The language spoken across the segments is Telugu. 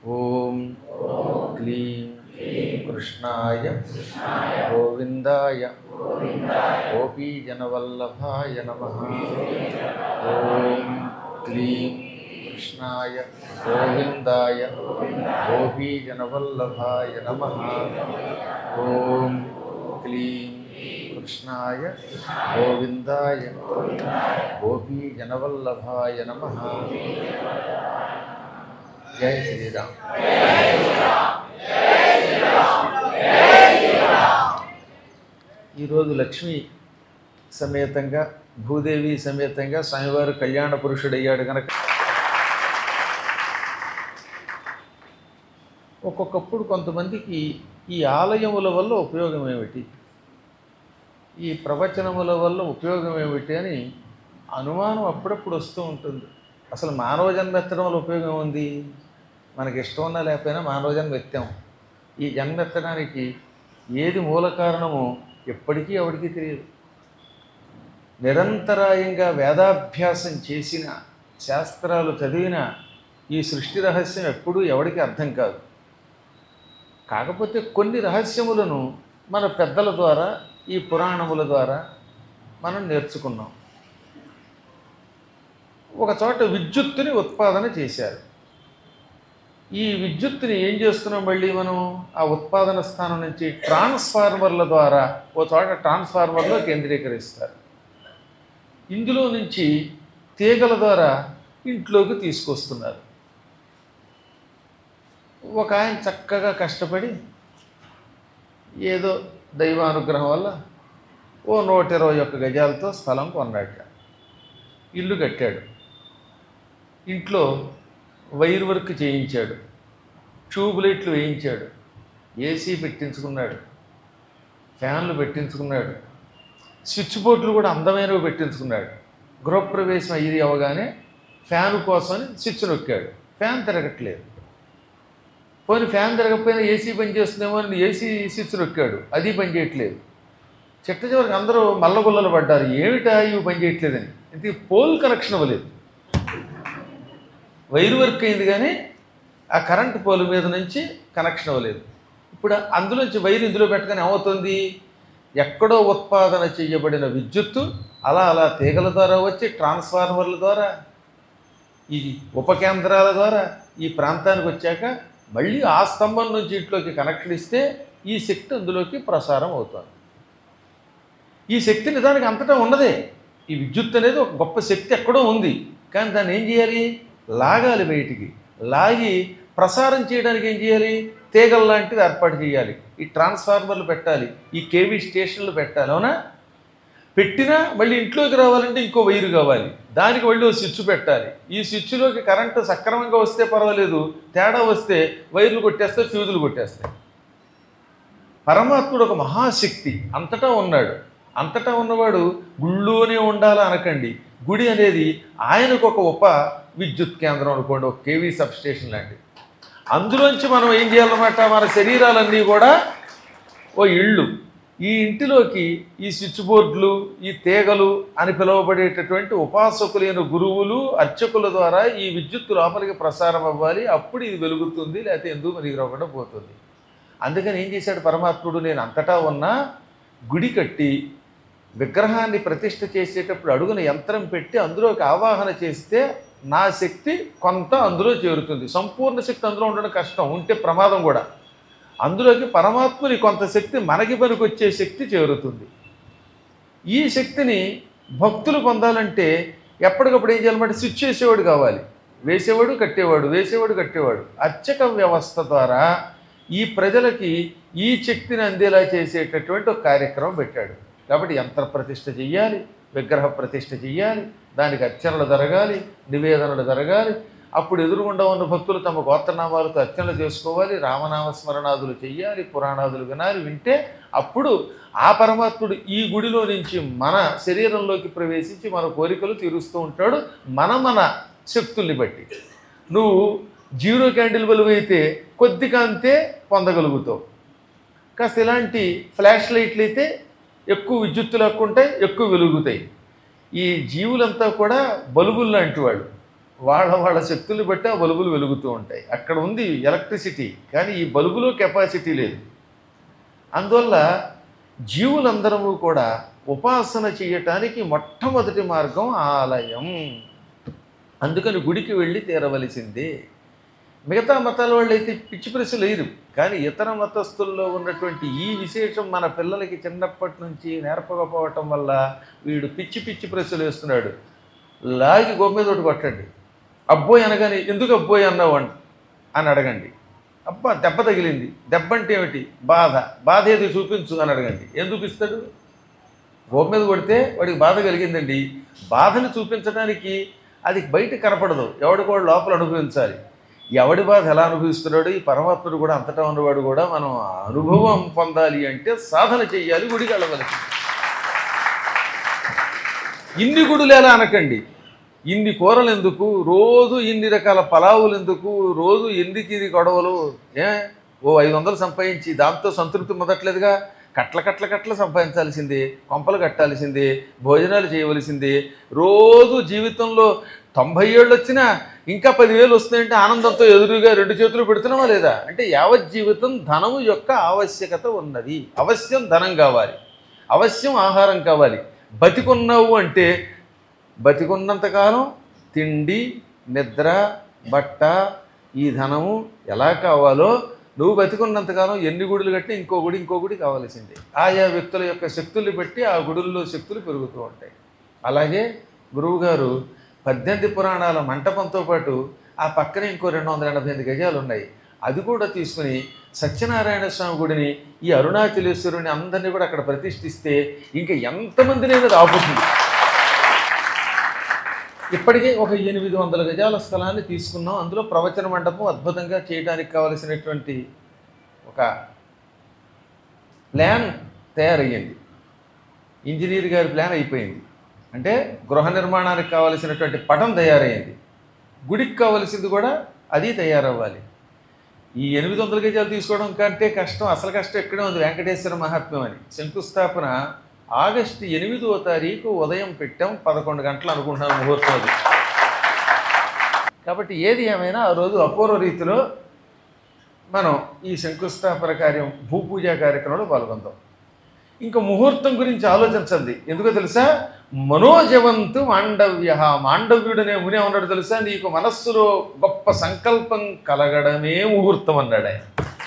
ఓం క్లీం కృష్ణాయ గోవిందాయ గోపీజనవల్లభాయ నమ ఓం క్లీం కృష్ణాయ గోవిందాయ గోపీజనవల్లభాయ నమ ఓం క్లీం కృష్ణాయ గోవిందాయ గోపీజనవల్లభాయ నమ జై శ్రీరామ్ ఈరోజు లక్ష్మి సమేతంగా భూదేవి సమేతంగా స్వామివారు కళ్యాణ పురుషుడయ్యాడు కనుక ఒక్కొక్కప్పుడు కొంతమందికి ఈ ఆలయముల వల్ల ఉపయోగం ఏమిటి ఈ ప్రవచనముల వల్ల ఉపయోగం ఏమిటి అని అనుమానం అప్పుడప్పుడు వస్తూ ఉంటుంది అసలు మానవ జన్మ ఎత్తడం వల్ల ఉపయోగం ఉంది మనకి ఇష్టం ఉన్నా లేకపోయినా మానవ జన్మ ఎత్తాం ఈ జన్మ ఎత్తడానికి ఏది మూల కారణమో ఎప్పటికీ ఎవరికీ తెలియదు నిరంతరాయంగా వేదాభ్యాసం చేసిన శాస్త్రాలు చదివిన ఈ సృష్టి రహస్యం ఎప్పుడూ ఎవడికి అర్థం కాదు కాకపోతే కొన్ని రహస్యములను మన పెద్దల ద్వారా ఈ పురాణముల ద్వారా మనం నేర్చుకున్నాం ఒక చోట విద్యుత్తుని ఉత్పాదన చేశారు ఈ విద్యుత్తుని ఏం చేస్తున్నాం మళ్ళీ మనం ఆ ఉత్పాదన స్థానం నుంచి ట్రాన్స్ఫార్మర్ల ద్వారా ఓ చోట ట్రాన్స్ఫార్మర్లో కేంద్రీకరిస్తారు ఇందులో నుంచి తీగల ద్వారా ఇంట్లోకి తీసుకొస్తున్నారు ఒక ఆయన చక్కగా కష్టపడి ఏదో దైవానుగ్రహం వల్ల ఓ నూట ఇరవై ఒక్క గజాలతో స్థలం కొన్నాడట ఇల్లు కట్టాడు ఇంట్లో వైర్ వర్క్ చేయించాడు ట్యూబ్ లైట్లు వేయించాడు ఏసీ పెట్టించుకున్నాడు ఫ్యాన్లు పెట్టించుకున్నాడు స్విచ్ బోర్డులు కూడా అందమైనవి పెట్టించుకున్నాడు గృహప్రవేశం అయ్యి అవగానే ఫ్యాన్ కోసమని స్విచ్ నొక్కాడు ఫ్యాన్ తిరగట్లేదు పోనీ ఫ్యాన్ తిరగకపోయినా ఏసీ పని చేస్తుందేమో అని ఏసీ స్విచ్ నొక్కాడు అది పని చేయట్లేదు చిట్ట చివరికి అందరూ మల్లగుల్లలు పడ్డారు ఏమిటా ఇవి పని చేయట్లేదని ఇది పోల్ కనెక్షన్ అవ్వలేదు వైర్ వర్క్ అయింది కానీ ఆ కరెంట్ పోల్ మీద నుంచి కనెక్షన్ అవ్వలేదు ఇప్పుడు అందులోంచి వైర్ ఇందులో పెట్టగానే ఏమవుతుంది ఎక్కడో ఉత్పాదన చేయబడిన విద్యుత్తు అలా అలా తీగల ద్వారా వచ్చి ట్రాన్స్ఫార్మర్ల ద్వారా ఈ ఉపకేంద్రాల ద్వారా ఈ ప్రాంతానికి వచ్చాక మళ్ళీ ఆ స్తంభం నుంచి ఇంట్లోకి కనెక్షన్ ఇస్తే ఈ శక్తి అందులోకి ప్రసారం అవుతుంది ఈ శక్తి నిజానికి అంతటా ఉన్నదే ఈ విద్యుత్ అనేది ఒక గొప్ప శక్తి ఎక్కడో ఉంది కానీ దాన్ని ఏం చేయాలి లాగాలి బయటికి లాగి ప్రసారం చేయడానికి ఏం చేయాలి తీగల లాంటిది ఏర్పాటు చేయాలి ఈ ట్రాన్స్ఫార్మర్లు పెట్టాలి ఈ కేవీ స్టేషన్లు పెట్టాలి అవునా పెట్టినా మళ్ళీ ఇంట్లోకి రావాలంటే ఇంకో వైరు కావాలి దానికి మళ్ళీ ఒక స్విచ్ పెట్టాలి ఈ స్విచ్లోకి కరెంటు సక్రమంగా వస్తే పర్వాలేదు తేడా వస్తే వైర్లు కొట్టేస్తే ఫ్యూజులు కొట్టేస్తాయి పరమాత్ముడు ఒక మహాశక్తి అంతటా ఉన్నాడు అంతటా ఉన్నవాడు గుళ్ళోనే ఉండాలా అనకండి గుడి అనేది ఆయనకు ఒక ఉప విద్యుత్ కేంద్రం అనుకోండి ఒక కేవీ సబ్ స్టేషన్ లాంటిది అందులోంచి మనం ఏం చేయాలన్నమాట మన శరీరాలన్నీ కూడా ఓ ఇళ్ళు ఈ ఇంటిలోకి ఈ స్విచ్ బోర్డులు ఈ తీగలు అని పిలువబడేటటువంటి ఉపాసకులైన గురువులు అర్చకుల ద్వారా ఈ విద్యుత్తు లోపలికి ప్రసారం అవ్వాలి అప్పుడు ఇది వెలుగుతుంది లేకపోతే ఎందుకు మరి రాకుండా పోతుంది అందుకని ఏం చేశాడు పరమాత్ముడు నేను అంతటా ఉన్నా గుడి కట్టి విగ్రహాన్ని ప్రతిష్ఠ చేసేటప్పుడు అడుగున యంత్రం పెట్టి అందులోకి ఆవాహన చేస్తే నా శక్తి కొంత అందులో చేరుతుంది సంపూర్ణ శక్తి అందులో ఉండడం కష్టం ఉంటే ప్రమాదం కూడా అందులోకి పరమాత్ముని కొంత శక్తి మనకి పనికొచ్చే శక్తి చేరుతుంది ఈ శక్తిని భక్తులు పొందాలంటే ఎప్పటికప్పుడు ఏం చేయాలన్నమాట స్విచ్ వేసేవాడు కావాలి వేసేవాడు కట్టేవాడు వేసేవాడు కట్టేవాడు అర్చక వ్యవస్థ ద్వారా ఈ ప్రజలకి ఈ శక్తిని అందేలా చేసేటటువంటి ఒక కార్యక్రమం పెట్టాడు కాబట్టి యంత్ర ప్రతిష్ఠ చెయ్యాలి విగ్రహ ప్రతిష్ఠ చెయ్యాలి దానికి అర్చనలు జరగాలి నివేదనలు జరగాలి అప్పుడు ఎదురుగుండా ఉన్న భక్తులు తమ గోత్రనామాలతో అర్చనలు చేసుకోవాలి రామనామ స్మరణాదులు చెయ్యాలి పురాణాదులు వినాలి వింటే అప్పుడు ఆ పరమాత్ముడు ఈ గుడిలో నుంచి మన శరీరంలోకి ప్రవేశించి మన కోరికలు తీరుస్తూ ఉంటాడు మన మన శక్తుల్ని బట్టి నువ్వు జీరో క్యాండిల్ బలువు అయితే కొద్ది కాంతే పొందగలుగుతావు కాస్త ఇలాంటి ఫ్లాష్ లైట్లు అయితే ఎక్కువ విద్యుత్తు లేకుంటే ఎక్కువ వెలుగుతాయి ఈ జీవులంతా కూడా బల్బులు లాంటి వాళ్ళు వాళ్ళ వాళ్ళ శక్తులు బట్టి ఆ బల్బులు వెలుగుతూ ఉంటాయి అక్కడ ఉంది ఎలక్ట్రిసిటీ కానీ ఈ బల్బులో కెపాసిటీ లేదు అందువల్ల జీవులందరము కూడా ఉపాసన చేయటానికి మొట్టమొదటి మార్గం ఆలయం అందుకని గుడికి వెళ్ళి తీరవలసిందే మిగతా మతాల వాళ్ళు అయితే పిచ్చి ప్రశ్నలు లేరు కానీ ఇతర మతస్థుల్లో ఉన్నటువంటి ఈ విశేషం మన పిల్లలకి చిన్నప్పటి నుంచి నేర్పకపోవటం వల్ల వీడు పిచ్చి పిచ్చి ప్రశ్నలు వేస్తున్నాడు లాగి గొమ్మ తోటి కొట్టండి అబ్బోయ్ అనగానే ఎందుకు అబ్బోయ్ అన్నావు అని అని అడగండి అబ్బా దెబ్బ తగిలింది దెబ్బ అంటే ఏమిటి బాధ బాధ ఏది చూపించు అని అడగండి ఏం చూపిస్తాడు గోపు మీద కొడితే వాడికి బాధ కలిగిందండి బాధను చూపించడానికి అది బయట కనపడదు ఎవడికి వాడు లోపల అనుభవించాలి ఎవడి బాధ ఎలా అనుభవిస్తున్నాడు ఈ పరమాత్ముడు కూడా అంతటా ఉన్నవాడు కూడా మనం అనుభవం పొందాలి అంటే సాధన చెయ్యాలి గుడికి వెళ్ళవలసి ఇన్ని గుడులు ఎలా అనకండి ఇన్ని కూరలు ఎందుకు రోజు ఇన్ని రకాల పలావులు ఎందుకు రోజు ఎందుకు ఇది గొడవలు ఏ ఓ ఐదు వందలు సంపాదించి దాంతో సంతృప్తి మొదట్లేదుగా కట్ల కట్ల కట్ల సంపాదించాల్సిందే కొంపలు కట్టాల్సిందే భోజనాలు చేయవలసిందే రోజు జీవితంలో తొంభై ఏళ్ళు వచ్చినా ఇంకా పదివేలు వస్తున్నాయంటే ఆనందంతో ఎదురుగా రెండు చేతులు పెడుతున్నావా లేదా అంటే యావత్ జీవితం ధనము యొక్క ఆవశ్యకత ఉన్నది అవశ్యం ధనం కావాలి అవశ్యం ఆహారం కావాలి బతికున్నావు అంటే బతికున్నంతకాలం తిండి నిద్ర బట్ట ఈ ధనము ఎలా కావాలో నువ్వు బతికున్నంతకాలం ఎన్ని గుడులు కట్టి ఇంకో గుడి ఇంకో గుడి కావాల్సిందే ఆయా వ్యక్తుల యొక్క శక్తులు బట్టి ఆ గుడుల్లో శక్తులు పెరుగుతూ ఉంటాయి అలాగే గురువుగారు పద్దెనిమిది పురాణాల మంటపంతో పాటు ఆ పక్కన ఇంకో రెండు వందల ఎనభై ఎనిమిది గజాలు ఉన్నాయి అది కూడా తీసుకుని సత్యనారాయణ స్వామి గుడిని ఈ అరుణాచలేశ్వరుని అందరినీ కూడా అక్కడ ప్రతిష్ఠిస్తే ఇంకా ఎంతమందినైనా అది ఆపుతుంది ఇప్పటికే ఒక ఎనిమిది వందల గజాల స్థలాన్ని తీసుకున్నాం అందులో ప్రవచన మండపం అద్భుతంగా చేయడానికి కావలసినటువంటి ఒక ప్లాన్ తయారయ్యింది ఇంజనీర్ గారి ప్లాన్ అయిపోయింది అంటే గృహ నిర్మాణానికి కావలసినటువంటి పటం తయారైంది గుడికి కావలసింది కూడా అది తయారవ్వాలి ఈ ఎనిమిది వందల గజాలు తీసుకోవడం కంటే కష్టం అసలు కష్టం ఎక్కడే ఉంది వెంకటేశ్వర మహాత్మ్యం అని శంకుస్థాపన ఆగస్టు ఎనిమిదవ తారీఖు ఉదయం పెట్టాం పదకొండు గంటలు అనుకుంటున్నాం ముహూర్తం అది కాబట్టి ఏది ఏమైనా ఆ రోజు అపూర్వ రీతిలో మనం ఈ శంకుస్థాపన కార్యం భూపూజ కార్యక్రమంలో పాల్గొందాం ఇంకా ముహూర్తం గురించి ఆలోచించండి ఎందుకో తెలుసా మనోజవంతు మాండవ్య మాండవ్యుడనే మునే ఉన్నాడు తెలుసా నీకు మనస్సులో గొప్ప సంకల్పం కలగడమే ముహూర్తం అన్నాడు ఆయన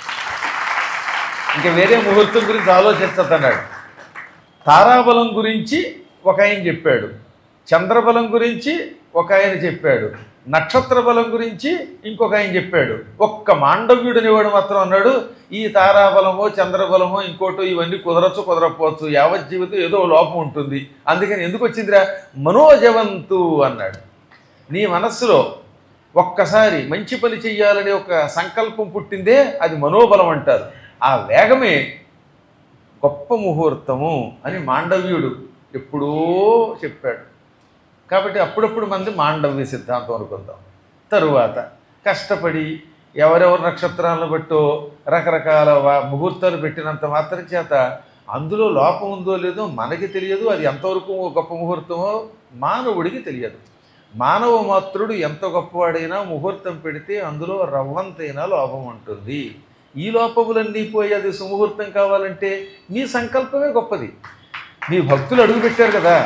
ఇంకా వేరే ముహూర్తం గురించి ఆలోచించద్దన్నాడు తారాబలం గురించి ఒక ఆయన చెప్పాడు చంద్రబలం గురించి ఒక ఆయన చెప్పాడు నక్షత్ర బలం గురించి ఇంకొక ఆయన చెప్పాడు ఒక్క మాండవ్యుడు అనేవాడు మాత్రం అన్నాడు ఈ తారాబలమో చంద్రబలమో ఇంకోటో ఇవన్నీ కుదరచ్చు కుదరకపోవచ్చు యావత్ జీవితం ఏదో లోపం ఉంటుంది అందుకని ఎందుకు వచ్చిందిరా మనోజవంతు అన్నాడు నీ మనస్సులో ఒక్కసారి మంచి పని చెయ్యాలనే ఒక సంకల్పం పుట్టిందే అది మనోబలం అంటారు ఆ వేగమే గొప్ప ముహూర్తము అని మాండవ్యుడు ఎప్పుడో చెప్పాడు కాబట్టి అప్పుడప్పుడు మంది మాండవ్య సిద్ధాంతం అనుకుందాం తరువాత కష్టపడి ఎవరెవరు నక్షత్రాలను బట్టో రకరకాల వా- ముహూర్తాలు పెట్టినంత మాత్రం చేత అందులో లోపం ఉందో లేదో మనకి తెలియదు అది ఎంతవరకు గొప్ప ముహూర్తమో మానవుడికి తెలియదు మానవ మాత్రుడు ఎంత గొప్పవాడైనా ముహూర్తం పెడితే అందులో రవ్వంతైనా లోపం ఉంటుంది ఈ లోపములన్నీ పోయి అది సుముహూర్తం కావాలంటే మీ సంకల్పమే గొప్పది మీ భక్తులు అడుగు పెట్టారు కదా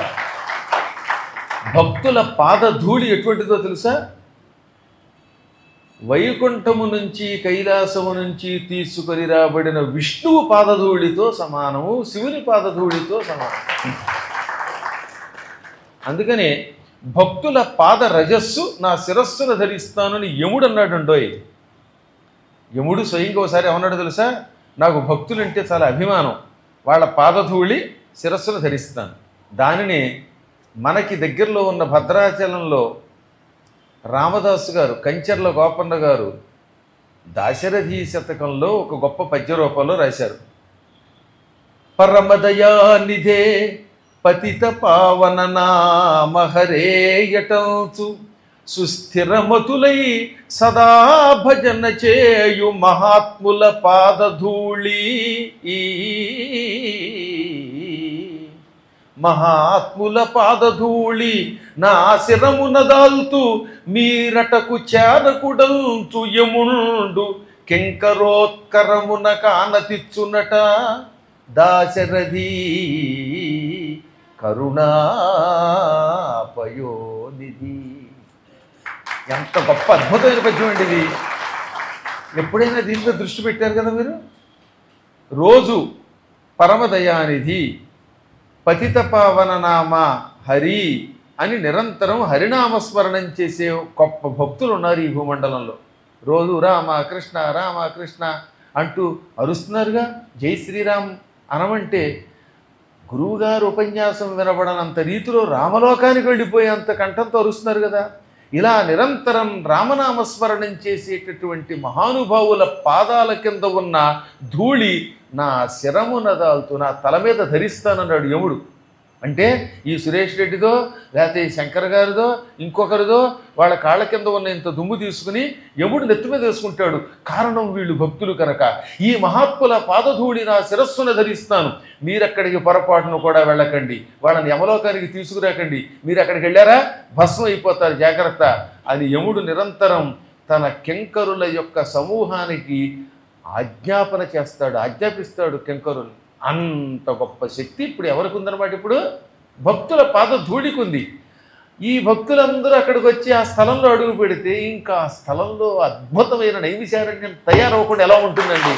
భక్తుల పాదధూళి ఎటువంటిదో తెలుసా వైకుంఠము నుంచి కైలాసము నుంచి తీసుకొని రాబడిన విష్ణువు పాదధూళితో సమానము శివుని పాదధూళితో సమానం అందుకనే భక్తుల పాద రజస్సు నా శిరస్సును ధరిస్తానని యముడు అన్నాడుండోయ్ యముడు స్వయంగా ఒకసారి ఏమన్నాడు తెలుసా నాకు భక్తులంటే చాలా అభిమానం వాళ్ళ పాదధూళి శిరస్సును ధరిస్తాను దానిని మనకి దగ్గరలో ఉన్న భద్రాచలంలో రామదాసు గారు కంచర్ల గోపన్న గారు దాశరథి శతకంలో ఒక గొప్ప పద్య రూపంలో రాశారు పరమదయానిధే పతిత పావన నామహరేయటంచు సుస్థిరమతులై సదా భజన చేయు మహాత్ముల పాదధూళి మహాత్ముల పాదధూళి నా శిరమున దాల్తూ మీరటకు చేరకుడంచు యముండు కెంకరోత్కరమున కానతిచ్చునట దాశరథి కరుణాపయోనిధి ఎంత గొప్ప అద్భుతమైన పద్యం అండి ఇది ఎప్పుడైనా దీంట్లో దృష్టి పెట్టారు కదా మీరు రోజు పరమదయానిధి పతిత పావన నామ హరి అని నిరంతరం హరినామస్మరణం చేసే గొప్ప భక్తులు ఉన్నారు ఈ భూమండలంలో రోజు రామ కృష్ణ రామ కృష్ణ అంటూ అరుస్తున్నారుగా జై శ్రీరామ్ అనమంటే గురువుగారు ఉపన్యాసం వినబడనంత రీతిలో రామలోకానికి వెళ్ళిపోయేంత కంఠంతో అరుస్తున్నారు కదా ఇలా నిరంతరం రామనామస్మరణం చేసేటటువంటి మహానుభావుల పాదాల కింద ఉన్న ధూళి నా శిరమున దాల్తూ నా తల మీద ధరిస్తానన్నాడు యముడు అంటే ఈ సురేష్ రెడ్డిదో లేకపోతే ఈ శంకర్ గారిదో ఇంకొకరిదో వాళ్ళ కాళ్ళ కింద ఉన్న ఇంత దుమ్ము తీసుకుని యముడు నెత్తి మీద వేసుకుంటాడు కారణం వీళ్ళు భక్తులు కనుక ఈ మహాత్ముల పాదధూళి నా శిరస్సును ధరిస్తాను మీరక్కడికి పొరపాటును కూడా వెళ్ళకండి వాళ్ళని యమలోకానికి తీసుకురాకండి మీరు అక్కడికి వెళ్ళారా భస్మం అయిపోతారు జాగ్రత్త అని యముడు నిరంతరం తన కింకరుల యొక్క సమూహానికి ఆజ్ఞాపన చేస్తాడు ఆజ్ఞాపిస్తాడు కింకరులు అంత గొప్ప శక్తి ఇప్పుడు ఎవరికి ఉందన్నమాట ఇప్పుడు భక్తుల పాద ధూళికి ఉంది ఈ భక్తులందరూ అక్కడికి వచ్చి ఆ స్థలంలో అడుగు పెడితే ఇంకా ఆ స్థలంలో అద్భుతమైన నైవిశారణ్యం తయారవ్వకుండా ఎలా ఉంటుందండి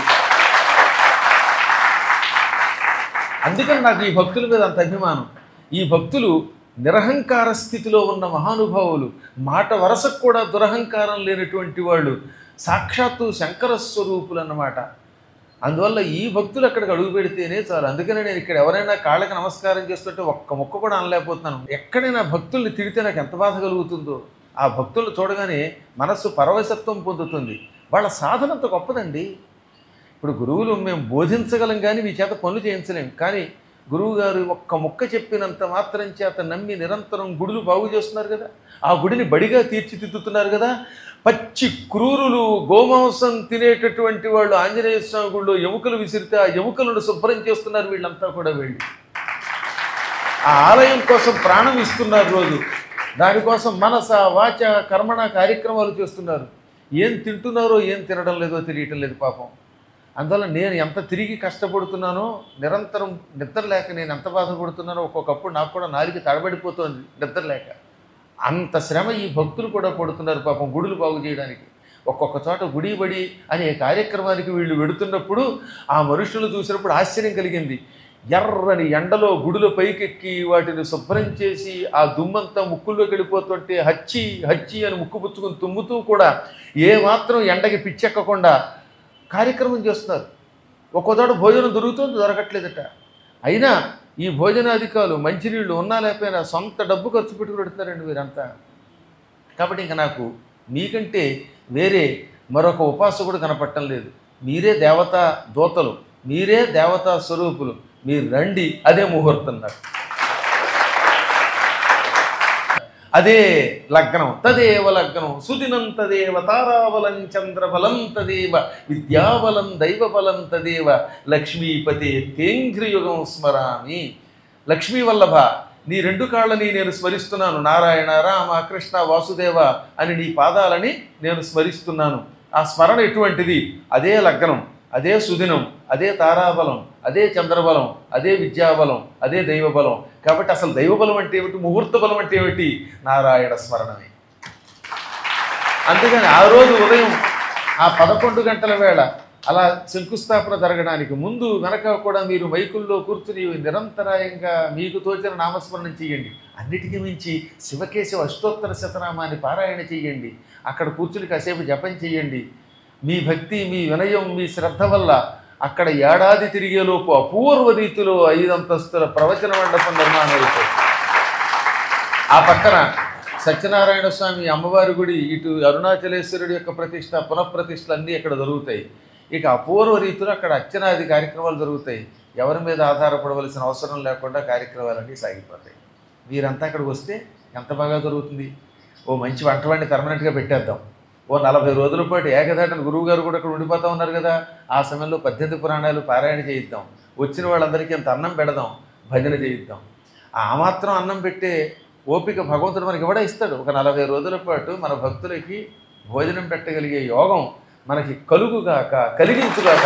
అందుకని నాకు ఈ భక్తుల మీద అంత అభిమానం ఈ భక్తులు నిరహంకార స్థితిలో ఉన్న మహానుభావులు మాట వరసకు కూడా దురహంకారం లేనటువంటి వాళ్ళు సాక్షాత్తు శంకర స్వరూపులు అన్నమాట అందువల్ల ఈ భక్తులు అక్కడికి అడుగు పెడితేనే చాలు అందుకనే నేను ఇక్కడ ఎవరైనా కాళ్ళకి నమస్కారం చేస్తుంటే ఒక్క మొక్క కూడా అనలేకపోతున్నాను ఎక్కడైనా భక్తుల్ని తిడితే నాకు ఎంత బాధ కలుగుతుందో ఆ భక్తులు చూడగానే మనస్సు పరవశత్వం పొందుతుంది వాళ్ళ సాధన అంత గొప్పదండి ఇప్పుడు గురువులు మేము బోధించగలం కానీ మీ చేత పనులు చేయించలేం కానీ గురువు గారు ఒక్క ముక్క చెప్పినంత మాత్రం చేత నమ్మి నిరంతరం గుడులు బాగు చేస్తున్నారు కదా ఆ గుడిని బడిగా తీర్చిదిద్దుతున్నారు కదా పచ్చి క్రూరులు గోమాంసం తినేటటువంటి వాళ్ళు ఆంజనేయ స్వామి గుడిలో ఎముకలు విసిరితే ఆ ఎముకలను శుభ్రం చేస్తున్నారు వీళ్ళంతా కూడా వెళ్ళి ఆ ఆలయం కోసం ప్రాణం ఇస్తున్నారు రోజు దానికోసం మనస వాచ కర్మణ కార్యక్రమాలు చేస్తున్నారు ఏం తింటున్నారో ఏం తినడం లేదో తెలియటం లేదు పాపం అందువల్ల నేను ఎంత తిరిగి కష్టపడుతున్నానో నిరంతరం నిద్ర లేక నేను ఎంత బాధపడుతున్నానో ఒక్కొక్కప్పుడు నాకు కూడా నాలుగు తడబడిపోతుంది నిద్ర లేక అంత శ్రమ ఈ భక్తులు కూడా పడుతున్నారు పాపం గుడులు బాగు చేయడానికి ఒక్కొక్క చోట గుడి బడి అనే కార్యక్రమానికి వీళ్ళు వెడుతున్నప్పుడు ఆ మనుషులు చూసినప్పుడు ఆశ్చర్యం కలిగింది ఎర్రని ఎండలో గుడుల పైకెక్కి వాటిని శుభ్రం చేసి ఆ దుమ్మంతా ముక్కుల్లోకి వెళ్ళిపోతుంటే హచ్చి హచ్చి అని ముక్కు పుచ్చుకొని తుమ్ముతూ కూడా ఏ మాత్రం ఎండకి పిచ్చెక్కకుండా కార్యక్రమం చేస్తున్నారు ఒక్కో చోట భోజనం దొరుకుతుంది దొరకట్లేదట అయినా ఈ భోజనాధికారులు మంచినీళ్ళు ఉన్నా లేకపోయినా సొంత డబ్బు ఖర్చు పెట్టుకుని పెడుతున్నారండి వీరంతా కాబట్టి ఇంకా నాకు మీకంటే వేరే మరొక ఉపాసకుడు కనపడటం లేదు మీరే దేవతా దోతలు మీరే దేవతా స్వరూపులు మీరు రండి అదే ముహూర్తం నాకు అదే లగ్నం తదేవ లగ్నం సుదినం తదేవ తారాబలం చంద్రబలం తదేవ విద్యాబలం దైవబలం తదేవ లక్ష్మీపతే తేంఘ్రియుగం స్మరామి లక్ష్మీ వల్లభ నీ రెండు కాళ్ళని నేను స్మరిస్తున్నాను నారాయణ రామ కృష్ణ వాసుదేవ అని నీ పాదాలని నేను స్మరిస్తున్నాను ఆ స్మరణ ఎటువంటిది అదే లగ్నం అదే సుదినం అదే తారాబలం అదే చంద్రబలం అదే విద్యాబలం అదే దైవబలం కాబట్టి అసలు దైవబలం అంటే ఏమిటి ముహూర్త బలం అంటే ఏమిటి నారాయణ స్మరణమే అందుకని ఆ రోజు ఉదయం ఆ పదకొండు గంటల వేళ అలా శంకుస్థాపన జరగడానికి ముందు వెనక కూడా మీరు మైకుల్లో కూర్చుని నిరంతరాయంగా మీకు తోచిన నామస్మరణం చేయండి అన్నిటికీ మించి శివకేశవ అష్టోత్తర శతనామాన్ని పారాయణ చేయండి అక్కడ కూర్చుని కాసేపు జపం చేయండి మీ భక్తి మీ వినయం మీ శ్రద్ధ వల్ల అక్కడ ఏడాది తిరిగేలోపు అపూర్వ రీతిలో ఐదంతస్తుల ప్రవచన మండపం నిర్మాణం అయిపోయింది ఆ పక్కన సత్యనారాయణ స్వామి అమ్మవారి గుడి ఇటు అరుణాచలేశ్వరుడి యొక్క ప్రతిష్ట పునఃప్రతిష్టలు అన్నీ ఇక్కడ జరుగుతాయి ఇక అపూర్వ రీతిలో అక్కడ అర్చనాది కార్యక్రమాలు జరుగుతాయి ఎవరి మీద ఆధారపడవలసిన అవసరం లేకుండా కార్యక్రమాలన్నీ సాగిపోతాయి మీరంతా అక్కడికి వస్తే ఎంత బాగా జరుగుతుంది ఓ మంచి వంటవాడిని పర్మనెంట్గా పెట్టేద్దాం ఓ నలభై రోజుల పాటు ఏకదాటన గురువు గారు కూడా అక్కడ ఉండిపోతా ఉన్నారు కదా ఆ సమయంలో పద్దెనిమిది పురాణాలు పారాయణ చేయిద్దాం వచ్చిన వాళ్ళందరికీ అంత అన్నం పెడదాం భజన చేయిద్దాం ఆ మాత్రం అన్నం పెట్టే ఓపిక భగవంతుడు మనకి కూడా ఇస్తాడు ఒక నలభై రోజుల పాటు మన భక్తులకి భోజనం పెట్టగలిగే యోగం మనకి కలుగుగాక కలిగించుగాక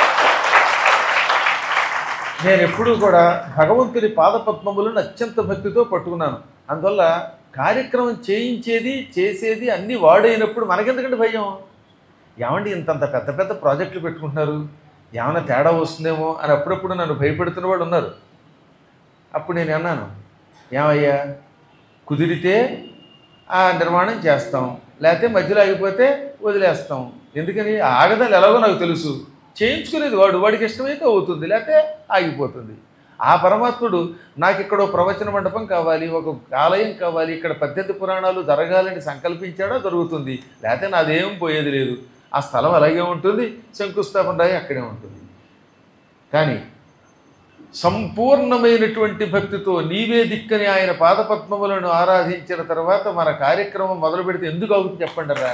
నేను ఎప్పుడూ కూడా భగవంతుడి పాదపద్మములను అత్యంత భక్తితో పట్టుకున్నాను అందువల్ల కార్యక్రమం చేయించేది చేసేది అన్నీ వాడైనప్పుడు మనకెందుకంటే భయం ఏమండి ఇంతంత పెద్ద పెద్ద ప్రాజెక్టులు పెట్టుకుంటున్నారు ఏమైనా తేడా వస్తుందేమో అని అప్పుడప్పుడు నన్ను భయపెడుతున్న వాళ్ళు ఉన్నారు అప్పుడు నేను అన్నాను ఏమయ్యా కుదిరితే ఆ నిర్మాణం చేస్తాం లేకపోతే మధ్యలో ఆగిపోతే వదిలేస్తాం ఎందుకని ఆగదాలు ఎలాగో నాకు తెలుసు చేయించుకునేది వాడు వాడికి ఇష్టమైతే అవుతుంది లేకపోతే ఆగిపోతుంది ఆ పరమాత్ముడు నాకు ఇక్కడ ఓ ప్రవచన మండపం కావాలి ఒక ఆలయం కావాలి ఇక్కడ పద్దెనిమిది పురాణాలు జరగాలని సంకల్పించాడో జరుగుతుంది లేకపోతే నాదేం పోయేది లేదు ఆ స్థలం అలాగే ఉంటుంది శంకుస్థాపన రాయి అక్కడే ఉంటుంది కానీ సంపూర్ణమైనటువంటి భక్తితో నీవే దిక్కని ఆయన పాదపద్మములను ఆరాధించిన తర్వాత మన కార్యక్రమం మొదలు పెడితే ఎందుకు అవుతుంది చెప్పండి రా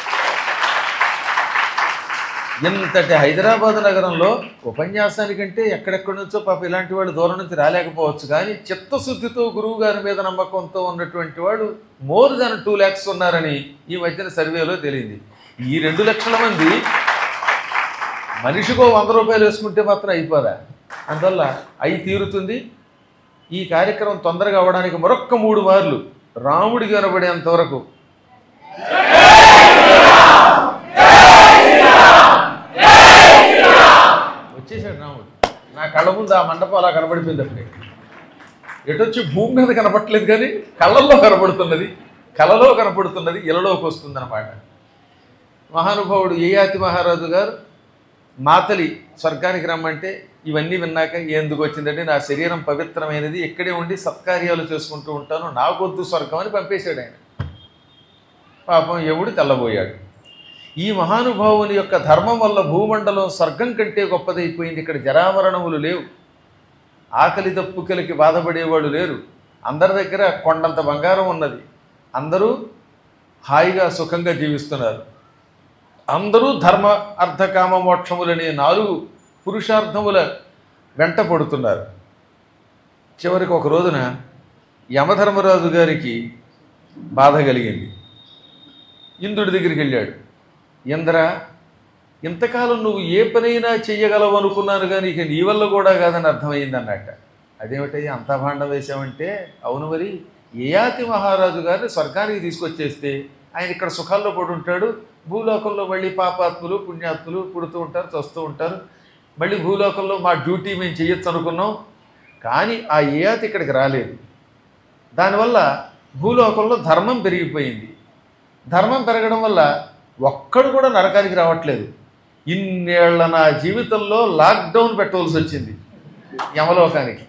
ఇంతటి హైదరాబాద్ నగరంలో ఉపన్యాసానికంటే ఎక్కడెక్కడి నుంచో పాప ఇలాంటి వాళ్ళు దూరం నుంచి రాలేకపోవచ్చు కానీ చిత్తశుద్ధితో గురువు గారి మీద నమ్మకంతో ఉన్నటువంటి వాడు మోర్ దాన్ టూ ల్యాక్స్ ఉన్నారని ఈ మధ్యన సర్వేలో తెలియంది ఈ రెండు లక్షల మంది మనిషికో వంద రూపాయలు వేసుకుంటే మాత్రం అయిపోదా అందువల్ల అయి తీరుతుంది ఈ కార్యక్రమం తొందరగా అవ్వడానికి మరొక్క మూడు మార్లు రాముడికి వినబడేంత వరకు వచ్చేసాడు రాముడు నా కళ్ళ ముందు ఆ మండపం అలా కనబడిపోయింది అప్పుడే ఎటొచ్చి భూమి మీద కనపడట్లేదు కానీ కళ్ళల్లో కనపడుతున్నది కళలో కనపడుతున్నది ఇలలోకి వస్తుందన్నమాట మహానుభావుడు ఏయాతి మహారాజు గారు మాతలి స్వర్గానికి రమ్మంటే ఇవన్నీ విన్నాక ఎందుకు వచ్చిందంటే నా శరీరం పవిత్రమైనది ఇక్కడే ఉండి సత్కార్యాలు చేసుకుంటూ ఉంటాను నాకొద్దు స్వర్గం అని పంపేశాడు ఆయన పాపం ఎవడు తెల్లబోయాడు ఈ మహానుభావుని యొక్క ధర్మం వల్ల భూమండలం స్వర్గం కంటే గొప్పదైపోయింది ఇక్కడ జరామరణములు లేవు ఆకలి దప్పుకలకి బాధపడేవాడు లేరు అందరి దగ్గర కొండంత బంగారం ఉన్నది అందరూ హాయిగా సుఖంగా జీవిస్తున్నారు అందరూ ధర్మ అర్థకామ మోక్షములనే నాలుగు పురుషార్థముల వెంట పడుతున్నారు చివరికి ఒక రోజున యమధర్మరాజు గారికి బాధ కలిగింది ఇంద్రుడి దగ్గరికి వెళ్ళాడు ఇంద్ర ఇంతకాలం నువ్వు ఏ పనైనా చెయ్యగలవు అనుకున్నాను కానీ ఇక నీ వల్ల కూడా కాదని అర్థమైంది అన్నట్ట అదేమిటయ్యా అంతా భాండం వేసామంటే అవును మరి ఏయాతి మహారాజు గారిని స్వర్గానికి తీసుకొచ్చేస్తే ఆయన ఇక్కడ సుఖాల్లో పడి ఉంటాడు భూలోకంలో మళ్ళీ పాపాత్ములు పుణ్యాత్ములు పుడుతూ ఉంటారు చస్తూ ఉంటారు మళ్ళీ భూలోకంలో మా డ్యూటీ మేము చేయొచ్చు అనుకున్నాం కానీ ఆ ఏయాతి ఇక్కడికి రాలేదు దానివల్ల భూలోకంలో ధర్మం పెరిగిపోయింది ధర్మం పెరగడం వల్ల ఒక్కడు కూడా నరకానికి రావట్లేదు ఇన్నేళ్ల నా జీవితంలో లాక్డౌన్ పెట్టవలసి వచ్చింది యమలోకానికి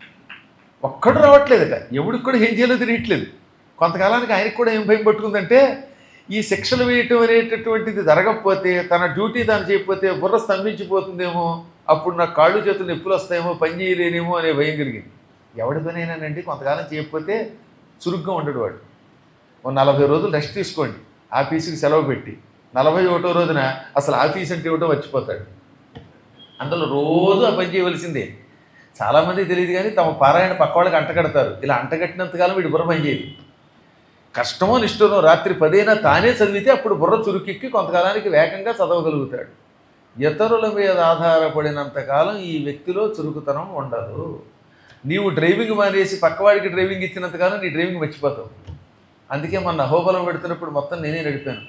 ఒక్కడు రావట్లేదట ఎవడికి కూడా ఏం చేయలేదు తిరగట్లేదు కొంతకాలానికి ఆయనకి కూడా ఏం భయం పట్టుకుందంటే ఈ శిక్షలు వేయటం అనేటటువంటిది జరగకపోతే తన డ్యూటీ తాను చేయకపోతే బుర్ర స్తంభించిపోతుందేమో అప్పుడు నాకు కాళ్ళు చేతులు నొప్పులు వస్తాయేమో పని చేయలేనేమో అనే భయం కలిగింది ఎవడి పనైనానండి కొంతకాలం చేయకపోతే చురుగ్గా ఉండడు వాడు ఓ నలభై రోజులు రెస్ట్ తీసుకోండి ఆఫీసుకి సెలవు పెట్టి నలభై ఒకటో రోజున అసలు ఆఫీస్ అంటే ఏమిటో మర్చిపోతాడు అందులో రోజు ఆ పని చేయవలసిందే చాలామంది తెలియదు కానీ తమ పారాయణ పక్క వాళ్ళకి అంటగడతారు ఇలా అంటగట్టినంతకాలం వీడు బుర్ర పని చేయదు కష్టమో నిష్ఠునో రాత్రి పదైనా తానే చదివితే అప్పుడు బుర్ర చురుకెక్కి కొంతకాలానికి వేగంగా చదవగలుగుతాడు ఇతరుల మీద ఆధారపడినంతకాలం ఈ వ్యక్తిలో చురుకుతనం ఉండదు నీవు డ్రైవింగ్ మానేసి పక్కవాడికి డ్రైవింగ్ ఇచ్చినంతకాలం నీ డ్రైవింగ్ మర్చిపోతావు అందుకే మన అహోబలం పెడుతున్నప్పుడు మొత్తం నేనే నడిపాను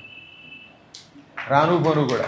రాను పోను కూడా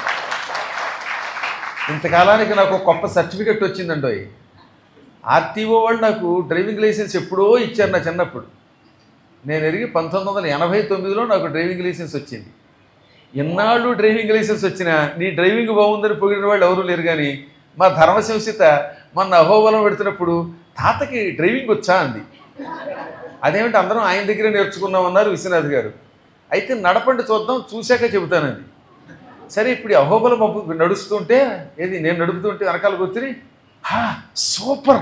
ఇంతకాలానికి నాకు ఒక గొప్ప సర్టిఫికెట్ వచ్చిందండో ఆర్టీఓ వాళ్ళు నాకు డ్రైవింగ్ లైసెన్స్ ఎప్పుడో ఇచ్చారు నా చిన్నప్పుడు నేను ఎరిగి పంతొమ్మిది వందల ఎనభై తొమ్మిదిలో నాకు డ్రైవింగ్ లైసెన్స్ వచ్చింది ఇన్నాళ్ళు డ్రైవింగ్ లైసెన్స్ వచ్చినా నీ డ్రైవింగ్ బాగుందని పొగిడిన వాళ్ళు ఎవరూ లేరు కానీ మా ధర్మశంసిత మొన్న అహోబలం పెడుతున్నప్పుడు తాతకి డ్రైవింగ్ వచ్చా అంది అదేమిటి అందరం ఆయన దగ్గరే నేర్చుకున్నామన్నారు విశ్వనాథ్ గారు అయితే నడపండి చూద్దాం చూశాక చెబుతానండి సరే ఇప్పుడు ఈ అహోబలం పంపు నడుస్తుంటే ఏది నేను నడుపుతుంటే వెనకాల కూర్చుని హా సూపర్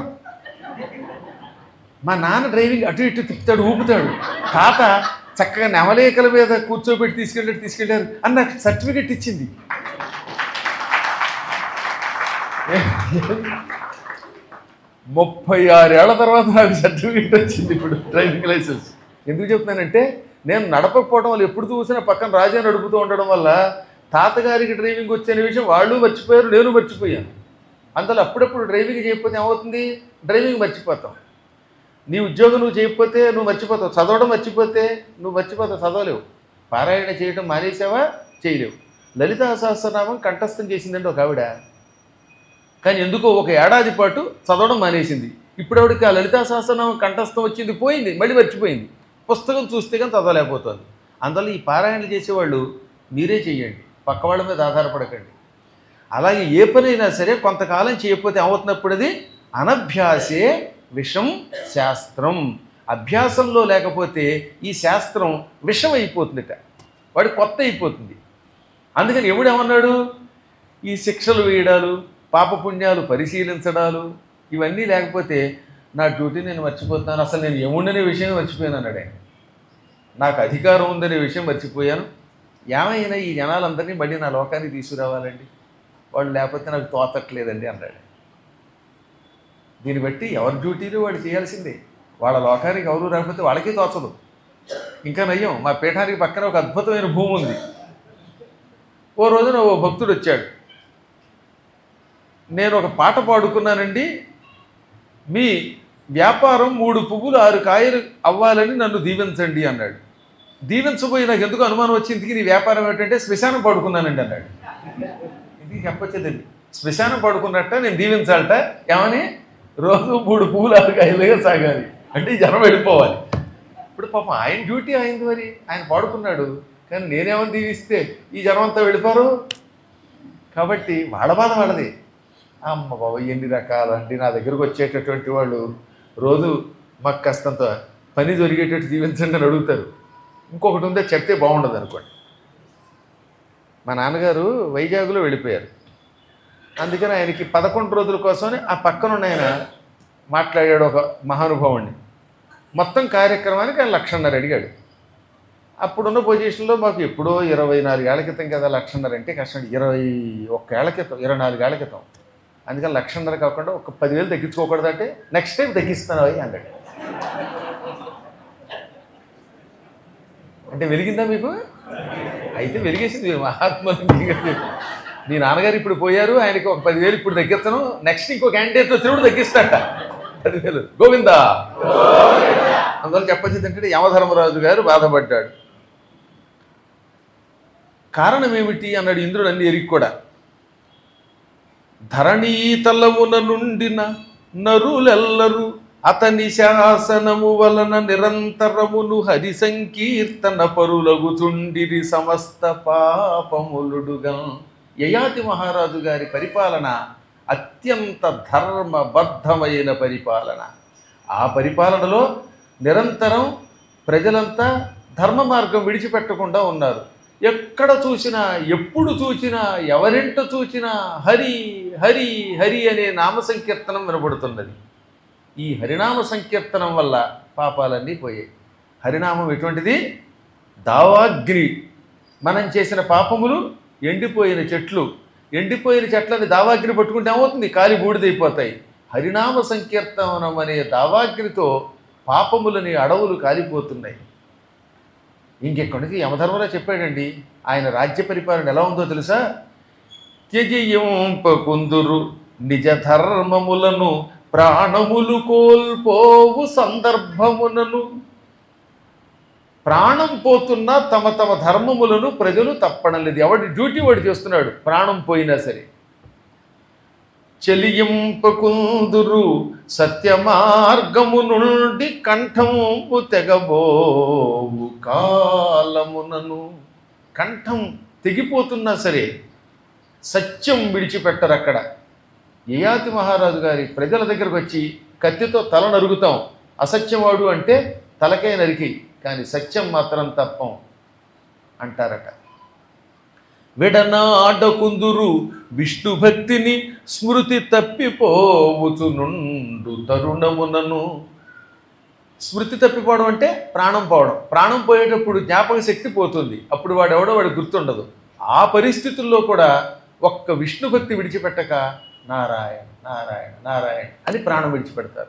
మా నాన్న డ్రైవింగ్ అటు ఇటు తిప్పుతాడు ఊపుతాడు తాత చక్కగా నెమలేకల మీద కూర్చోబెట్టి తీసుకెళ్ళి తీసుకెళ్ళారు అని నాకు సర్టిఫికెట్ ఇచ్చింది ముప్పై ఆరేళ్ల తర్వాత నాకు సర్టిఫికేట్ వచ్చింది ఇప్పుడు డ్రైవింగ్ లైసెన్స్ ఎందుకు చెప్తున్నానంటే నేను నడపకపోవడం వల్ల ఎప్పుడు చూసినా పక్కన రాజా నడుపుతూ ఉండడం వల్ల తాతగారికి డ్రైవింగ్ వచ్చే విషయం వాళ్ళు మర్చిపోయారు నేను మర్చిపోయాను అందులో అప్పుడప్పుడు డ్రైవింగ్ చేయకపోతే ఏమవుతుంది డ్రైవింగ్ మర్చిపోతాం నీ ఉద్యోగం నువ్వు చేయకపోతే నువ్వు మర్చిపోతావు చదవడం మర్చిపోతే నువ్వు మర్చిపోతావు చదవలేవు పారాయణ చేయడం మానేసావా చేయలేవు లలితా సహస్రనామం కంఠస్థం చేసిందండి ఒక ఆవిడ కానీ ఎందుకో ఒక ఏడాది పాటు చదవడం మానేసింది ఇప్పుడు ఆవిడకి ఆ లలితా సహస్రనామం కంఠస్థం వచ్చింది పోయింది మళ్ళీ మర్చిపోయింది పుస్తకం చూస్తే కానీ చదవలేకపోతుంది అందువల్ల ఈ పారాయణలు చేసేవాళ్ళు మీరే చేయండి పక్క వాళ్ళ మీద ఆధారపడకండి అలాగే ఏ పనైనా సరే కొంతకాలం చేయకపోతే ఏమవుతున్నప్పుడు అది అనభ్యాసే విషం శాస్త్రం అభ్యాసంలో లేకపోతే ఈ శాస్త్రం విషం అయిపోతుందిట వాడి కొత్త అయిపోతుంది అందుకని ఎవడు ఏమన్నాడు ఈ శిక్షలు వేయడాలు పాపపుణ్యాలు పరిశీలించడాలు ఇవన్నీ లేకపోతే నా డ్యూటీ నేను మర్చిపోతున్నాను అసలు నేను యముడనే విషయం మర్చిపోయాను అన్నాడు ఆయన నాకు అధికారం ఉందనే విషయం మర్చిపోయాను ఏమైనా ఈ జనాలందరినీ మళ్ళీ నా లోకానికి తీసుకురావాలండి వాళ్ళు లేకపోతే నాకు తోచట్లేదండి అన్నాడు దీన్ని బట్టి ఎవరి డ్యూటీలు వాడు చేయాల్సిందే వాళ్ళ లోకానికి ఎవరు రాకపోతే వాళ్ళకి తోచదు ఇంకా నయ్యం మా పీఠానికి పక్కన ఒక అద్భుతమైన భూమి ఉంది ఓ రోజున ఓ భక్తుడు వచ్చాడు నేను ఒక పాట పాడుకున్నానండి మీ వ్యాపారం మూడు పువ్వులు ఆరు కాయలు అవ్వాలని నన్ను దీవించండి అన్నాడు దీవించబోయి నాకు ఎందుకు అనుమానం వచ్చింది నీ వ్యాపారం ఏంటంటే శ్మశానం పాడుకున్నానండి అన్నాడు ఇది చెప్పొచ్చేదండి శ్మశానం పడుకున్నట్ట నేను దీవించాలట ఏమని రోజు మూడు పువ్వులు ఆరు కాయలుగా సాగాలి అంటే ఈ జనం వెళ్ళిపోవాలి ఇప్పుడు పాపం ఆయన డ్యూటీ అయింది మరి ఆయన పాడుకున్నాడు కానీ నేనేమని దీవిస్తే ఈ జనం అంతా వెళ్ళిపోరు కాబట్టి వాళ్ళ బాధ వాళ్ళది అమ్మ బాబు ఎన్ని రకాలండి నా దగ్గరకు వచ్చేటటువంటి వాళ్ళు రోజు మాకు కాస్తంత పని దొరికేటట్టు జీవించండి అని అడుగుతారు ఇంకొకటి ఉందే చెప్తే బాగుండదు అనుకోండి మా నాన్నగారు వైజాగ్లో వెళ్ళిపోయారు అందుకని ఆయనకి పదకొండు రోజుల కోసమని ఆ పక్కన ఉన్న ఆయన మాట్లాడాడు ఒక మహానుభావుణ్ణి మొత్తం కార్యక్రమానికి ఆయన లక్షన్నర అడిగాడు అప్పుడున్న పొజిషన్లో మాకు ఎప్పుడో ఇరవై నాలుగేళ్ల క్రితం కదా లక్షన్నర అంటే కష్టం ఇరవై ఒక్క ఏళ్ల క్రితం ఇరవై నాలుగేళ్ల క్రితం అందుకని లక్షన్నర కాకుండా ఒక పదివేలు తగ్గించుకోకూడదు అంటే నెక్స్ట్ టైం తగ్గిస్తాను అవి అన్నాడు అంటే వెలిగిందా మీకు అయితే వెలిగేసింది మీరు మహాత్ములు మీ నాన్నగారు ఇప్పుడు పోయారు ఆయనకి ఒక పదివేలు ఇప్పుడు తగ్గిస్తాను నెక్స్ట్ ఇంకో క్యాండిడేట్ వచ్చినప్పుడు తగ్గిస్తాట పదివేలు గోవిందా అందువల్ల చెప్పొచ్చింది ఏంటంటే యమధర్మరాజు గారు బాధపడ్డాడు కారణం ఏమిటి అన్నాడు ఇంద్రుడు అన్ని ఎరిగి కూడా ధరణీతలమున నుండిన నరులెల్లరు అతని శాసనము వలన నిరంతరమును హరి సంకీర్తన పరులగుచుండిరి సమస్త పాపములుడుగా యయాతి మహారాజు గారి పరిపాలన అత్యంత ధర్మబద్ధమైన పరిపాలన ఆ పరిపాలనలో నిరంతరం ప్రజలంతా ధర్మ మార్గం విడిచిపెట్టకుండా ఉన్నారు ఎక్కడ చూసినా ఎప్పుడు చూసినా ఎవరింట చూసినా హరి హరి హరి అనే నామ సంకీర్తనం వినబడుతున్నది ఈ హరినామ సంకీర్తనం వల్ల పాపాలన్నీ పోయాయి హరినామం ఎటువంటిది దావాగ్ని మనం చేసిన పాపములు ఎండిపోయిన చెట్లు ఎండిపోయిన చెట్లని దావాగ్ని పట్టుకుంటే ఏమవుతుంది కాలి బూడిదైపోతాయి హరినామ సంకీర్తనం అనే దావాగ్నితో పాపములని అడవులు కాలిపోతున్నాయి ఇంకెక్కడి నుంచి యమధర్మరావు చెప్పాడండి ఆయన రాజ్య పరిపాలన ఎలా ఉందో తెలుసా త్యజింపకుందురు నిజ ధర్మములను ప్రాణములు కోల్పోవు సందర్భమునను ప్రాణం పోతున్నా తమ తమ ధర్మములను ప్రజలు తప్పడం ఎవడి డ్యూటీ వాడు చేస్తున్నాడు ప్రాణం పోయినా సరే చెలియింపకుందురు సత్య మార్గము నుండి కంఠంపు తెగబోవు కాలమునను కంఠం తెగిపోతున్నా సరే సత్యం విడిచిపెట్టరు అక్కడ యయాతి మహారాజు గారి ప్రజల దగ్గరకు వచ్చి కత్తితో తల నరుగుతాం అసత్యవాడు అంటే తలకే నరికి కానీ సత్యం మాత్రం తప్పం అంటారట విడనాడకుందురు విష్ణు భక్తిని స్మృతి తప్పిపోవచ్చు నుండు తరుణమునను స్మృతి తప్పిపోవడం అంటే ప్రాణం పోవడం ప్రాణం పోయేటప్పుడు జ్ఞాపక శక్తి పోతుంది అప్పుడు వాడు ఎవడో వాడు గుర్తుండదు ఆ పరిస్థితుల్లో కూడా ఒక్క విష్ణు భక్తి విడిచిపెట్టక నారాయణ నారాయణ నారాయణ అని ప్రాణం విడిచిపెడతారు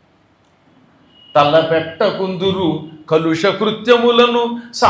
తలపెట్టకుందురు కలుష కృత్యములను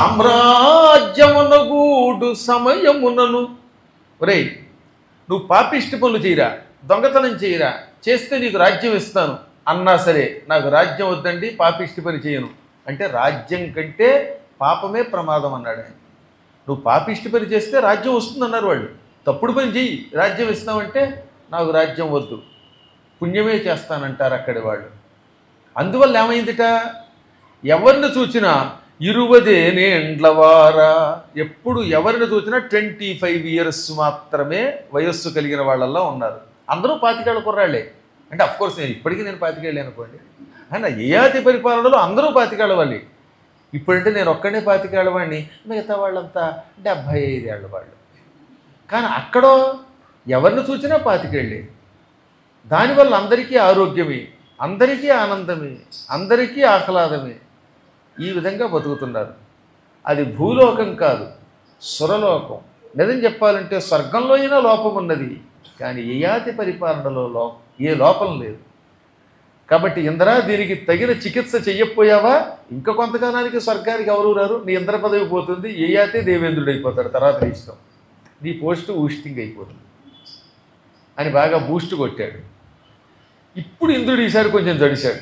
సామ్రాజ్యమునగూడు సమయమునను ఒరేయ్ నువ్వు పాపిష్టి పనులు చేయరా దొంగతనం చేయరా చేస్తే నీకు రాజ్యం ఇస్తాను అన్నా సరే నాకు రాజ్యం వద్దండి పాపిష్టి పని చేయను అంటే రాజ్యం కంటే పాపమే ప్రమాదం అన్నాడు ఆయన నువ్వు పాపిష్టి పని చేస్తే రాజ్యం వస్తుందన్నారు వాళ్ళు తప్పుడు పని చెయ్యి రాజ్యం ఇస్తామంటే నాకు రాజ్యం వద్దు పుణ్యమే చేస్తానంటారు అక్కడి వాళ్ళు అందువల్ల ఏమైందిట ఎవరిని చూసినా ఇరువదే నేండ్లవారా ఎప్పుడు ఎవరిని చూసినా ట్వంటీ ఫైవ్ ఇయర్స్ మాత్రమే వయస్సు కలిగిన వాళ్ళల్లో ఉన్నారు అందరూ పాతికేళ్ళ కుర్రాళ్ళే అంటే అఫ్కోర్స్ నేను ఇప్పటికీ నేను పాతికేళ్ళే అనుకోండి అయినా ఏయాతి పరిపాలనలో అందరూ పాతికేళ్ళ వాళ్ళే ఇప్పుడంటే నేను ఒక్కడే పాతికేళ్ళ వాడిని మిగతా వాళ్ళంతా డెబ్భై ఐదేళ్ళ వాళ్ళు కానీ అక్కడో ఎవరిని చూసినా పాతికేళ్ళే దానివల్ల అందరికీ ఆరోగ్యమే అందరికీ ఆనందమే అందరికీ ఆహ్లాదమే ఈ విధంగా బతుకుతున్నారు అది భూలోకం కాదు సురలోకం నిజం చెప్పాలంటే స్వర్గంలో అయినా లోపం ఉన్నది కానీ ఏయాతి పరిపాలనలో లో ఏ లోపం లేదు కాబట్టి ఇంద్ర దీనికి తగిన చికిత్స చెయ్యకపోయావా ఇంకా కొంతకాలానికి స్వర్గానికి ఎవరు రారు నీ ఇంద్ర పదవి పోతుంది ఏయాతే దేవేంద్రుడు అయిపోతాడు తర్వాత నీ ఇష్టం నీ పోస్టు ఊస్టింగ్ అయిపోతుంది అని బాగా బూస్ట్ కొట్టాడు ఇప్పుడు ఇంద్రుడు ఈసారి కొంచెం జడిశాడు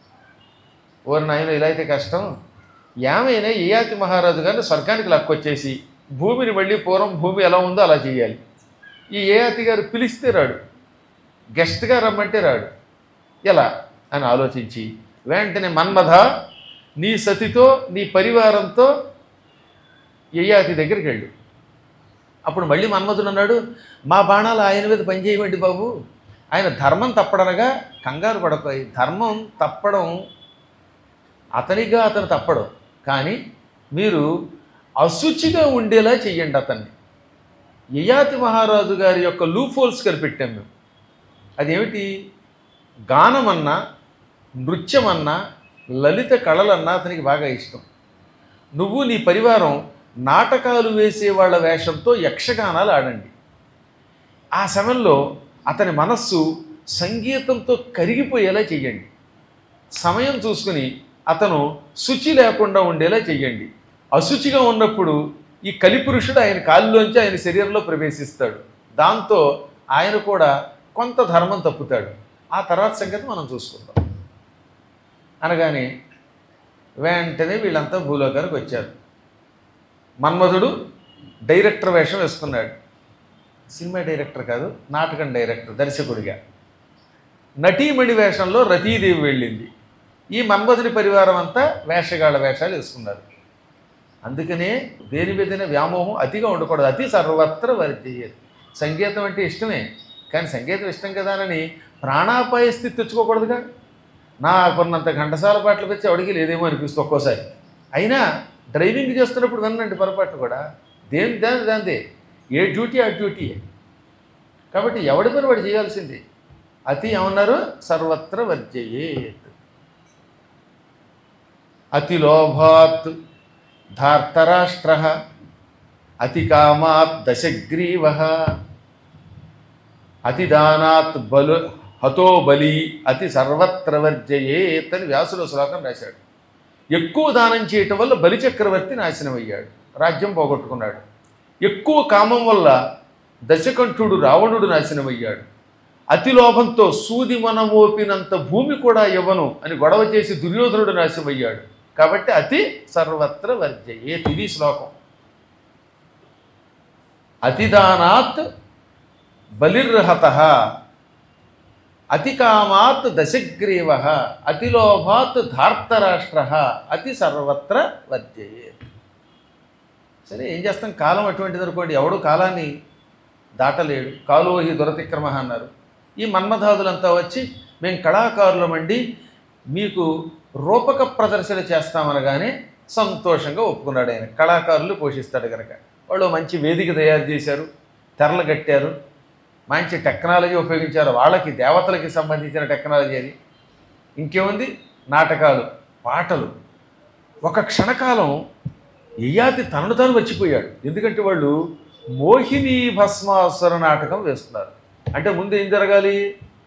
ఓరి నాయన ఇలా అయితే కష్టం ఏమైనా ఏయాతి మహారాజు గారిని స్వర్గానికి లక్కొచ్చేసి భూమిని మళ్ళీ పూర్వం భూమి ఎలా ఉందో అలా చేయాలి ఈ ఏయాతి గారు పిలిస్తే రాడు గెస్ట్గా రమ్మంటే రాడు ఎలా అని ఆలోచించి వెంటనే మన్మథ నీ సతితో నీ పరివారంతో యయాతి దగ్గరికి వెళ్ళు అప్పుడు మళ్ళీ మన్మధుడు అన్నాడు మా బాణాలు ఆయన మీద పనిచేయమండి బాబు ఆయన ధర్మం తప్పడనగా కంగారు పడపోయి ధర్మం తప్పడం అతనిగా అతను తప్పడం కానీ మీరు అశుచిగా ఉండేలా చెయ్యండి అతన్ని యయాతి మహారాజు గారి యొక్క లూఫోల్స్ కనిపెట్టాం మేము అదేమిటి గానమన్నా నృత్యమన్నా లలిత కళలన్నా అతనికి బాగా ఇష్టం నువ్వు నీ పరివారం నాటకాలు వేసే వాళ్ళ వేషంతో యక్షగానాలు ఆడండి ఆ సమయంలో అతని మనస్సు సంగీతంతో కరిగిపోయేలా చెయ్యండి సమయం చూసుకుని అతను శుచి లేకుండా ఉండేలా చెయ్యండి అశుచిగా ఉన్నప్పుడు ఈ కలిపురుషుడు ఆయన కాలులోంచి ఆయన శరీరంలో ప్రవేశిస్తాడు దాంతో ఆయన కూడా కొంత ధర్మం తప్పుతాడు ఆ తర్వాత సంగతి మనం చూసుకుందాం అనగానే వెంటనే వీళ్ళంతా భూలోకానికి వచ్చారు మన్మధుడు డైరెక్టర్ వేషం వేసుకున్నాడు సినిమా డైరెక్టర్ కాదు నాటకం డైరెక్టర్ దర్శకుడిగా నటీమణి వేషంలో రతీదేవి వెళ్ళింది ఈ మన్మధుని పరివారం అంతా వేషగాళ్ళ వేషాలు వేసుకున్నారు అందుకనే దేని మీదైనా వ్యామోహం అతిగా ఉండకూడదు అతి సర్వత్ర వర్జయ్యేది సంగీతం అంటే ఇష్టమే కానీ సంగీతం ఇష్టం కదా అని ప్రాణాపాయ స్థితి తెచ్చుకోకూడదుగా నాకున్నంత ఘంటసాల పాటలు వచ్చి ఎవడికి లేదేమో అనిపిస్తుంది ఒక్కోసారి అయినా డ్రైవింగ్ చేస్తున్నప్పుడు వినండి పొరపాటు కూడా దేని దాని దాందే ఏ డ్యూటీ ఆ డ్యూటీయే కాబట్టి ఎవడి పని వాడు చేయాల్సిందే అతి ఏమన్నారు సర్వత్ర వర్జయేత్ అతి లోభాత్ ధార్తరాష్ట్ర అతి కామాత్ దశగ్రీవ అతి దానాత్ బలు హతో బలి అతి సర్వత్ర వర్జయేత్ అని వ్యాసుల శ్లోకం రాశాడు ఎక్కువ దానం చేయటం వల్ల బలిచక్రవర్తి నాశనం అయ్యాడు రాజ్యం పోగొట్టుకున్నాడు ఎక్కువ కామం వల్ల దశకంఠుడు రావణుడు నాశనం అయ్యాడు అతి లోభంతో సూది మన మోపినంత భూమి కూడా ఇవ్వను అని గొడవ చేసి దుర్యోధనుడు నాశనం అయ్యాడు కాబట్టి అతి సర్వత్ర వర్జయే ఇది శ్లోకం అతిదానాత్ బలిర్హత అతి కామాత్ దశగ్రీవ అతిలోభాత్ ధార్తరాష్ట్ర అతి సర్వత్ర వర్జయే సరే ఏం చేస్తాం కాలం అటువంటిది అనుకోండి ఎవడు కాలాన్ని దాటలేడు కాలోహి దురతిక్రమ అన్నారు ఈ మన్మధాదులంతా వచ్చి మేము కళాకారులమండి మీకు రూపక ప్రదర్శన చేస్తామనగానే సంతోషంగా ఒప్పుకున్నాడు ఆయన కళాకారులు పోషిస్తాడు కనుక వాళ్ళు మంచి వేదిక తయారు చేశారు తెరలు కట్టారు మంచి టెక్నాలజీ ఉపయోగించారు వాళ్ళకి దేవతలకి సంబంధించిన టెక్నాలజీ అది ఇంకేముంది నాటకాలు పాటలు ఒక క్షణకాలం యయాతి తనను తాను మర్చిపోయాడు ఎందుకంటే వాళ్ళు మోహిని భస్మాసుర నాటకం వేస్తున్నారు అంటే ముందు ఏం జరగాలి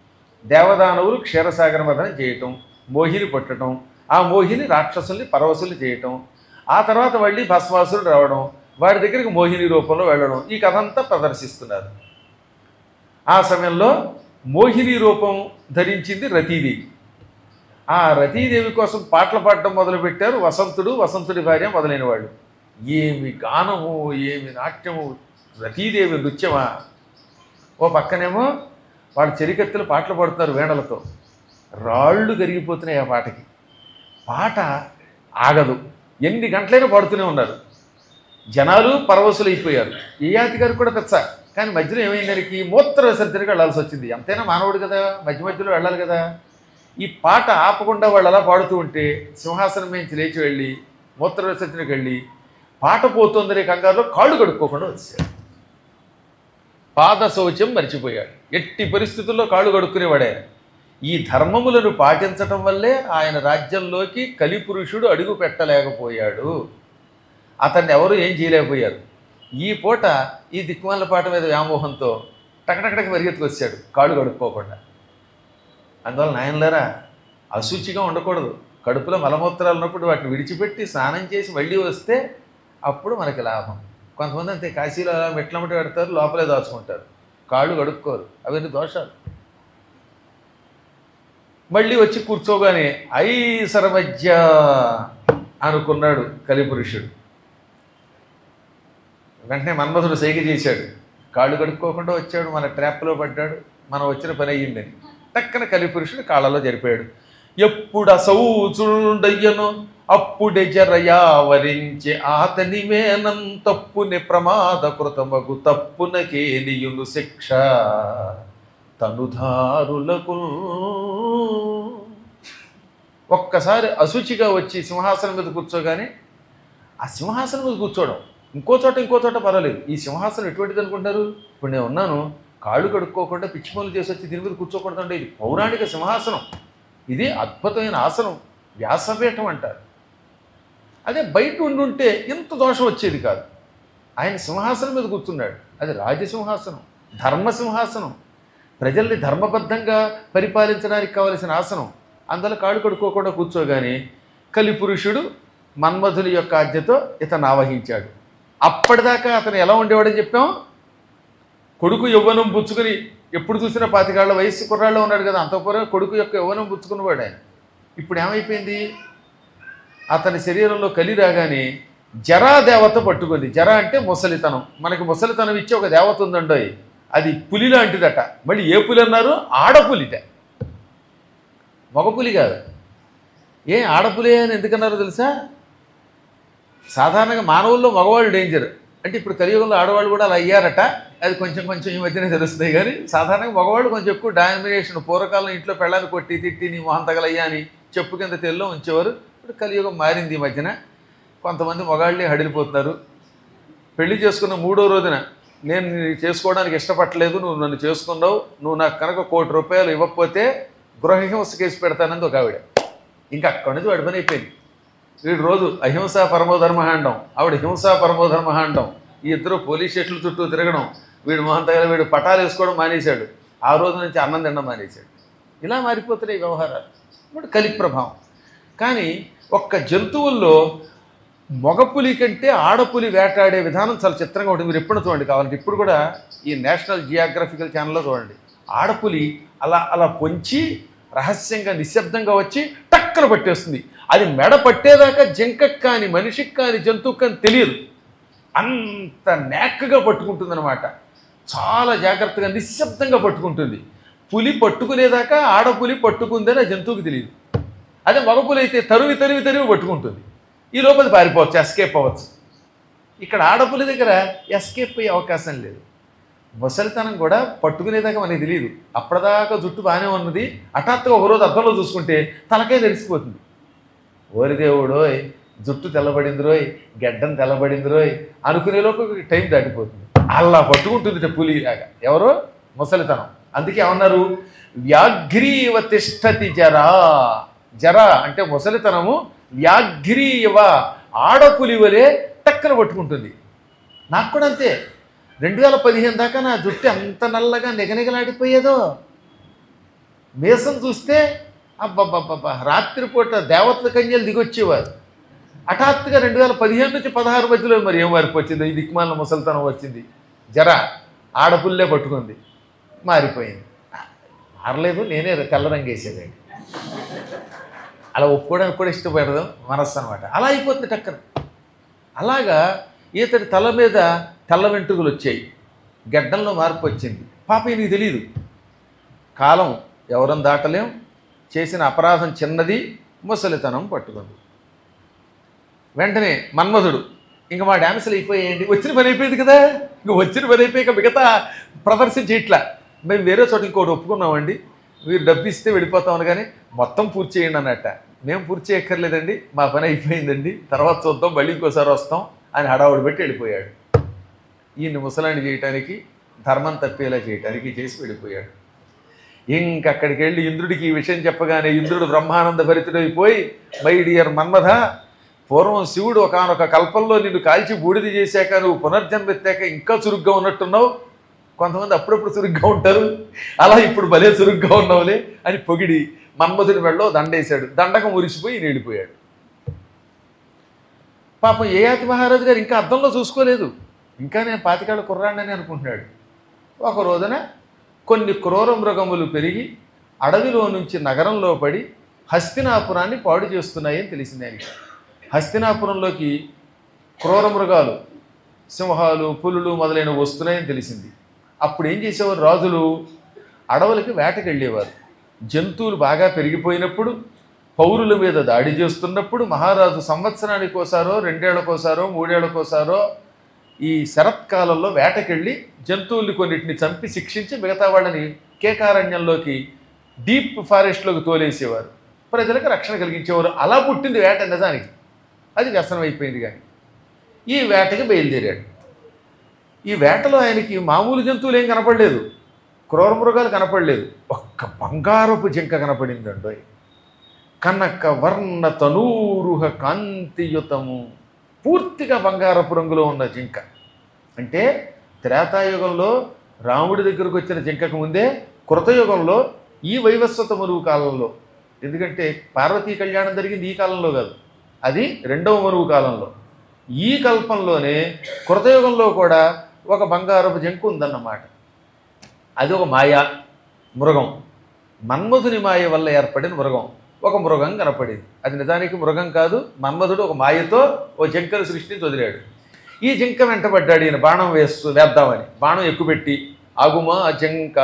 దేవదానవులు క్షీరసాగర మదనం చేయటం మోహిని పట్టడం ఆ మోహిని రాక్షసుల్ని పరవశుల్ని చేయటం ఆ తర్వాత మళ్ళీ భస్మాసురుడు రావడం వాడి దగ్గరికి మోహిని రూపంలో వెళ్ళడం ఈ కథ అంతా ప్రదర్శిస్తున్నారు ఆ సమయంలో మోహిని రూపం ధరించింది రతీదేవి ఆ రతీదేవి కోసం పాటలు పాడటం మొదలుపెట్టారు వసంతుడు వసంతుడి భార్య మొదలైన వాళ్ళు ఏమి గానము ఏమి నాట్యము రతీదేవి నృత్యమా ఓ పక్కనేమో వాళ్ళు చెరికత్తెలు పాటలు పాడుతున్నారు వేణలతో రాళ్ళు కరిగిపోతున్నాయి ఆ పాటకి పాట ఆగదు ఎన్ని గంటలైనా పాడుతూనే ఉన్నారు జనాలు పరవశులు అయిపోయారు ఏయాతి గారు కూడా పెచ్చ కానీ మధ్యలో ఏమైంది దానికి మూత్ర విసర్జనకి వెళ్ళాల్సి వచ్చింది ఎంతైనా మానవుడు కదా మధ్య మధ్యలో వెళ్ళాలి కదా ఈ పాట ఆపకుండా వాళ్ళు అలా పాడుతూ ఉంటే సింహాసనం నుంచి లేచి వెళ్ళి మూత్ర విసర్జనకి వెళ్ళి పాట పోతుందనే కంగారులో కాళ్ళు కడుక్కోకుండా వచ్చాడు పాద శౌచం మర్చిపోయాడు ఎట్టి పరిస్థితుల్లో కాళ్ళు కడుక్కునేవాడే ఈ ధర్మములను పాటించటం వల్లే ఆయన రాజ్యంలోకి కలిపురుషుడు అడుగు పెట్టలేకపోయాడు అతన్ని ఎవరు ఏం చేయలేకపోయారు ఈ పూట ఈ దిక్కుమాల పాట మీద వ్యామోహంతో టకటకటకి పరిగెత్తుకొచ్చాడు కాళ్ళు కడుక్కోకుండా అందువల్ల నాయనలారా అశుచిగా ఉండకూడదు కడుపులో మలమూత్రాలు ఉన్నప్పుడు వాటిని విడిచిపెట్టి స్నానం చేసి మళ్ళీ వస్తే అప్పుడు మనకి లాభం కొంతమంది అంతే కాశీలో అలా మెట్లమ్మటి పెడతారు లోపలే దాచుకుంటారు కాళ్ళు కడుక్కోరు అవన్నీ దోషాలు మళ్ళీ వచ్చి కూర్చోగానే ఐ సర్వజ్ఞ అనుకున్నాడు కలిపురుషుడు వెంటనే మన్మధుడు సైగ చేశాడు కాళ్ళు కడుక్కోకుండా వచ్చాడు మన ట్రాప్లో పడ్డాడు మనం వచ్చిన పని అయ్యిందని టక్కన కలిపురుషుడు కాళ్ళలో జరిపాడు ఎప్పుడు అసౌచుండయ్యను అప్పుడే జరయావరించి ఆతని మేనం తప్పుని ప్రమాద కృతమగు తప్పున కేలియును శిక్ష తనుధారులకు ఒక్కసారి అశుచిగా వచ్చి సింహాసనం మీద కూర్చోగానే ఆ సింహాసనం మీద కూర్చోవడం ఇంకో చోట ఇంకో చోట పర్వాలేదు ఈ సింహాసనం ఎటువంటిది అనుకుంటారు ఇప్పుడు నేను ఉన్నాను కాళ్ళు కడుక్కోకుండా పిచ్చి పనులు చేసి వచ్చి దీని మీద కూర్చోకూడదంటే ఇది పౌరాణిక సింహాసనం ఇది అద్భుతమైన ఆసనం వ్యాసపీఠం అంటారు అదే బయట ఉండుంటే ఇంత దోషం వచ్చేది కాదు ఆయన సింహాసనం మీద కూర్చున్నాడు అది రాజసింహాసనం ధర్మసింహాసనం ప్రజల్ని ధర్మబద్ధంగా పరిపాలించడానికి కావలసిన ఆసనం అందులో కాళ్ళు కడుక్కోకుండా కూర్చోగానే కలిపురుషుడు మన్మధుని యొక్క ఆజ్ఞతో ఇతను ఆవహించాడు అప్పటిదాకా అతను ఎలా ఉండేవాడని చెప్పాం కొడుకు యవ్వనం పుచ్చుకుని ఎప్పుడు చూసినా పాతికాళ్ళ వయస్సు కుర్రాళ్ళు ఉన్నాడు కదా అంతపురం కొడుకు యొక్క యవ్వనం పుచ్చుకున్నవాడు ఆయన ఇప్పుడు ఏమైపోయింది అతని శరీరంలో కలి రాగానే జరా దేవత పట్టుకుంది జర అంటే ముసలితనం మనకి ముసలితనం ఇచ్చే ఒక దేవత ఉందండోయ్ అది పులి లాంటిదట మళ్ళీ ఏ పులి అన్నారు ఆడపులిట మగపులి కాదు ఏ ఆడపులి అని ఎందుకన్నారో తెలుసా సాధారణంగా మానవుల్లో మగవాళ్ళు డేంజర్ అంటే ఇప్పుడు కలియుగంలో ఆడవాళ్ళు కూడా అలా అయ్యారట అది కొంచెం కొంచెం ఈ మధ్యనే తెలుస్తుంది కానీ సాధారణంగా మగవాళ్ళు కొంచెం ఎక్కువ డామినేషన్ పూర్వకాలం ఇంట్లో పెళ్ళాన్ని కొట్టి తిట్టి నీ మొహం తగలయ్యా అని చెప్పు కింద తెల్లో ఉంచేవారు ఇప్పుడు కలియుగం మారింది ఈ మధ్యన కొంతమంది మగాళ్ళే హడిలిపోతున్నారు పెళ్లి చేసుకున్న మూడో రోజున నేను నిన్ను చేసుకోవడానికి ఇష్టపడలేదు నువ్వు నన్ను చేసుకున్నావు నువ్వు నాకు కనుక కోటి రూపాయలు ఇవ్వకపోతే గృహహింస కేసు పెడతానంది ఒక ఆవిడ ఇంకా అక్కడి నుంచి వాడి పని అయిపోయింది వీడు రోజు అహింస పరమోధర్మహాండం ఆవిడ హింస పరమోధర్మహాండం ఈ ఇద్దరు పోలీస్ స్టేషన్ల చుట్టూ తిరగడం వీడు మొహం తగల వీడు పటాలు వేసుకోవడం మానేశాడు ఆ రోజు నుంచి అన్నం తినడం మానేశాడు ఇలా మారిపోతున్నాయి ఈ వ్యవహారాలు ఇప్పుడు కలి ప్రభావం కానీ ఒక్క జంతువుల్లో మగపులి కంటే ఆడపులి వేటాడే విధానం చాలా చిత్రంగా ఉంటుంది మీరు ఎప్పుడు చూడండి కావాలంటే ఇప్పుడు కూడా ఈ నేషనల్ జియోగ్రఫికల్ ఛానల్లో చూడండి ఆడపులి అలా అలా పొంచి రహస్యంగా నిశ్శబ్దంగా వచ్చి టక్కన పట్టేస్తుంది అది మెడ పట్టేదాకా జింకకు కానీ మనిషికి కానీ జంతువుకి కానీ తెలియదు అంత నేక్కగా పట్టుకుంటుంది అనమాట చాలా జాగ్రత్తగా నిశ్శబ్దంగా పట్టుకుంటుంది పులి పట్టుకునేదాకా ఆడపులి పట్టుకుందని ఆ జంతువుకి తెలియదు అదే మగపులి అయితే తరువి తరివి తరివి పట్టుకుంటుంది ఈ లోపల పారిపోవచ్చు ఎస్కేప్ అవ్వచ్చు ఇక్కడ ఆడపులి దగ్గర ఎస్కేప్ అయ్యే అవకాశం లేదు ముసలితనం కూడా పట్టుకునేదాకా మనకి తెలియదు అప్పటిదాకా జుట్టు బాగానే ఉన్నది హఠాత్తుగా ఒకరోజు అద్దంలో చూసుకుంటే తలకాయ తెలిసిపోతుంది ఓరి దేవుడోయ్ జుట్టు తెల్లబడింది రోయ్ గెడ్డం తెల్లబడింది రోయ్ అనుకునే లోపు టైం దాటిపోతుంది అలా పట్టుకుంటుంది పులి లాగా ఎవరో ముసలితనం అందుకే ఏమన్నారు వ్యాఘ్రీవ తిష్టతి జరా జర అంటే ముసలితనము వ్యాఘ్రీవ ఆడపులి వలె టక్కన పట్టుకుంటుంది నాకు కూడా అంతే రెండు వేల పదిహేను దాకా నా జుట్టు ఎంత నల్లగా నిగనిగలాడిపోయేదో మీసం చూస్తే అబ్బబ్బబ్బబ్బా రాత్రిపూట దేవతల కన్యలు దిగొచ్చేవారు హఠాత్తుగా రెండు వేల పదిహేను నుంచి పదహారు మధ్యలో మరి ఏం మార్పు వచ్చింది ఈ దిక్మాల ముసలితనం వచ్చింది జర ఆడపుల్లే పట్టుకుంది మారిపోయింది మారలేదు నేనే తెల్ల రంగు వేసేదండి అలా ఒప్పుకోవడానికి కూడా ఇష్టపడదాం మనస్సు అనమాట అలా అయిపోతుంది టక్కన అలాగా ఈతడి తల మీద తెల్ల వెంట్రుకలు వచ్చాయి గడ్డంలో మార్పు వచ్చింది పాప నీకు తెలియదు కాలం ఎవరం దాటలేం చేసిన అపరాధం చిన్నది ముసలితనం పట్టుకుంది వెంటనే మన్మధుడు ఇంక మా డ్యాన్సులు అయిపోయాయండి వచ్చిన పని అయిపోయింది కదా ఇంక వచ్చిన పని అయిపోయాక మిగతా ప్రదర్శన చేయట్లా మేము వేరే చోట ఇంకోటి ఒప్పుకున్నామండి మీరు డబ్బు ఇస్తే వెళ్ళిపోతామని కానీ మొత్తం పూర్తి చేయండి అన్నట్ట మేము పూర్తి చేయక్కర్లేదండి మా పని అయిపోయిందండి తర్వాత చూద్దాం మళ్ళీ ఇంకోసారి వస్తాం అని హడావుడు పెట్టి వెళ్ళిపోయాడు ఈయన్ని ముసలాన్ని చేయటానికి ధర్మం తప్పేలా చేయటానికి చేసి వెళ్ళిపోయాడు ఇంకక్కడికి వెళ్ళి ఇంద్రుడికి ఈ విషయం చెప్పగానే ఇంద్రుడు బ్రహ్మానంద భరితుడైపోయి మై డియర్ మన్మథ పూర్వం శివుడు ఒకనొక కల్పంలో నిన్ను కాల్చి బూడిద చేశాక నువ్వు పునర్జన్మ ఎత్తాక ఇంకా చురుగ్గా ఉన్నట్టున్నావు కొంతమంది అప్పుడప్పుడు చురుగ్గా ఉంటారు అలా ఇప్పుడు భలే చురుగ్గా ఉన్నావులే అని పొగిడి మన్మధుని మెడలో దండేశాడు దండకం మురిసిపోయి ఈయన వెళ్ళిపోయాడు పాపం ఏయాతి మహారాజు గారు ఇంకా అద్దంలో చూసుకోలేదు ఇంకా నేను పాతికాళ్ళ కుర్రాడిని అనుకుంటున్నాడు ఒక రోజున కొన్ని క్రూర మృగములు పెరిగి అడవిలో నుంచి నగరంలో పడి హస్తినాపురాన్ని పాడు చేస్తున్నాయని తెలిసింది ఆయనకి హస్తినాపురంలోకి క్రూర మృగాలు సింహాలు పులులు మొదలైనవి వస్తున్నాయని తెలిసింది అప్పుడు ఏం చేసేవారు రాజులు అడవులకి వేటకి వెళ్ళేవారు జంతువులు బాగా పెరిగిపోయినప్పుడు పౌరుల మీద దాడి చేస్తున్నప్పుడు మహారాజు సంవత్సరానికి ఒకసారో రెండేళ్లకోసారో మూడేళ్లకోసారో ఈ శరత్కాలంలో వేటకెళ్ళి జంతువుల్ని కొన్నిటిని చంపి శిక్షించి మిగతా వాళ్ళని కేకారణ్యంలోకి డీప్ ఫారెస్ట్లోకి తోలేసేవారు ప్రజలకు రక్షణ కలిగించేవారు అలా పుట్టింది వేట నిజానికి అది వ్యసనం అయిపోయింది కానీ ఈ వేటకి బయలుదేరాడు ఈ వేటలో ఆయనకి మామూలు జంతువులు ఏం కనపడలేదు క్రూర మృగాలు కనపడలేదు ఒక్క బంగారపు జింక కనపడిందండోయ్ కనక వర్ణ తనూరుహ కాంతియుతము పూర్తిగా బంగారపు రంగులో ఉన్న జింక అంటే త్రేతాయుగంలో రాముడి దగ్గరకు వచ్చిన జింకకు ముందే కృతయుగంలో ఈ వైవస్వత మరువు కాలంలో ఎందుకంటే పార్వతీ కళ్యాణం జరిగింది ఈ కాలంలో కాదు అది రెండవ మరువు కాలంలో ఈ కల్పంలోనే కృతయుగంలో కూడా ఒక బంగారపు జింక ఉందన్నమాట అది ఒక మాయా మృగం మన్మధుని మాయ వల్ల ఏర్పడిన మృగం ఒక మృగం కనపడింది అది నిజానికి మృగం కాదు మన్మధుడు ఒక మాయతో ఓ జింకను సృష్టించి వదిలాడు ఈ జింక వెంటబడ్డాడు ఈయన బాణం వేస్తూ వేద్దామని బాణం ఎక్కుపెట్టి ఆగుమా జింక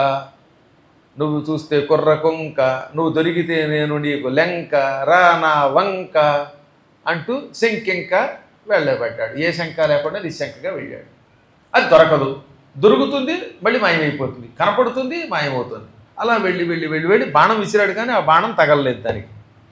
నువ్వు చూస్తే కుర్ర కొంక నువ్వు దొరికితే నేను నీకు లెంక రానా వంక అంటూ శంకింక వెళ్ళబడ్డాడు ఏ శంక లేకుండా నిశంకగా వెళ్ళాడు అది దొరకదు దొరుకుతుంది మళ్ళీ మాయమైపోతుంది కనపడుతుంది మాయమవుతుంది అలా వెళ్ళి వెళ్ళి వెళ్ళి వెళ్ళి బాణం విసిరాడు కానీ ఆ బాణం తగలలేదు దానికి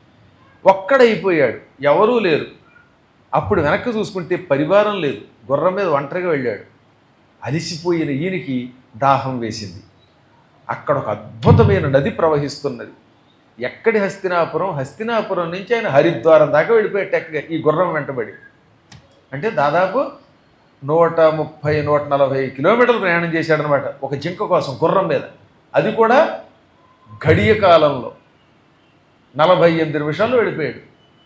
ఒక్కడైపోయాడు ఎవరూ లేరు అప్పుడు వెనక్కి చూసుకుంటే పరివారం లేదు గుర్రం మీద ఒంటరిగా వెళ్ళాడు అలిసిపోయిన ఈయనకి దాహం వేసింది అక్కడ ఒక అద్భుతమైన నది ప్రవహిస్తున్నది ఎక్కడి హస్తినాపురం హస్తినాపురం నుంచి ఆయన హరిద్వారం దాకా వెళ్ళిపోయాడు టెక్కగా ఈ గుర్రం వెంటబడి అంటే దాదాపు నూట ముప్పై నూట నలభై కిలోమీటర్లు ప్రయాణం చేశాడనమాట ఒక జింక కోసం గుర్రం మీద అది కూడా గడియ కాలంలో నలభై ఎనిమిది నిమిషాల్లో వెళ్ళిపోయాడు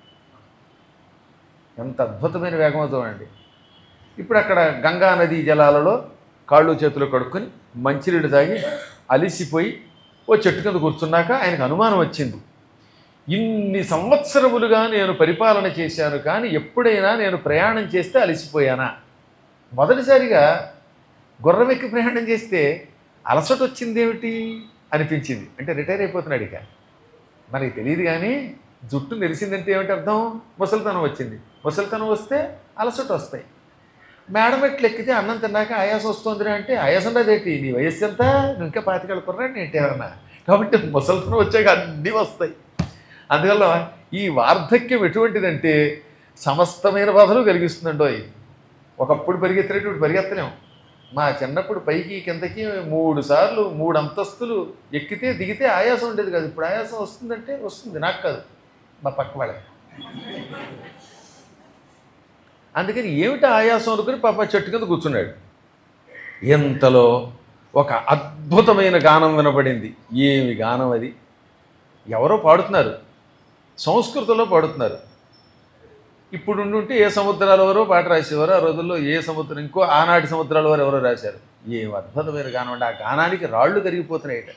ఎంత అద్భుతమైన వేగంతో అండి ఇప్పుడు అక్కడ గంగా నదీ జలాలలో కాళ్ళు చేతులు కడుక్కొని మంచినీళ్ళు తాగి అలిసిపోయి ఓ చెట్టు కింద కూర్చున్నాక ఆయనకు అనుమానం వచ్చింది ఇన్ని సంవత్సరములుగా నేను పరిపాలన చేశాను కానీ ఎప్పుడైనా నేను ప్రయాణం చేస్తే అలసిపోయానా మొదటిసారిగా గుర్రం ఎక్కి ప్రయాణం చేస్తే అలసట వచ్చిందేమిటి అనిపించింది అంటే రిటైర్ అయిపోతున్నాడు ఇక మనకి తెలియదు కానీ జుట్టు నెరిసిందంటే ఏమిటి అర్థం ముసలితనం వచ్చింది ముసలితనం వస్తే అలసట వస్తాయి మేడం ఎట్లు ఎక్కితే అన్నం తిన్నాక ఆయాసం వస్తుంది అంటే ఆయాసం అదేంటి నీ వయస్సు ఎంత నువ్వు ఇంకా పాతికలు కుర్రాడు ఏంటి ఏమన్నా కాబట్టి ముసలితనం వచ్చాక అన్నీ వస్తాయి అందువల్ల ఈ వార్ధక్యం ఎటువంటిదంటే సమస్తమైన బాధలు కలిగిస్తుందండోయ్ ఒకప్పుడు పరిగెత్తినట్టు ఇప్పుడు పరిగెత్తలేము మా చిన్నప్పుడు పైకి కిందకి మూడు సార్లు మూడు అంతస్తులు ఎక్కితే దిగితే ఆయాసం ఉండేది కాదు ఇప్పుడు ఆయాసం వస్తుందంటే వస్తుంది నాకు కాదు మా పక్క వాళ్ళకి అందుకని ఏమిటి ఆయాసం అనుకుని పాప చెట్టు కింద కూర్చున్నాడు ఇంతలో ఒక అద్భుతమైన గానం వినపడింది ఏమి గానం అది ఎవరో పాడుతున్నారు సంస్కృతంలో పాడుతున్నారు ఇప్పుడు ఉండుంటే ఏ సముద్రాల వారో పాట రాసేవారు ఆ రోజుల్లో ఏ సముద్రం ఇంకో ఆనాటి సముద్రాల వారు ఎవరో రాశారు ఏం అద్భుతమైన గానం అండి ఆ గానానికి రాళ్ళు కరిగిపోతున్నాయట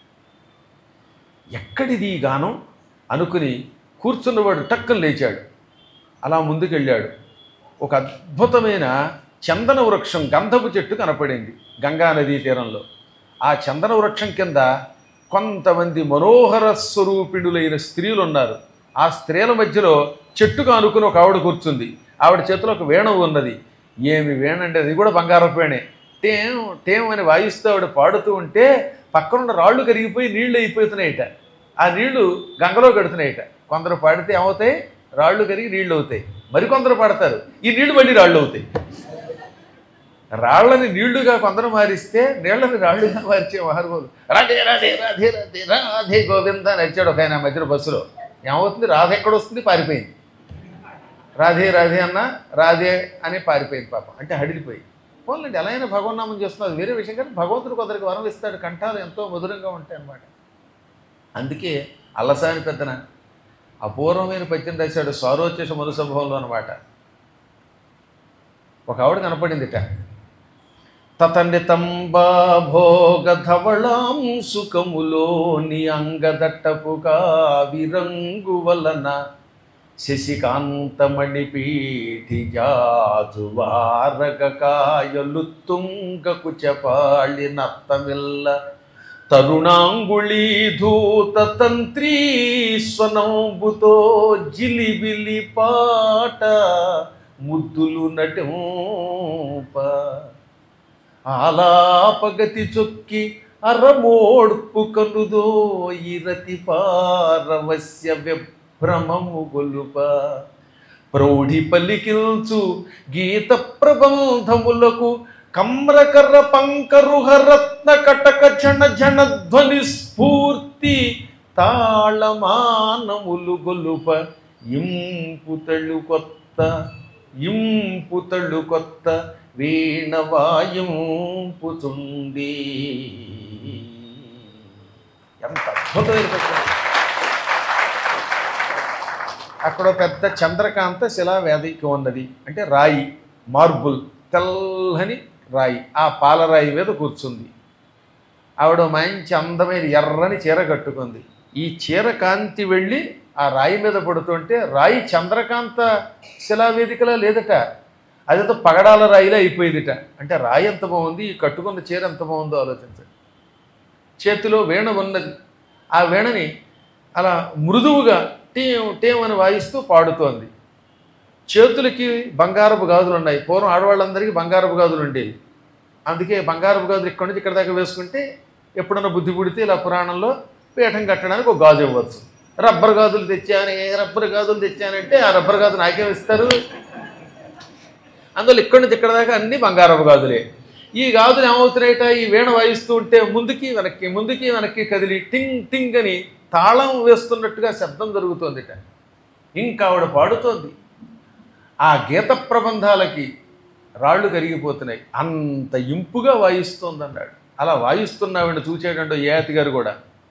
ఎక్కడిది ఈ గానం అనుకుని కూర్చున్నవాడు టక్కున లేచాడు అలా ముందుకెళ్ళాడు ఒక అద్భుతమైన చందన వృక్షం గంధపు చెట్టు కనపడింది గంగా నదీ తీరంలో ఆ చందన వృక్షం కింద కొంతమంది మనోహర స్వరూపిణులైన స్త్రీలు ఉన్నారు ఆ స్త్రీల మధ్యలో చెట్టుకు ఆనుకుని ఒక ఆవిడ కూర్చుంది ఆవిడ చేతిలో ఒక వేణు ఉన్నది ఏమి వేణండి అది కూడా బంగారపు వేణే టేం టేం అని వాయిస్తూ ఆవిడ పాడుతూ ఉంటే పక్కనున్న రాళ్ళు కరిగిపోయి నీళ్లు అయిపోతున్నాయట ఆ నీళ్లు గంగలో కడుతున్నాయట కొందరు పాడితే ఏమవుతాయి రాళ్ళు కరిగి నీళ్లు అవుతాయి మరికొందరు పాడతారు ఈ నీళ్లు మళ్ళీ రాళ్ళు అవుతాయి రాళ్ళని నీళ్లుగా కొందరు మారిస్తే నీళ్ళని రాళ్ళుగా మార్చే మహానుభావులు రాధే రాధే రాధే రాధే రాధే గోవింద అని వచ్చాడు ఒక ఆయన మధ్యలో బస్సులో ఏమవుతుంది రాధ ఎక్కడ వస్తుంది పారిపోయింది రాధే రాధే అన్న రాధే అని పారిపోయింది పాపం అంటే హడిలిపోయి పోన్లండి ఎలా అయినా భగవన్నామం చేస్తున్నారు అది వేరే విషయం కానీ భగవంతుడు కొందరికి వరం ఇస్తాడు కంఠాలు ఎంతో మధురంగా ఉంటాయి అన్నమాట అందుకే అల్లసాని పెద్దన అపూర్వమైన పద్యం రాశాడు స్వారోచేష మనుసంభవంలో అనమాట ఒక ఆవిడ కనపడిందిట తతనితంబా భోగధవళాం సుఖములోని అంగదట్టపు కావిరంగు వలన శశికాంతమణిపీఠి జాజువారగ కాయలు తుంగకు చపాళి నత్తమిల్ల తరుణాంగుళీధూత తంత్రీస్వనంబుతో జిలిబిలి పాట ముద్దులు నటింప ఆలాపగతి చొక్కి అరమోడ్పు కనుదో ఇరతి పారవస్య విభ్రమము గొలుప ప్రౌఢి పలికిల్చు గీత ప్రబంధములకు కమ్రకర పంకరుహరత్న కటక ఝణ ఝణ ధ్వని స్ఫూర్తి తాళమానములు గొలుప ఇంపుతళ్ళు కొత్త ఇంపుతళ్ళు కొత్త వీణవాయింపుచుండి ఎంత అద్భుతమైన పద్యం. అక్కడ ఒక పెద్ద చంద్రకాంత శిలా వేదిక ఉన్నది అంటే రాయి మార్బుల్ తెల్లని రాయి ఆ పాలరాయి మీద కూర్చుంది ఆవిడ మంచి అందమైన ఎర్రని చీర కట్టుకుంది ఈ చీర కాంతి వెళ్ళి ఆ రాయి మీద పడుతుంటే రాయి చంద్రకాంత శిలావేదికలా లేదట అదేదో పగడాల రాయిలా అయిపోయిందిట అంటే రాయి ఎంత బాగుంది ఈ కట్టుకున్న చీర ఎంత బాగుందో ఆలోచించండి చేతిలో వీణ ఉన్నది ఆ వీణని అలా మృదువుగా టీం టీం అని వాయిస్తూ పాడుతోంది చేతులకి బంగారపు గాజులు ఉన్నాయి పూర్వం ఆడవాళ్ళందరికీ బంగారపు గాజులు ఉండేవి అందుకే బంగారపు గాజులు ఇక్కడ నుంచి ఇక్కడ దాకా వేసుకుంటే ఎప్పుడన్నా బుద్ధి పుడితే ఇలా పురాణంలో పీఠం కట్టడానికి ఒక గాజు ఇవ్వచ్చు రబ్బర్ గాజులు తెచ్చాను ఏ రబ్బర్ గాజులు తెచ్చానంటే ఆ రబ్బర్ గాజు నాకేం ఇస్తారు అందులో ఇక్కడి నుంచి ఇక్కడ దాకా అన్ని బంగారపు గాజులే ఈ గాజులు ఏమవుతున్నాయట ఈ వీణ వాయిస్తూ ఉంటే ముందుకి వెనక్కి ముందుకి వెనక్కి కదిలి టింగ్ టింగ్ అని తాళం వేస్తున్నట్టుగా శబ్దం జరుగుతోందిట ఇంకా ఆవిడ పాడుతోంది ఆ గీత ప్రబంధాలకి రాళ్ళు కరిగిపోతున్నాయి అంత ఇంపుగా వాయిస్తోంది అన్నాడు అలా వాయిస్తున్న ఆవిడ చూచేటంటూ ఏతి గారు కూడా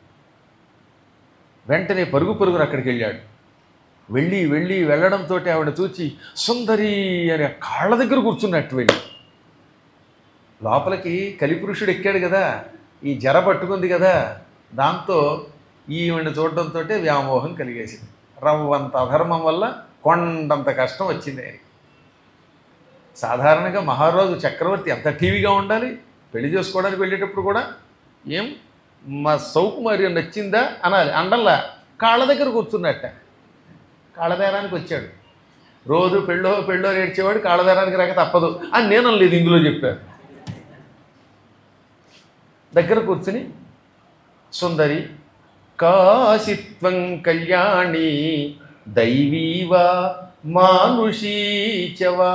వెంటనే పరుగు పరుగున అక్కడికి వెళ్ళాడు వెళ్ళి వెళ్ళి వెళ్ళడంతో ఆవిడ చూచి సుందరి అనే కాళ్ళ దగ్గర కూర్చున్నట్టు వెళ్ళి లోపలికి కలిపురుషుడు ఎక్కాడు కదా ఈ జర పట్టుకుంది కదా దాంతో ఈవిని చూడడంతో వ్యామోహం కలిగేసింది రవ్వంత అధర్మం వల్ల కొండంత కష్టం వచ్చింది ఆయనకి సాధారణంగా మహారాజు చక్రవర్తి ఎంత టీవీగా ఉండాలి పెళ్లి చేసుకోవడానికి వెళ్ళేటప్పుడు కూడా ఏం మా సౌకుమార్యం నచ్చిందా అనాలి అండల్లా కాళ్ళ దగ్గర కూర్చున్నట్ట కాళ్ళబేరానికి వచ్చాడు రోజు పెళ్ళో పెళ్ళో ఏడ్చేవాడు కాళ్ళబేరానికి రాక తప్పదు అని నేను లేదు ఇందులో చెప్పారు దగ్గర కూర్చుని సుందరి కాశిత్వం కళ్యాణి దైవీవా మానుషీచవా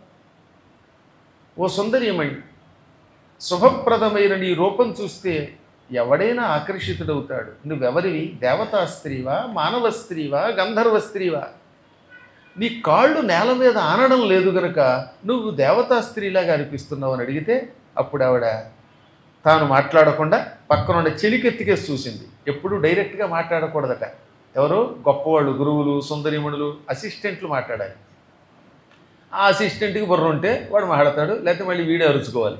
ఓ సుందరియమణి శుభప్రదమైన నీ రూపం చూస్తే ఎవడైనా ఆకర్షితుడవుతాడు నువ్వెవరివి దేవతా స్త్రీవా మానవ స్త్రీవా గంధర్వ స్త్రీవా నీ కాళ్ళు నేల మీద ఆనడం లేదు గనుక నువ్వు దేవతా స్త్రీలాగా అనిపిస్తున్నావు అని అడిగితే అప్పుడు ఆవిడ తాను మాట్లాడకుండా పక్కనుండే చెలికెత్తికేసి చూసింది ఎప్పుడు డైరెక్ట్గా మాట్లాడకూడదట ఎవరు గొప్పవాళ్ళు గురువులు సుందరిమణులు అసిస్టెంట్లు మాట్లాడాలి ఆ అసిస్టెంట్కి బుర్ర ఉంటే వాడు మాట్లాడతాడు లేకపోతే మళ్ళీ వీడే అరుచుకోవాలి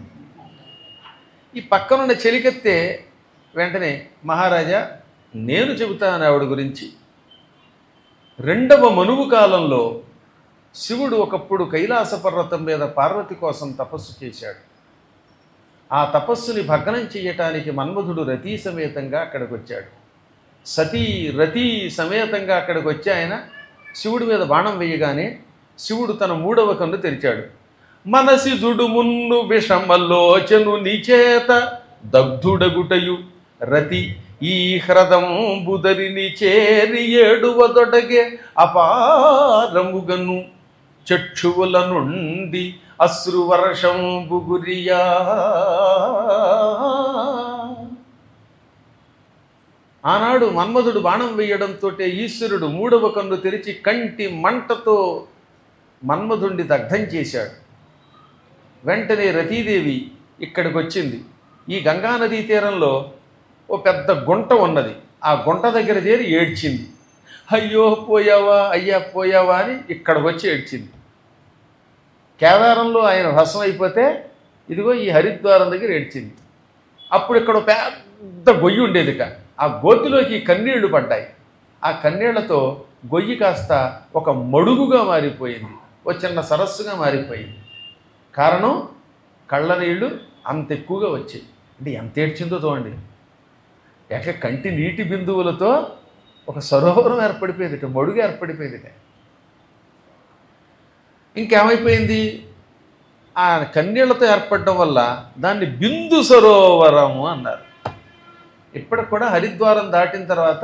ఈ పక్కనున్న చెలికెత్తే వెంటనే మహారాజా నేను చెబుతాను ఆవిడ గురించి రెండవ మనువు కాలంలో శివుడు ఒకప్పుడు కైలాస పర్వతం మీద పార్వతి కోసం తపస్సు చేశాడు ఆ తపస్సుని భగ్నం చేయటానికి మన్మధుడు రతీ సమేతంగా అక్కడికి వచ్చాడు సతీ రతీ సమేతంగా అక్కడికి వచ్చి ఆయన శివుడి మీద బాణం వేయగానే శివుడు తన మూడవ కన్ను తెరిచాడు మనసి జుడు మున్ను విషమలోచను నిచేత దగ్ధుడగుటయు రతి ఈ హ్రదం బుదరిని చేరి ఏడువదొడగే అపారముగను చక్షువుల నుండి అశ్రువర్షం బుగురియా ఆనాడు మన్మధుడు బాణం వేయడంతో ఈశ్వరుడు మూడవ కన్ను తెరిచి కంటి మంటతో మన్మధుణ్ణి దగ్ధం చేశాడు వెంటనే రతీదేవి ఇక్కడికి వచ్చింది ఈ గంగానదీ తీరంలో ఓ పెద్ద గుంట ఉన్నది ఆ గుంట దగ్గర చేరి ఏడ్చింది అయ్యో పోయావా అయ్యా పోయావా అని ఇక్కడికి వచ్చి ఏడ్చింది కేదారంలో ఆయన భస్మం అయిపోతే ఇదిగో ఈ హరిద్వారం దగ్గర ఏడ్చింది అప్పుడు ఇక్కడ ఒక పెద్ద గొయ్యి ఉండేదిట ఆ గోతిలోకి కన్నీళ్లు పడ్డాయి ఆ కన్నీళ్లతో గొయ్యి కాస్త ఒక మడుగుగా మారిపోయింది ఓ చిన్న సరస్సుగా మారిపోయింది కారణం కళ్ళ నీళ్లు అంత ఎక్కువగా వచ్చాయి అంటే ఎంత ఏడ్చిందో చూడండి ఎక్క కంటి నీటి బిందువులతో ఒక సరోవరం ఏర్పడిపోయేదిట మడుగు ఏర్పడిపోయేదిట ఇంకేమైపోయింది ఆ కన్నీళ్లతో ఏర్పడడం వల్ల దాన్ని బిందు సరోవరము అన్నారు ఇప్పటికి కూడా హరిద్వారం దాటిన తర్వాత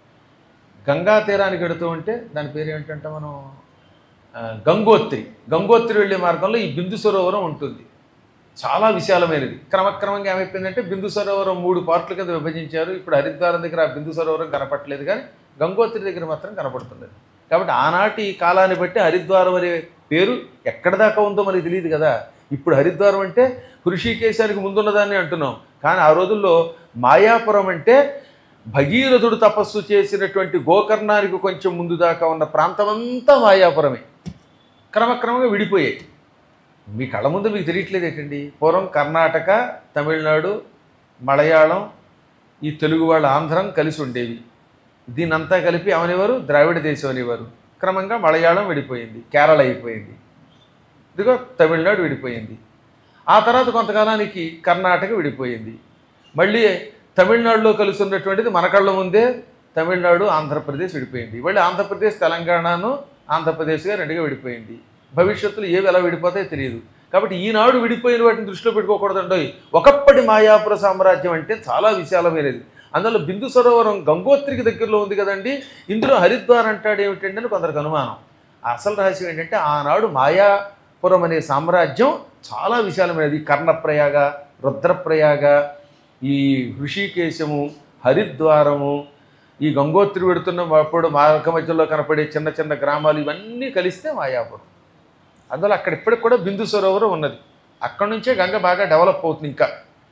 గంగా తీరానికి వెడుతూ ఉంటే దాని పేరు ఏంటంటే మనం ఆ, గంగోత్రి గంగోత్రి వెళ్ళే మార్గంలో ఈ బిందు సరోవరం ఉంటుంది చాలా విశాలమైనది క్రమక్రమంగా ఏమైపోయిందంటే బిందు సరోవరం మూడు పార్ట్ల కింద విభజించారు ఇప్పుడు హరిద్వారం దగ్గర ఆ బిందు సరోవరం కనపట్లేదు కానీ గంగోత్రి దగ్గర మాత్రం కనపడుతున్నది కాబట్టి ఆనాటి కాలాన్ని బట్టి హరిద్వారం అనే పేరు ఎక్కడ దాకా ఉందో మనకి తెలియదు కదా ఇప్పుడు హరిద్వారం అంటే హృషికేశానికి ముందున్నదాన్ని అంటున్నాం కానీ ఆ రోజుల్లో మాయాపురం అంటే భగీరథుడు తపస్సు చేసినటువంటి గోకర్ణానికి కొంచెం ముందు దాకా ఉన్న ప్రాంతమంతా మాయాపురమే క్రమక్రమంగా విడిపోయాయి మీ కళ్ళ ముందు మీకు తెలియట్లేదు ఏంటండి పూర్వం కర్ణాటక తమిళనాడు మలయాళం ఈ తెలుగు వాళ్ళ ఆంధ్రం కలిసి ఉండేవి దీనంతా కలిపి అవనేవారు ద్రావిడ దేశం అనేవారు క్రమంగా మలయాళం విడిపోయింది కేరళ అయిపోయింది ఇదిగో తమిళనాడు విడిపోయింది ఆ తర్వాత కొంతకాలానికి కర్ణాటక విడిపోయింది మళ్ళీ తమిళనాడులో కలిసి ఉన్నటువంటిది మన కళ్ళ ముందే తమిళనాడు ఆంధ్రప్రదేశ్ విడిపోయింది మళ్ళీ ఆంధ్రప్రదేశ్ తెలంగాణను ఆంధ్రప్రదేశ్గా రెండుగా విడిపోయింది భవిష్యత్తులో ఏవి ఎలా విడిపోతాయో తెలియదు కాబట్టి ఈనాడు విడిపోయిన వాటిని దృష్టిలో పెట్టుకోకూడదండి ఒకప్పటి మాయాపుర సామ్రాజ్యం అంటే చాలా విశాలమైనది అందులో బిందు సరోవరం గంగోత్రికి దగ్గరలో ఉంది కదండి ఇందులో హరిద్వార్ అంటాడు ఏమిటంటే అని కొందరికి అనుమానం ఆ అసలు రహస్యం ఏంటంటే ఆనాడు మాయాపురం అనే సామ్రాజ్యం చాలా విశాలమైనది కర్ణప్రయాగ రుద్రప్రయాగ ఈ హృషికేశము హరిద్వారము ఈ గంగోత్రి పెడుతున్న అప్పుడు మార్గ మధ్యలో కనపడే చిన్న చిన్న గ్రామాలు ఇవన్నీ కలిస్తే మాయాపురం అందులో అక్కడ ఇప్పటికి కూడా బిందు సరోవరం ఉన్నది అక్కడ నుంచే గంగ బాగా డెవలప్ అవుతుంది ఇంకా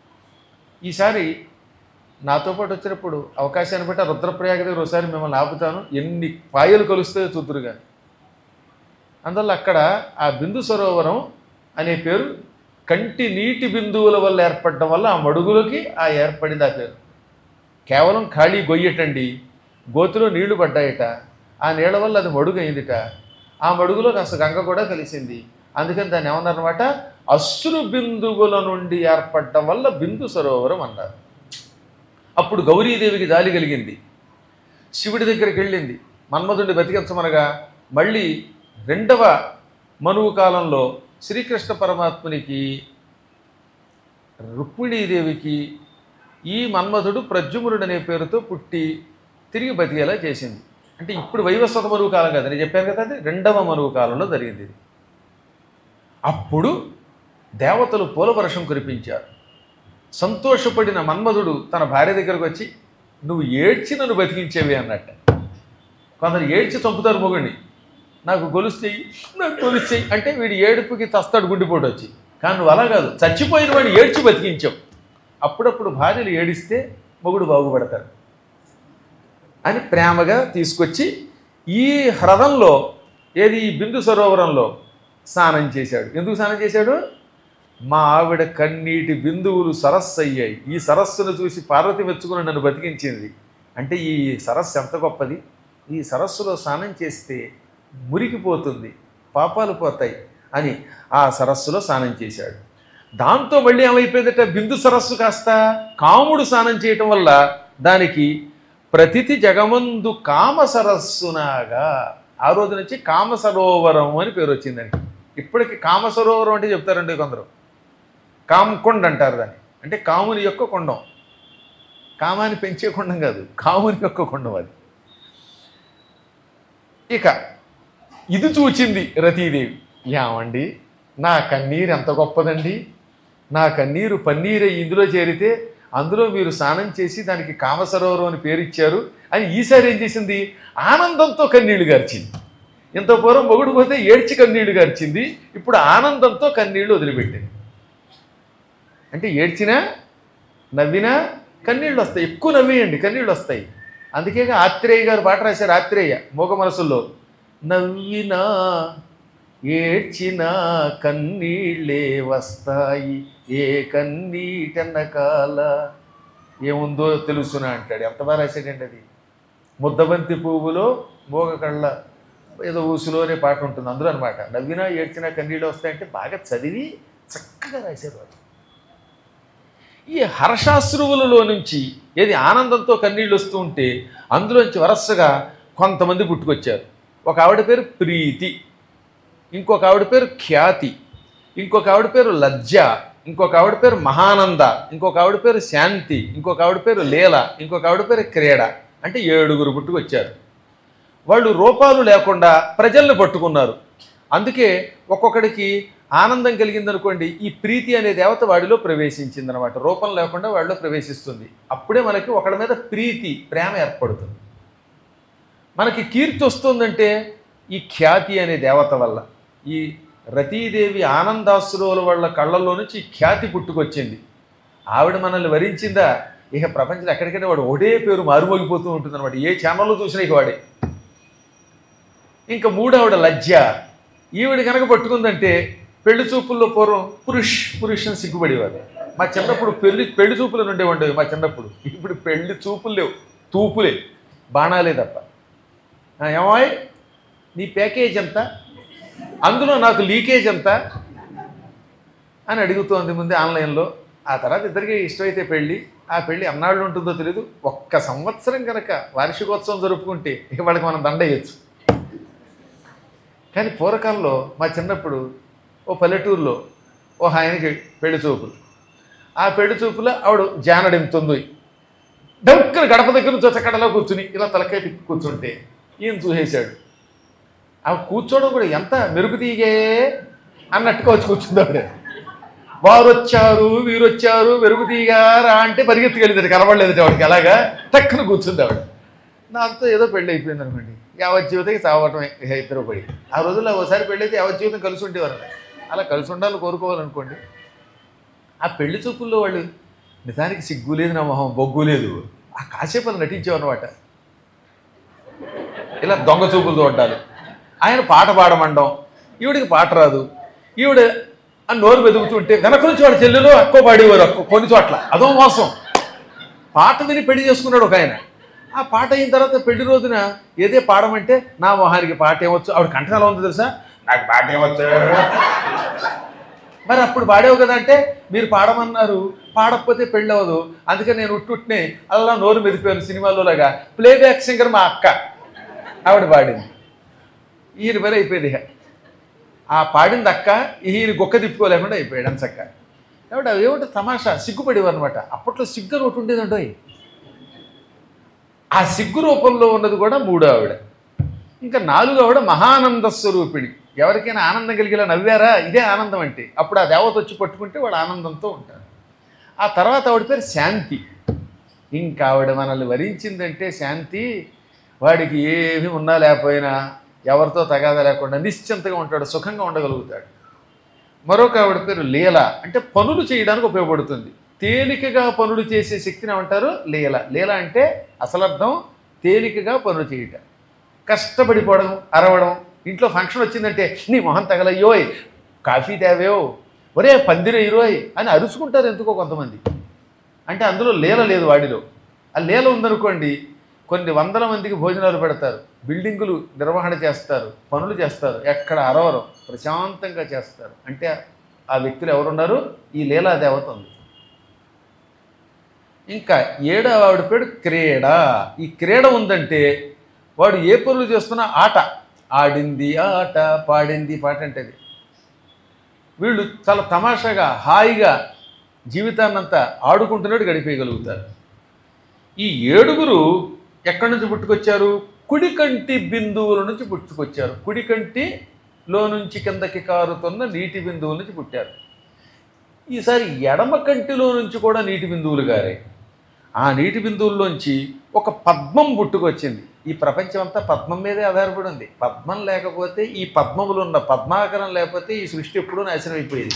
ఈసారి నాతో పాటు వచ్చినప్పుడు అవకాశాన్ని బట్టి ఆ రుద్రప్రయాగ దగ్గర ఒకసారి మిమ్మల్ని ఆపుతాను ఎన్ని పాయలు కలుస్తాయో చూద్దురు కానీ అందువల్ల అక్కడ ఆ బిందు సరోవరం అనే పేరు కంటి నీటి బిందువుల వల్ల ఏర్పడడం వల్ల ఆ మడుగులకి ఆ ఏర్పడింది ఆ పేరు కేవలం ఖాళీ గొయ్యటండి గోతులో నీళ్లు పడ్డాయట ఆ నీళ్ల వల్ల అది మడుగు అయిందిట ఆ మడుగులో కాస్త గంగ కూడా కలిసింది అందుకని దాన్ని ఏమన్నారనమాట అశ్రు బిందువుల నుండి ఏర్పడటం వల్ల బిందు సరోవరం అన్నారు అప్పుడు గౌరీదేవికి జాలి కలిగింది శివుడి దగ్గరికి వెళ్ళింది మన్మధుడిని బతికించమనగా మళ్ళీ రెండవ మనువు కాలంలో శ్రీకృష్ణ పరమాత్మునికి రుక్మిణీదేవికి ఈ మన్మధుడు ప్రద్యుమ్నుడు అనే పేరుతో పుట్టి తిరిగి బతికేలా చేసింది అంటే ఇప్పుడు వైవస్వత మనువు కాలం కదా నేను చెప్పాను కదా అది రెండవ మనువు కాలంలో జరిగింది ఇది అప్పుడు దేవతలు పూల వర్షం కురిపించారు సంతోషపడిన మన్మధుడు తన భార్య దగ్గరకు వచ్చి నువ్వు ఏడ్చి నన్ను బతికించేవి అన్నట్ట కొందరు ఏడ్చి చంపుతారు మొగుడిని నాకు గొలుసు చెయ్యి నాకు గొలుసు చెయ్యి అంటే వీడి ఏడుపుకి తస్తాడు గుండెపోటు వచ్చి కానీ నువ్వు అలా కాదు చచ్చిపోయిన వాడిని ఏడ్చి బతికించావు అప్పుడప్పుడు భార్యలు ఏడిస్తే మొగుడు బాగుపడతాడు అని ప్రేమగా తీసుకొచ్చి ఈ హ్రదంలో ఏది ఈ బిందు సరోవరంలో స్నానం చేశాడు ఎందుకు స్నానం చేశాడు మా ఆవిడ కన్నీటి బిందువులు సరస్సు అయ్యాయి ఈ సరస్సును చూసి పార్వతి మెచ్చుకుని నన్ను బతికించింది అంటే ఈ సరస్సు ఎంత గొప్పది ఈ సరస్సులో స్నానం చేస్తే మురికిపోతుంది పాపాలు పోతాయి అని ఆ సరస్సులో స్నానం చేశాడు దాంతో మళ్ళీ ఏమైపోయిందట బిందు సరస్సు కాస్త కాముడు స్నానం చేయటం వల్ల దానికి ప్రతితి జగమందు కామ సరస్సునాగా ఆ రోజు నుంచి కామ సరోవరం అని పేరు వచ్చిందని ఇప్పటికి కామ సరోవరం అంటే చెప్తారండి కొందరు కామకొండ అంటారు దాన్ని అంటే కాముని యొక్క కొండం కామాన్ని పెంచే కొండం కాదు కాముని యొక్క కొండం అది ఇక ఇది చూచింది రతీదేవి ఏమండి నా కన్నీరు ఎంత గొప్పదండి నా కన్నీరు పన్నీరే ఇందులో చేరితే అందులో మీరు స్నానం చేసి దానికి కామసరోవరం అని పేరు ఇచ్చారు అని ఈసారి ఏం చేసింది ఆనందంతో కన్నీళ్లు గార్చింది ఇంత పూర్వం మొగుడు పోతే ఏడ్చి కన్నీళ్లు గార్చింది ఇప్పుడు ఆనందంతో కన్నీళ్లు వదిలిపెట్టింది అంటే ఏడ్చినా నవ్వినా కన్నీళ్ళు వస్తాయి ఎక్కువ నవ్వేయండి కన్నీళ్ళు వస్తాయి అందుకే ఆత్రేయ గారు పాట రాశారు ఆత్రేయ మోగ మనసుల్లో నవ్వినా ఏడ్చిన కన్నీళ్ళే వస్తాయి ఏ కన్నీటన్నకాల ఏముందో తెలుసునా అంటాడు ఎంత బాగా రాశాడండి అది ముద్దబంతి పువ్వులో మోగ కళ్ళ ఏదో ఊసులో అనే పాట ఉంటుంది అందులో అనమాట నవ్వినా ఏడ్చినా కన్నీళ్ళు వస్తాయంటే బాగా చదివి చక్కగా రాశారు వాడు ఈ హర్షాశ్రువులలో నుంచి ఏది ఆనందంతో కన్నీళ్ళు వస్తూ ఉంటే అందులోంచి వరసగా కొంతమంది పుట్టుకొచ్చారు ఒక ఆవిడ పేరు ప్రీతి ఇంకొక ఆవిడ పేరు ఖ్యాతి ఇంకొక ఆవిడ పేరు లజ్జ ఇంకొక ఆవిడ పేరు మహానంద ఇంకొక ఆవిడ పేరు శాంతి ఇంకొక ఆవిడ పేరు లీల ఇంకొక ఆవిడ పేరు క్రీడ అంటే ఏడుగురు పుట్టుకొచ్చారు వాళ్ళు రూపాలు లేకుండా ప్రజల్ని పట్టుకున్నారు అందుకే ఒక్కొక్కడికి ఆనందం కలిగిందనుకోండి ఈ ప్రీతి అనే దేవత వాడిలో ప్రవేశించింది అనమాట రూపం లేకుండా వాడిలో ప్రవేశిస్తుంది అప్పుడే మనకి ఒకడి మీద ప్రీతి ప్రేమ ఏర్పడుతుంది మనకి కీర్తి వస్తుందంటే ఈ ఖ్యాతి అనే దేవత వల్ల ఈ రతీదేవి ఆనందాశ్రువుల వాళ్ళ కళ్ళల్లో నుంచి ఈ ఖ్యాతి పుట్టుకొచ్చింది ఆవిడ మనల్ని వరించిందా ఇక ప్రపంచంలో ఎక్కడికైనా వాడు ఒకటే పేరు మారుమోగిపోతూ ఉంటుంది అనమాట ఏ ఛానల్లో చూసినా ఇక వాడే ఇంకా మూడవడ లజ్జ ఈవిడ కనుక పట్టుకుందంటే పెళ్లి చూపుల్లో పూర్వం పురుష్ పురుష్ అని సిగ్గుపడేవారు మా చిన్నప్పుడు పెళ్లి పెళ్లి చూపులు నుండే ఉండేవి మా చిన్నప్పుడు ఇప్పుడు పెళ్లి చూపులు లేవు తూపులే బాణాలే తప్ప ఆ, ఏమాయ్ నీ ప్యాకేజ్ ఎంత అందులో నాకు లీకేజ్ ఎంత అని అడుగుతోంది ముందే ఆన్లైన్లో ఆ తర్వాత ఇద్దరికి ఇష్టమైతే పెళ్ళి ఆ పెళ్ళి అన్నాళ్ళు ఉంటుందో తెలియదు ఒక్క సంవత్సరం కనుక వార్షికోత్సవం జరుపుకుంటే ఇక వాళ్ళకి మనం దండయ్యచ్చు కానీ పూర్వకాలంలో మా చిన్నప్పుడు ఓ పల్లెటూరులో ఓ ఆయనకి పెళ్లి చూపులు ఆ పెళ్లి చూపులో ఆవిడ జానడింతుంది డొక్కన గడప దగ్గర నుంచి చక్కడలో కూర్చుని ఇలా తలకాయ తిప్పి కూర్చుంటే ఈయన చూసేశాడు ఆ కూర్చోవడం కూడా ఎంత మెరుపు తీగే అన్నట్టుగా వచ్చి కూర్చుంది ఆవిడ వారు వచ్చారు వీరు వచ్చారు మెరుగు తీగారా అంటే పరిగెత్తుకెళ్ళింది కనబడలేదు ఆవిడకి అలాగా టక్కున కూర్చుంది ఆవిడ నాతో ఏదో పెళ్ళి అయిపోయింది అనుకోండి యావత్ జీవితంకి చావటమే ఇక ఇద్దరు పడి ఆ రోజుల్లో ఒకసారి పెళ్ళి అయితే యావత్ జీవితం కలిసి ఉండేవారు అలా కలిసి ఉండాలని కోరుకోవాలనుకోండి ఆ పెళ్లి చూపుల్లో వాళ్ళు నిజానికి సిగ్గు లేదు నా మొహం బొగ్గు లేదు ఆ కాసేపు అలా నటించేవారు అనమాట ఇలా దొంగ చూపులు చూడాలి ఆయన పాట పాడమండం ఈవిడికి పాట రాదు ఈవిడ ఆ నోరు వెతుకుతుంటే వెనక నుంచి వాడు చెల్లెలు అక్కో పాడేవారు అక్కో కొన్ని చోట్ల అదో మోసం పాట విని పెళ్లి చేసుకున్నాడు ఒక ఆయన ఆ పాట అయిన తర్వాత పెళ్లి రోజున ఏదే పాడమంటే నా మొహానికి పాట ఏమొచ్చు ఆవిడ కంఠం ఎలా ఉందో తెలుసా నాకు పాట ఏమొచ్చు మరి అప్పుడు పాడేవు కదా అంటే మీరు పాడమన్నారు పాడకపోతే పెళ్ళి అవ్వదు అందుకే నేను ఉట్టుట్నే అలా నోరు మెదిపోయాను సినిమాలో లాగా ప్లేబ్యాక్ సింగర్ మా అక్క ఆవిడ పాడింది ఈయన పని అయిపోయింది ఇక ఆ పాడింది అక్క ఈయన గొక్క తిప్పుకోలేకుండా అయిపోయాడు అంచక్క కాబట్టి అవి ఏమిటో తమాషా సిగ్గుపడేవారు అనమాట అప్పట్లో సిగ్గు అని ఒకటి ఉండేదండో ఆ సిగ్గు రూపంలో ఉన్నది కూడా మూడో ఆవిడ ఇంకా నాలుగో ఆవిడ మహానంద స్వరూపిణి ఎవరికైనా ఆనందం కలిగేలా నవ్వారా ఇదే ఆనందం అంటే అప్పుడు ఆ దేవత వచ్చి పట్టుకుంటే వాడు ఆనందంతో ఉంటాడు ఆ తర్వాత ఆవిడ పేరు శాంతి ఇంకా ఆవిడ మనల్ని వరించిందంటే శాంతి వాడికి ఏమీ ఉన్నా లేకపోయినా ఎవరితో తగాదా లేకుండా నిశ్చింతగా ఉంటాడు సుఖంగా ఉండగలుగుతాడు మరొక ఆవిడ పేరు లీల అంటే పనులు చేయడానికి ఉపయోగపడుతుంది తేలికగా పనులు చేసే శక్తిని ఏమంటారు లీల లీల అంటే అసలర్థం తేలికగా పనులు చేయటం కష్టపడిపోవడం అరవడం ఇంట్లో ఫంక్షన్ వచ్చిందంటే నీ మొహం తగలయ్యోయ్ కాఫీ తేవేయో ఒరే పందిరే ఇరోయ్ అని అరుచుకుంటారు ఎందుకో కొంతమంది అంటే అందులో లీల లేదు వాడిలో ఆ లీల ఉందనుకోండి కొన్ని వందల మందికి భోజనాలు పెడతారు బిల్డింగులు నిర్వహణ చేస్తారు పనులు చేస్తారు ఎక్కడ అరవరు ప్రశాంతంగా చేస్తారు అంటే ఆ వ్యక్తులు ఎవరున్నారు ఈ లీలా దేవత ఉంది ఇంకా ఏడవ ఆవిడ పేరు క్రీడ ఈ క్రీడ ఉందంటే వాడు ఏ పనులు చేస్తున్నా ఆట ఆడింది ఆట పాడింది పాట అంటే అది. వీళ్ళు చాలా తమాషాగా హాయిగా జీవితాన్నంతా ఆడుకుంటున్నట్టు గడిపేయగలుగుతారు ఈ ఏడుగురు ఎక్కడి నుంచి పుట్టుకొచ్చారు కుడికంటి బిందువుల నుంచి పుట్టుకొచ్చారు కుడికంటిలో నుంచి కిందకి కారుతున్న నీటి బిందువుల నుంచి పుట్టారు ఈసారి ఎడమ కంటిలో నుంచి కూడా నీటి బిందువులు గారే ఆ నీటి బిందువుల్లోంచి ఒక పద్మం పుట్టుకొచ్చింది ఈ ప్రపంచం అంతా పద్మం మీదే ఆధారపడి ఉంది పద్మం లేకపోతే ఈ పద్మములు ఉన్న పద్మాకరం లేకపోతే ఈ సృష్టి ఎప్పుడూ నాశనం అయిపోయేది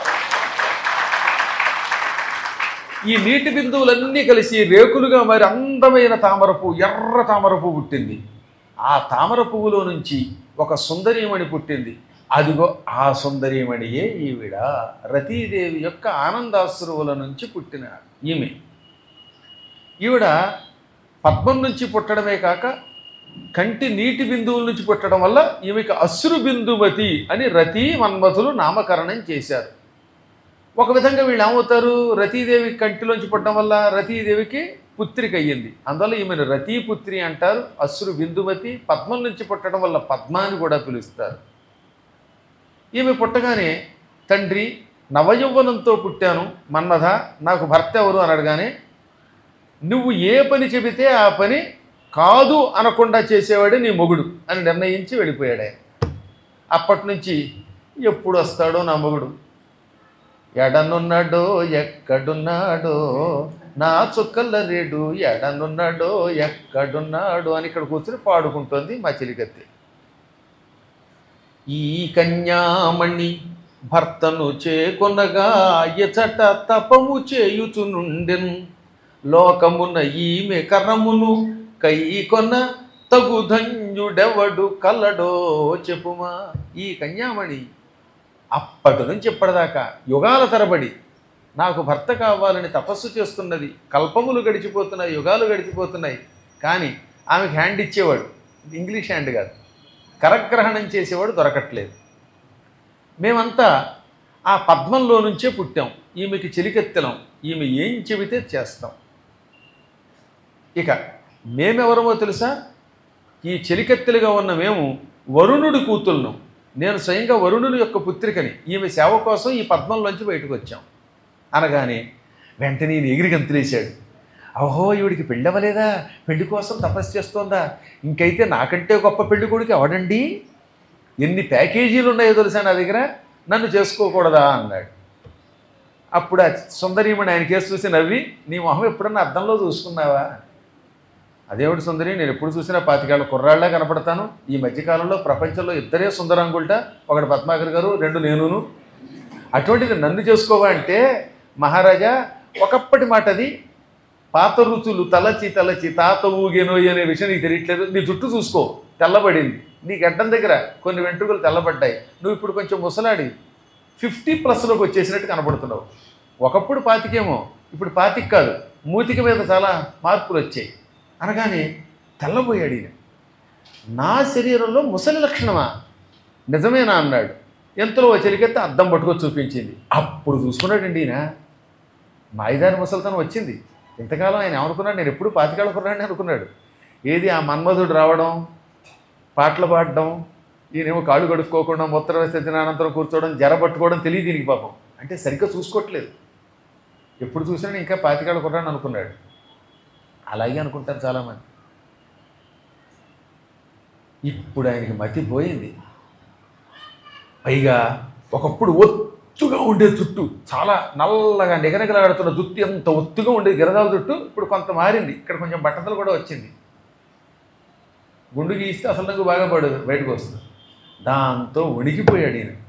ఈ నీటి బిందువులన్నీ కలిసి రేకులుగా మరి అందమైన తామర పువ్వు ఎర్ర తామర పువ్వు పుట్టింది ఆ తామర పువ్వులో నుంచి ఒక సుందరీమణి పుట్టింది అదిగో ఆ సుందరీమణియే ఈవిడ రతీదేవి యొక్క ఆనందాశ్రువుల నుంచి పుట్టిన ఈమె ఈవిడ పద్మం నుంచి పుట్టడమే కాక కంటి నీటి బిందువుల నుంచి పుట్టడం వల్ల ఈమెకి అశ్రు బిందుమతి అని రతి మన్మథులు నామకరణం చేశారు ఒక విధంగా వీళ్ళు ఏమవుతారు రతీదేవి కంటిలోంచి పుట్టడం వల్ల రతీదేవికి పుత్రిక అయ్యింది అందువల్ల ఈమెను రతీపుత్రి అంటారు అశ్రు బిందుమతి పద్మం నుంచి పుట్టడం వల్ల పద్మ అని కూడా పిలుస్తారు ఈమె పుట్టగానే తండ్రి నవయౌవనంతో పుట్టాను మన్మథ నాకు భర్త ఎవరు అని అడగానే నువ్వు ఏ పని చెబితే ఆ పని కాదు అనకుండా చేసేవాడే నీ మొగుడు అని నిర్ణయించి వెళ్ళిపోయాడు ఆయన అప్పటి నుంచి ఎప్పుడు వస్తాడో నా మొగుడు ఎడనున్నాడో ఎక్కడున్నాడో నా చుక్కల రేడు ఎడనున్నాడో ఎక్కడున్నాడో అని ఇక్కడ కూర్చుని పాడుకుంటోంది మా చెలికత్తి ఈ కన్యామణి భర్తను చేకొనగా ఎచట తపము చేయుచునుండెన్ లోకమున ఈమె కరమును కై కొన తగుధన్యుడెవడు కలడో చెప్పుమా ఈ కన్యామణి అప్పటి నుంచి ఇప్పటిదాకా యుగాల తరబడి నాకు భర్త కావాలని తపస్సు చేస్తున్నది కల్పములు గడిచిపోతున్నాయి యుగాలు గడిచిపోతున్నాయి కానీ ఆమెకి హ్యాండ్ ఇచ్చేవాడు ఇంగ్లీష్ హ్యాండ్ కాదు కరగ్రహణం చేసేవాడు దొరకట్లేదు మేమంతా ఆ పద్మంలో నుంచే పుట్టాం ఈమెకి చెలికెత్తెలం ఈమె ఏం చెబితే చేస్తాం ఇక మేమెవరమో తెలుసా ఈ చెలికెత్తెలుగా ఉన్న మేము వరుణుడి కూతుళ్ళను నేను స్వయంగా వరుణుని యొక్క పుత్రికని ఈమె సేవ కోసం ఈ పద్మంలోంచి బయటకు వచ్చాం అనగానే వెంటనే ఈయన ఎగిరి గంతులేశాడు ఓహో ఈవిడికి పెళ్ళి అవ్వలేదా పెళ్లి కోసం తపస్సు చేస్తోందా ఇంకైతే నాకంటే గొప్ప పెళ్లి కొడుకు ఎవడండి ఎన్ని ప్యాకేజీలు ఉన్నాయో తెలుసా నా దగ్గర నన్ను చేసుకోకూడదా అన్నాడు అప్పుడు ఆ సుందరీమణి ఆయన కేసు చూసి నవ్వి నీ మొహం ఎప్పుడన్నా అద్దంలో చూసుకున్నావా అదేమిటి సుందరి నేను ఎప్పుడు చూసినా పాతికేళ్ళ కుర్రాళ్ళ కనపడతాను ఈ మధ్యకాలంలో ప్రపంచంలో ఇద్దరే సుందరంగుల్ట ఒకటి పద్మాకర్ గారు రెండు నేనును అటువంటిది నన్ను చేసుకోవా అంటే మహారాజా ఒకప్పటి మాట అది పాత రుచులు తలచి తలచి తాత ఊగేనోయి అనే విషయం నీకు తెలియట్లేదు నీ జుట్టు చూసుకో తెల్లబడింది నీ గడ్డం దగ్గర కొన్ని వెంట్రుకలు తెల్లబడ్డాయి నువ్వు ఇప్పుడు కొంచెం ముసలాడి ఫిఫ్టీ ప్లస్లోకి వచ్చేసినట్టు కనపడుతున్నావు ఒకప్పుడు పాతికేమో ఇప్పుడు పాతికి కాదు మూతిక మీద చాలా మార్పులు వచ్చాయి అనగానే తెల్లబోయాడు ఈయన నా శరీరంలో ముసలి లక్షణమా నిజమేనా అన్నాడు ఎంతలో ఓ చెలికెత్తే అద్దం పట్టుకొని చూపించింది అప్పుడు చూసుకున్నాడండి ఈయన మాయిదారి ముసలితనం వచ్చింది ఇంతకాలం ఆయన ఏమనుకున్నాడు నేను ఎప్పుడు పాతికాళ్ళ కుర్రాడిని అనుకున్నాడు ఏది ఆ మన్మధుడు రావడం పాటలు పాడడం ఈయనేమో కాళ్ళు కడుక్కోకుండా మూత్ర వేసిన అనంతరం కూర్చోవడం జర పట్టుకోవడం తెలియదు దీనికి పాపం అంటే సరిగ్గా చూసుకోవట్లేదు ఎప్పుడు చూసినా ఇంకా పాతికాళ్ళ కుర్రాడిని అనుకున్నాడు అలాగే అనుకుంటారు చాలామంది ఇప్పుడు ఆయనకి మతి పోయింది పైగా ఒకప్పుడు ఒత్తుగా ఉండే జుట్టు చాలా నల్లగా నిగనగలాడుతున్న జుట్టు ఎంత ఒత్తుగా ఉండేది గిరదాల జుట్టు ఇప్పుడు కొంత మారింది ఇక్కడ కొంచెం బట్టతలు కూడా వచ్చింది గుండు గీస్తే అసలు నాకు బాగా పడు బయటకు వస్తుంది దాంతో వణికిపోయాడు ఈయన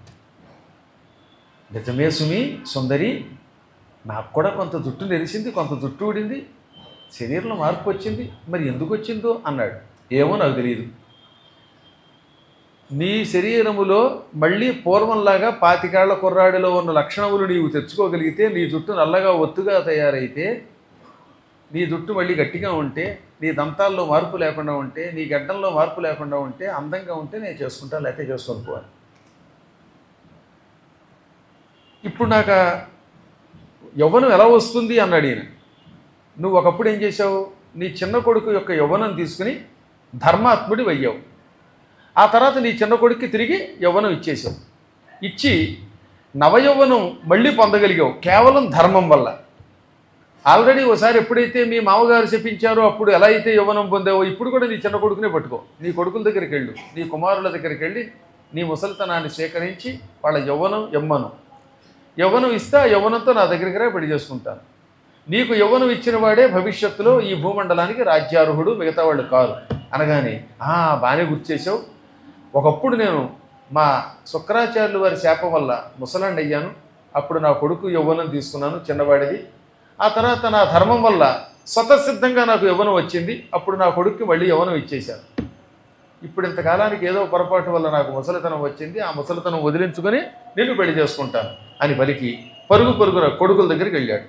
నిజమే సుమి సుందరి నాకు కూడా కొంత జుట్టు నెరిసింది కొంత జుట్టు ఊడింది శరీరంలో మార్పు వచ్చింది మరి ఎందుకు వచ్చిందో అన్నాడు ఏమో నాకు తెలియదు నీ శరీరములో మళ్ళీ పూర్వంలాగా పాతికాళ్ల కుర్రాడిలో ఉన్న లక్షణములు నీవు తెచ్చుకోగలిగితే నీ జుట్టు నల్లగా ఒత్తుగా తయారైతే నీ జుట్టు మళ్ళీ గట్టిగా ఉంటే నీ దంతాల్లో మార్పు లేకుండా ఉంటే నీ గడ్డంలో మార్పు లేకుండా ఉంటే అందంగా ఉంటే నేను చేసుకుంటా లేకపోతే చేసుకొని పోవాలి ఇప్పుడు నాకు ఆ యవ్వనం ఎలా వస్తుంది అన్నాడు ఈయన నువ్వు ఒకప్పుడు ఏం చేసావు నీ చిన్న కొడుకు యొక్క యవ్వనం తీసుకుని ధర్మాత్ముడి అయ్యావు ఆ తర్వాత నీ చిన్న కొడుక్కి తిరిగి యవ్వనం ఇచ్చేసావు ఇచ్చి నవయవ్వనం మళ్ళీ పొందగలిగావు కేవలం ధర్మం వల్ల ఆల్రెడీ ఒకసారి ఎప్పుడైతే మీ మామగారు చెప్పించారో అప్పుడు ఎలా అయితే యవ్వనం పొందావో ఇప్పుడు కూడా నీ చిన్న కొడుకునే పట్టుకో నీ కొడుకుల దగ్గరికి వెళ్ళు నీ కుమారుల దగ్గరికి వెళ్ళి నీ ముసలితనాన్ని స్వీకరించి వాళ్ళ యవ్వనం యమ్మను యవ్వనం ఇస్తే ఆ యవ్వనంతో నా దగ్గరికి రా పెళ్లి చేసుకుంటాను నీకు యవ్వనం ఇచ్చిన వాడే భవిష్యత్తులో ఈ భూమండలానికి రాజ్యార్హుడు మిగతా వాళ్ళు కారు అనగానే ఆ బాగానే గుర్తు చేసావు ఒకప్పుడు నేను మా శుక్రాచార్యులు వారి శాపం వల్ల ముసలాండి అయ్యాను అప్పుడు నా కొడుకు యవ్వనం తీసుకున్నాను చిన్నవాడిది ఆ తర్వాత నా ధర్మం వల్ల స్వతసిద్ధంగా నాకు యవ్వనం వచ్చింది అప్పుడు నా కొడుక్కి మళ్ళీ యవ్వనం ఇచ్చేశాను ఇప్పుడు ఇంతకాలానికి ఏదో పొరపాటు వల్ల నాకు ముసలితనం వచ్చింది ఆ ముసలితనం వదిలించుకొని నిన్ను పెళ్లి చేసుకుంటాను అని పలికి పరుగు పరుగున కొడుకుల దగ్గరికి వెళ్ళాడు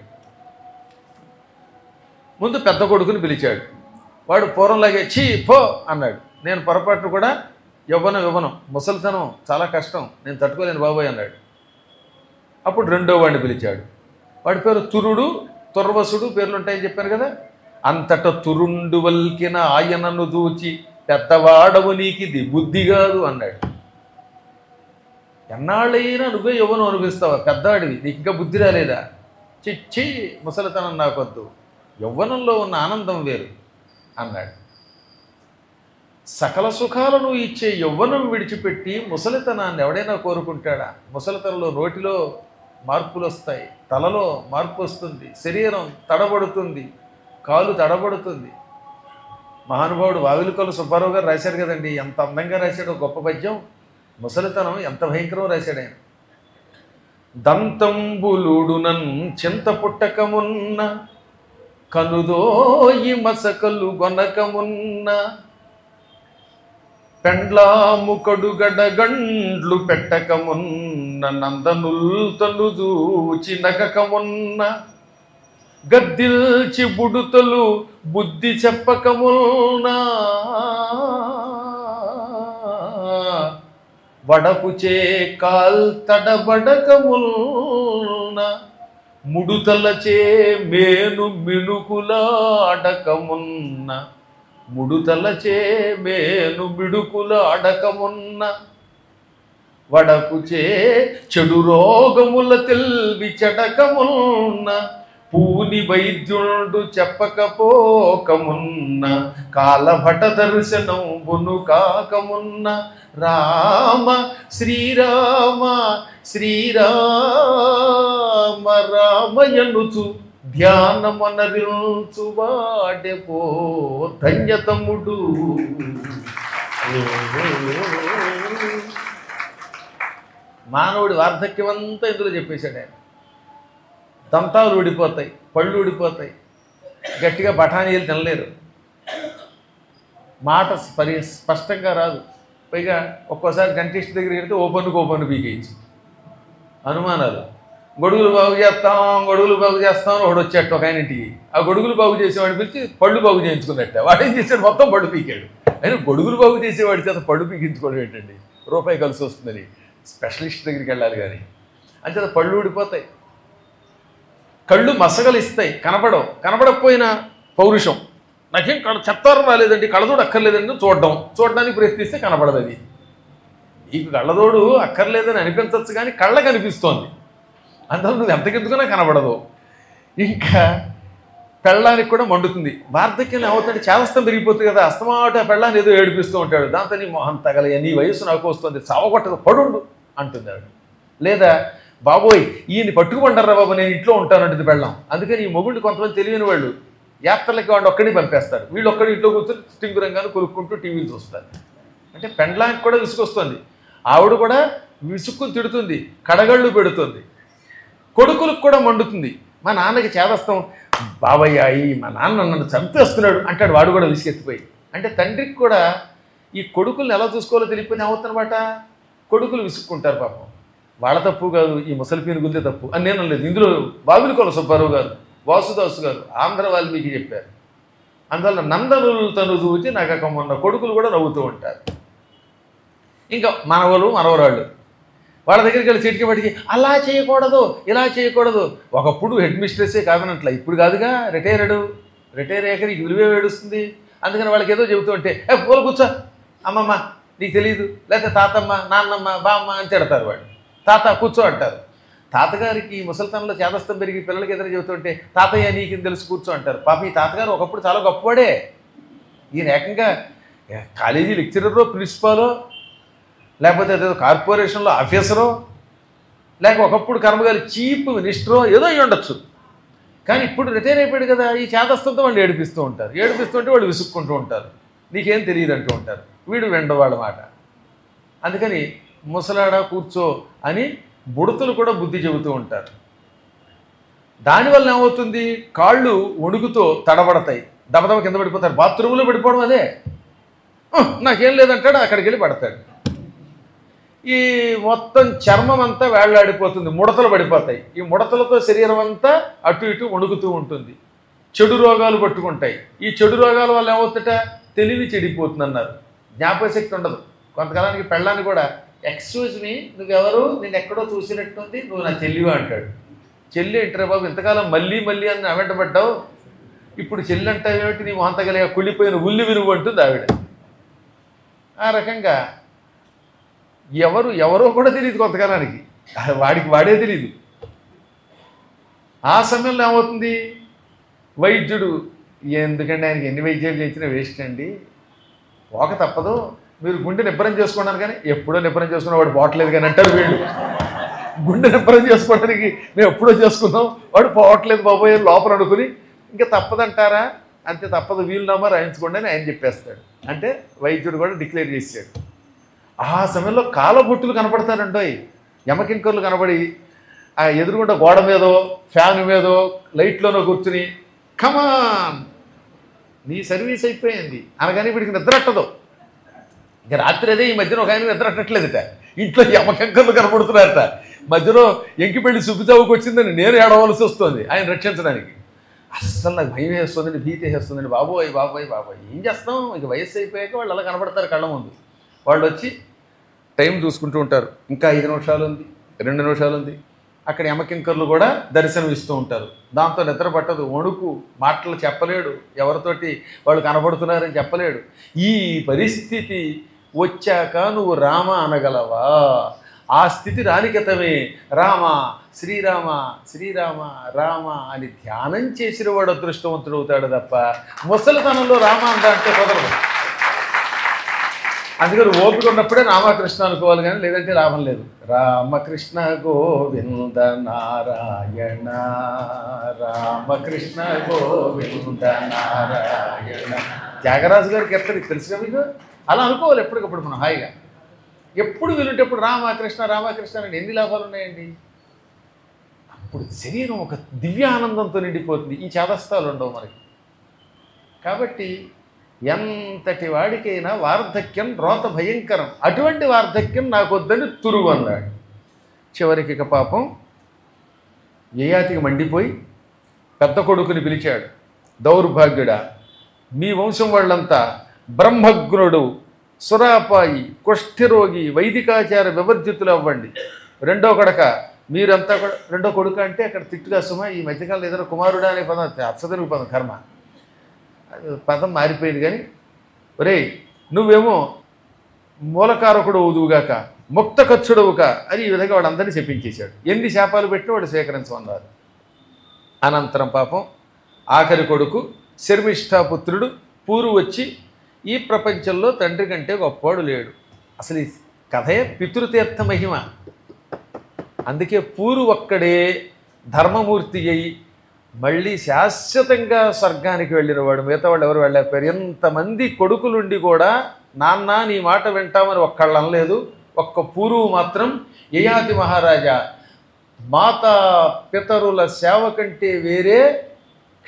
ముందు పెద్ద కొడుకుని పిలిచాడు వాడు పూర్వంలాగే చీ పో అన్నాడు నేను పొరపాటు కూడా యవ్వనం ఇవ్వను ముసలితనం చాలా కష్టం నేను తట్టుకోలేను బాబోయ్ అన్నాడు అప్పుడు రెండో వాడిని పిలిచాడు వాడి పేరు తురుడు తుర్వసుడు పేర్లు ఉంటాయని చెప్పాను కదా అంతట తురుండు వల్కిన ఆయనను దూచి పెద్దవాడవు నీకిది బుద్ధి కాదు అన్నాడు ఎన్నాళ్ళైనా నువ్వే యవ్వనం అనిపిస్తావా పెద్దవాడివి నీకు ఇంకా బుద్ధి రాలేదా చిచ్చి ముసలితనం నాకొద్దు యవ్వనంలో ఉన్న ఆనందం వేరు అన్నాడు సకల సుఖాలను ఇచ్చే యవ్వనం విడిచిపెట్టి ముసలితనాన్ని ఎవడైనా కోరుకుంటాడా ముసలితనంలో నోటిలో మార్పులు వస్తాయి తలలో మార్పు వస్తుంది శరీరం తడబడుతుంది కాలు తడబడుతుంది మహానుభావుడు వావిలికొల సుబ్బారావు గారు రాశారు కదండి ఎంత అందంగా రాశాడు గొప్ప పద్యం ముసలితనం ఎంత భయంకరం రాశాడు ఆయన దంతంబులుడునన్ చింత పుట్టకమున్న కనుదోయి మసకలు గొనకమున్న పెండ్లాము కడుగడగండ్లు పెట్టకమున్న నందనుల్ తను దూచి నగకమున్న గద్దిల్చి బుడుతలు బుద్ధి చెప్పకమున్నా వడపుచే కాల్ తడబడకమున్న ముడుతలచే మేను మిణుకులాడకమున్న ముడుతలచే మేను మిడుకులాడకమున్న వడకుచే చెడు రోగముల తెల్వి చెడకమున్న పూని వైద్యుడు చెప్పకపోకమున్న కాలభట దర్శనం బును కాకమున్న రామ శ్రీరామ శ్రీరామ రామయనుచు ధ్యానమనరించు వాడెపో ధన్యతముడు మానవుడి వార్ధక్యం అంతా ఇందులో చెప్పేశాడు ఆయన దంతాలు ఊడిపోతాయి పళ్ళు ఊడిపోతాయి గట్టిగా బఠానీలు తినలేరు మాట పరి స్పష్టంగా రాదు పైగా ఒక్కోసారి డెంటిస్ట్ దగ్గరికి వెళ్తే ఓపెన్కి ఓపెన్ పీకేయచ్చు అనుమానాలు గొడుగులు బాగు చేస్తాం గొడుగులు బాగు చేస్తాం అని ఒకడు వచ్చేట ఒక ఆయన ఇంటికి ఆ గొడుగులు బాగు చేసేవాడిని పిలిచి పళ్ళు బాగు చేయించుకున్నట్ట వాడు ఏం చేశాడు మొత్తం పళ్ళు పీకాడు అయినా గొడుగులు బాగు చేసేవాడి చేత పళ్ళు పీకించుకోవడం ఏంటండి రూపాయి కలిసి వస్తుందని స్పెషలిస్ట్ దగ్గరికి వెళ్ళాలి కానీ అంచేత పళ్ళు ఊడిపోతాయి కళ్ళు మసగలు ఇస్తాయి కనపడవు కనపడకపోయినా పౌరుషం నాకేం కళ చెత్తారం రాలేదండి కళ్ళజోడు అక్కర్లేదండి చూడడం చూడడానికి ప్రయత్నిస్తే కనపడదు అది నీకు కళ్ళజోడు అక్కర్లేదని అనిపించవచ్చు కానీ కళ్ళకు అనిపిస్తోంది అందులో నువ్వు ఎంతకెందుకున్నా కనబడదు ఇంకా పెళ్ళానికి కూడా మండుతుంది వార్ధక్యం అవుతుంది చేవస్థం పెరిగిపోతుంది కదా అస్తమాట ఆ పెళ్ళాన్ని ఏదో ఏడిపిస్తూ ఉంటాడు దాంతో నీ మొహం తగలయ్య నీ వయసు నాకు వస్తుంది చావగొట్టదు పడుండు అంటుంది ఆవిడ లేదా బాబోయ్ ఈయన్ని పట్టుకుమంటారా బాబు నేను ఇంట్లో ఉంటానంటుంది పెళ్ళాం అందుకని ఈ మొగుడిని కొంతమంది తెలియని వాళ్ళు యాత్రలకి వాడిని ఒక్కడిని పంపేస్తారు వీళ్ళు ఒక్కడి ఇంట్లో కూర్చొని స్టింగురంగాను కొనుక్కుంటూ టీవీలు చూస్తారు అంటే పెండ్లానికి కూడా విసుగొస్తుంది ఆవిడ కూడా విసుక్కుని తిడుతుంది కడగళ్ళు పెడుతుంది కొడుకులకు కూడా మండుతుంది మా నాన్నకి చేదస్తాం బాబయ్య ఈ మా నాన్న నన్ను చంపేస్తున్నాడు అంటాడు వాడు కూడా విసిగెత్తిపోయి అంటే తండ్రికి కూడా ఈ కొడుకుల్ని ఎలా చూసుకోవాలో తెలియపోయిన అవుతున్నమాట కొడుకులు విసుక్కుంటారు పాపం వాళ్ళ తప్పు కాదు ఈ ముసలి పీనుగుందే తప్పు అని నేను లేదు ఇందులో బాబులకొల సుబ్బారావు గారు వాసుదాసు గారు ఆంధ్ర వాల్మీకి చెప్పారు అందువల్ల నందనులు తను చూచి నాకు మొన్న కొడుకులు కూడా నవ్వుతూ ఉంటారు ఇంకా మనవలు మనవరాళ్ళు వాళ్ళ దగ్గరికి వెళ్ళి చిటికి పడికి అలా చేయకూడదు ఇలా చేయకూడదు ఒకప్పుడు హెడ్ మిస్ట్రెస్సే కాదనట్ల ఇప్పుడు కాదుగా రిటైర్డ్ రిటైర్ అయ్యాక నీకు విలువే వేడుస్తుంది అందుకని వాళ్ళకి ఏదో చెబుతూ ఉంటే ఏ పూల కూర్చో అమ్మమ్మ నీకు తెలియదు లేకపోతే తాతమ్మ నాన్నమ్మ బామ్మ అని తిడతారు వాళ్ళు తాత కూర్చో అంటారు తాతగారికి ముసలితనంలో చేదస్తం పెరిగి పిల్లలకి ఎదురు చెబుతుంటే తాతయ్య నీకు తెలుసు కూర్చో అంటారు పాప ఈ తాతగారు ఒకప్పుడు చాలా గొప్పవాడే ఈయన ఏకంగా ఏ, కాలేజీ లెక్చరరో ప్రిన్సిపాలో లేకపోతే ఏదో కార్పొరేషన్లో ఆఫీసరో లేక ఒకప్పుడు కర్మగారి చీఫ్ మినిస్టరో ఏదో అయి ఉండొచ్చు కానీ ఇప్పుడు రిటైర్ అయిపోయాడు కదా ఈ చేతస్థంతో వాళ్ళు ఏడిపిస్తూ ఉంటారు ఏడిపిస్తుంటే వాళ్ళు విసుక్కుంటూ ఉంటారు నీకేం తెలియదు అంటూ ఉంటారు వీడు వెండవాళ్ళ మాట అందుకని ముసలాడ కూర్చో అని బుడతలు కూడా బుద్ధి చెబుతూ ఉంటారు దానివల్ల ఏమవుతుంది కాళ్ళు వణుకుతో తడబడతాయి దబదబ కింద పడిపోతారు బాత్రూంలో పడిపోవడం అదే "ఉహ్, నాకేం లేదంటాడు అక్కడికి వెళ్ళి పడతాడు ఈ మొత్తం చర్మం అంతా వేళ్లాడిపోతుంది ముడతలు పడిపోతాయి ఈ ముడతలతో శరీరం అంతా అటు ఇటు వణుకుతూ ఉంటుంది చెడు రోగాలు పట్టుకుంటాయి ఈ చెడు రోగాల వల్ల ఏమవుతుంట తెలివి చెడిపోతుంది అన్నారు జ్ఞాపకశక్తి ఉండదు కొంతకాలానికి పెళ్ళాన్ని కూడా ఎక్స్క్యూజ్ మీ నువ్వెవరు నేను ఎక్కడో చూసినట్టుంది నువ్వు నా చెల్లివా అంటాడు చెల్లి ఏంటరే బాబు ఇంతకాలం మళ్ళీ మళ్ళీ అని నా వెంట పడ్డావు ఇప్పుడు చెల్లి అంటే ఏమిటి నీ మొహంతగలిగా కుళ్ళిపోయిన ఉల్లి విరుగు అంటుంది ఆవిడ ఆ రకంగా ఎవరు ఎవరో కూడా తెలియదు కొంతకాలానికి వాడికి వాడే తెలియదు ఆ సమయంలో ఏమవుతుంది వైద్యుడు ఎందుకంటే ఆయనకి ఎన్ని వైద్యాలు చేసినా వేస్ట్ అండి పోక తప్పదు మీరు గుండె నిబ్బరం చేసుకున్నాను కానీ ఎప్పుడో నిబ్బరం చేసుకున్నా వాడు పోవట్లేదు కానీ అంటారు వీళ్ళు గుండె నిబ్బరం చేసుకోవడానికి మేము ఎప్పుడో చేసుకున్నాం వాడు పోవట్లేదు బాబోయే లోపల అనుకుని ఇంకా తప్పదంటారా అంతే తప్పదు వీలునామా రాయించుకోండి అని ఆయన చెప్పేస్తాడు అంటే వైద్యుడు కూడా డిక్లేర్ చేసాడు ఆ సమయంలో కాలబొట్టులు కనపడతారంటోయ్ యమకింకర్లు కనబడి ఆ ఎదురుగుండా గోడ మీదో ఫ్యాన్ మీదో లైట్లోనో కూర్చుని కమాన్ నీ సర్వీస్ అయిపోయింది అనగానే వీడికి నిద్రట్టదు ఇక రాత్రి అదే ఈ మధ్యన ఒక ఆయన నిద్రట్టట్లేదుట ఇంట్లో యమకంకర్లు కనపడుతున్నారట మధ్యలో ఎంకి పెళ్లి సుబ్బిచావుకి వచ్చిందని నేను ఏడవలసి వస్తుంది ఆయన రక్షించడానికి అస్సలు నాకు భయం వేస్తుందండి భీతి వేస్తుందండి బాబోయ్ బాబోయ్ బాబోయ్ ఏం చేస్తాం ఇక వయస్సు అయిపోయాక వాళ్ళు అలా కనపడతారు కళ్ళ ముందు వాళ్ళు వచ్చి టైం చూసుకుంటూ ఉంటారు ఇంకా ఐదు నిమిషాలు ఉంది రెండు నిమిషాలు ఉంది అక్కడ యమకింకర్లు కూడా దర్శనం ఇస్తూ ఉంటారు దాంతో నిద్ర పట్టదు వణుకు మాటలు చెప్పలేడు ఎవరితోటి వాళ్ళు కనబడుతున్నారని చెప్పలేడు ఈ పరిస్థితి వచ్చాక నువ్వు రామ అనగలవా ఆ స్థితి రానికతమే రామ శ్రీరామ శ్రీరామ రామ అని ధ్యానం చేసిన వాడు అదృష్టవంతుడు అవుతాడు తప్ప ముసలితనంలో రామ అంటే కుదరదు అందుకని ఓపిక ఉన్నప్పుడే రామకృష్ణ అనుకోవాలి కానీ లేదంటే లాభం లేదు రామకృష్ణ గోవింద నారాయణ రామకృష్ణ గోవింద నారాయణ త్యాగరాజు గారికి ఎక్కడ తెలుసుగా మీకు అలా అనుకోవాలి ఎప్పటికప్పుడు మనం హాయిగా ఎప్పుడు వినుంటప్పుడు రామకృష్ణ రామకృష్ణ అని ఎన్ని లాభాలు ఉన్నాయండి అప్పుడు శరీరం ఒక దివ్యానందంతో నిండిపోతుంది ఈ చేదస్తాలు ఉండవు మనకి కాబట్టి ఎంతటి వాడికైనా వార్ధక్యం రోత భయంకరం అటువంటి వార్ధక్యం నాకు వద్దని తురుగు అన్నాడు చివరికి ఇక పాపం యయాతికి మండిపోయి పెద్ద కొడుకుని పిలిచాడు దౌర్భాగ్యుడా మీ వంశం వాళ్ళంతా బ్రహ్మగ్నుడు సురాపాయి కుష్ఠరోగి వైదికాచార వివర్జితులు అవ్వండి రెండో కొడక మీరంతా కూడా రెండో కొడుకు అంటే అక్కడ తిట్టుగా సుమ ఈ మధ్యకాలంలో ఏదైనా కుమారుడా అనే పదం అచ్చదరుగు పదం కర్మ అది పదం మారిపోయింది కానీ ఒరేయ్ నువ్వేమో మూలకారకుడు అవుదువుగాక ముక్త కచ్చుడవుక అని ఈ విధంగా వాడందరినీ చెప్పించేశాడు ఎన్ని శాపాలు పెట్టినా వాడు స్వీకరించమన్నారు అనంతరం పాపం ఆఖరి కొడుకు శర్మిష్ఠాపుత్రుడు పూరు వచ్చి ఈ ప్రపంచంలో తండ్రి కంటే గొప్పవాడు లేడు అసలు ఈ కథయే పితృతీర్థ మహిమ అందుకే పూరు ఒక్కడే ధర్మమూర్తి అయి మళ్ళీ శాశ్వతంగా స్వర్గానికి వెళ్ళిన వాడు మిగతా వాళ్ళు ఎవరు వెళ్ళలేకపోయారు ఎంతమంది కొడుకులుండి కూడా నాన్న నీ మాట వింటామని ఒక్కళ్ళు అనలేదు ఒక్క పూరువు మాత్రం యయాతి మహారాజా మాతా పితరుల సేవ కంటే వేరే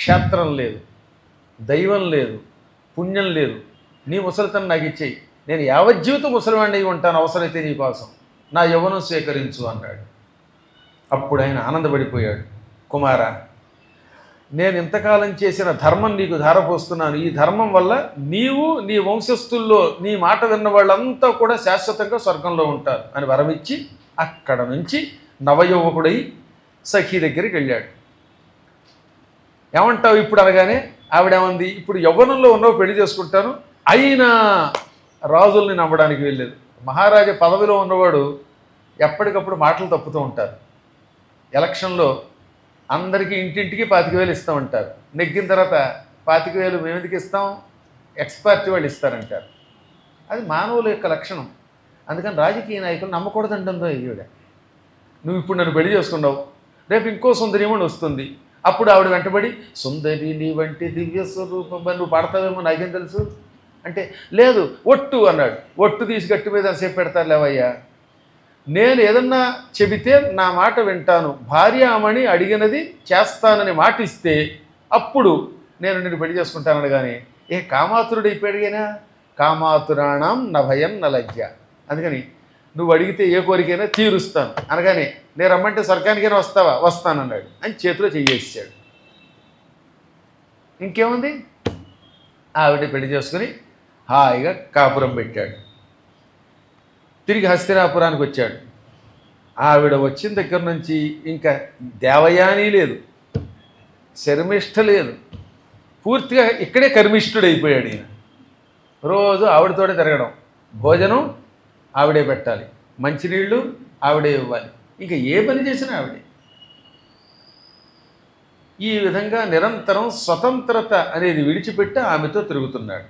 క్షేత్రం లేదు దైవం లేదు పుణ్యం లేదు నీ ముసలితనం నాకు ఇచ్చేయి నేను యావజ్జీవితం ముసలివాడిని అయి ఉంటాను అవసరమైతే నీ కోసం నా యవ్వనం స్వీకరించు అన్నాడు అప్పుడు ఆయన ఆనందపడిపోయాడు కుమార నేను ఇంతకాలం చేసిన ధర్మం నీకు ధారపోస్తున్నాను ఈ ధర్మం వల్ల నీవు నీ వంశస్థుల్లో నీ మాట విన్న వాళ్ళంతా కూడా శాశ్వతంగా స్వర్గంలో ఉంటారు అని వరమిచ్చి అక్కడ నుంచి నవయువకుడై సఖీ దగ్గరికి వెళ్ళాడు ఏమంటావు ఇప్పుడు అనగానే ఆవిడేమంది ఇప్పుడు యవ్వనంలో ఉన్నావు పెళ్లి చేసుకుంటాను అయినా రాజుల్ని నమ్మడానికి వెళ్ళలేదు మహారాజా పదవిలో ఉన్నవాడు ఎప్పటికప్పుడు మాటలు తప్పుతూ ఉంటారు ఎలక్షన్లో అందరికీ ఇంటింటికి పాతిక వేలు ఇస్తామంటారు నెగ్గిన తర్వాత పాతిక వేలు మేము ఎందుకు ఇస్తాం ఎక్స్పర్ట్ వాళ్ళు ఇస్తారంటారు అది మానవుల యొక్క లక్షణం అందుకని రాజకీయ నాయకులు నమ్మకూడదంటుందో ఈవిడ నువ్వు ఇప్పుడు నన్ను పెళ్లి చేసుకున్నావు రేపు ఇంకో సుందరిమణి వస్తుంది అప్పుడు ఆవిడ వెంటబడి సుందరి నీ వంటి దివ్య స్వరూపం మరి నువ్వు పడతావేమో నాకేం తెలుసు అంటే లేదు ఒట్టు అన్నాడు ఒట్టు తీసి గట్టి మీద సేపు పెడతారు లేవయ్యా నేను ఏదన్నా చెబితే నా మాట వింటాను భార్యామణి అడిగినది చేస్తానని మాట ఇస్తే అప్పుడు నేను నిన్ను పెళ్లి చేసుకుంటానని కానీ ఏ కామాతురుడు అయిపోయాడుగానా కామాతురాణం నభయం నలజ్జ అందుకని నువ్వు అడిగితే ఏ కోరికైనా తీరుస్తాను అనగానే నేను రమ్మంటే స్వర్గానికైనా వస్తావా వస్తానన్నాడు అని చేతిలో చెయ్యేసాడు ఇంకేముంది ఆవిడ పెళ్లి చేసుకుని హాయిగా కాపురం పెట్టాడు తిరిగి హస్తినాపురానికి వచ్చాడు ఆవిడ వచ్చిన దగ్గర నుంచి ఇంకా దేవయాని లేదు శర్మిష్ఠ లేదు పూర్తిగా ఇక్కడే కర్మిష్ఠుడైపోయాడు ఈయన రోజు ఆవిడతోనే తిరగడం భోజనం ఆవిడే పెట్టాలి మంచినీళ్ళు ఆవిడే ఇవ్వాలి ఇంకా ఏ పని చేసినా ఆవిడే ఈ విధంగా నిరంతరం స్వతంత్రత అనేది విడిచిపెట్టి ఆమెతో తిరుగుతున్నాడు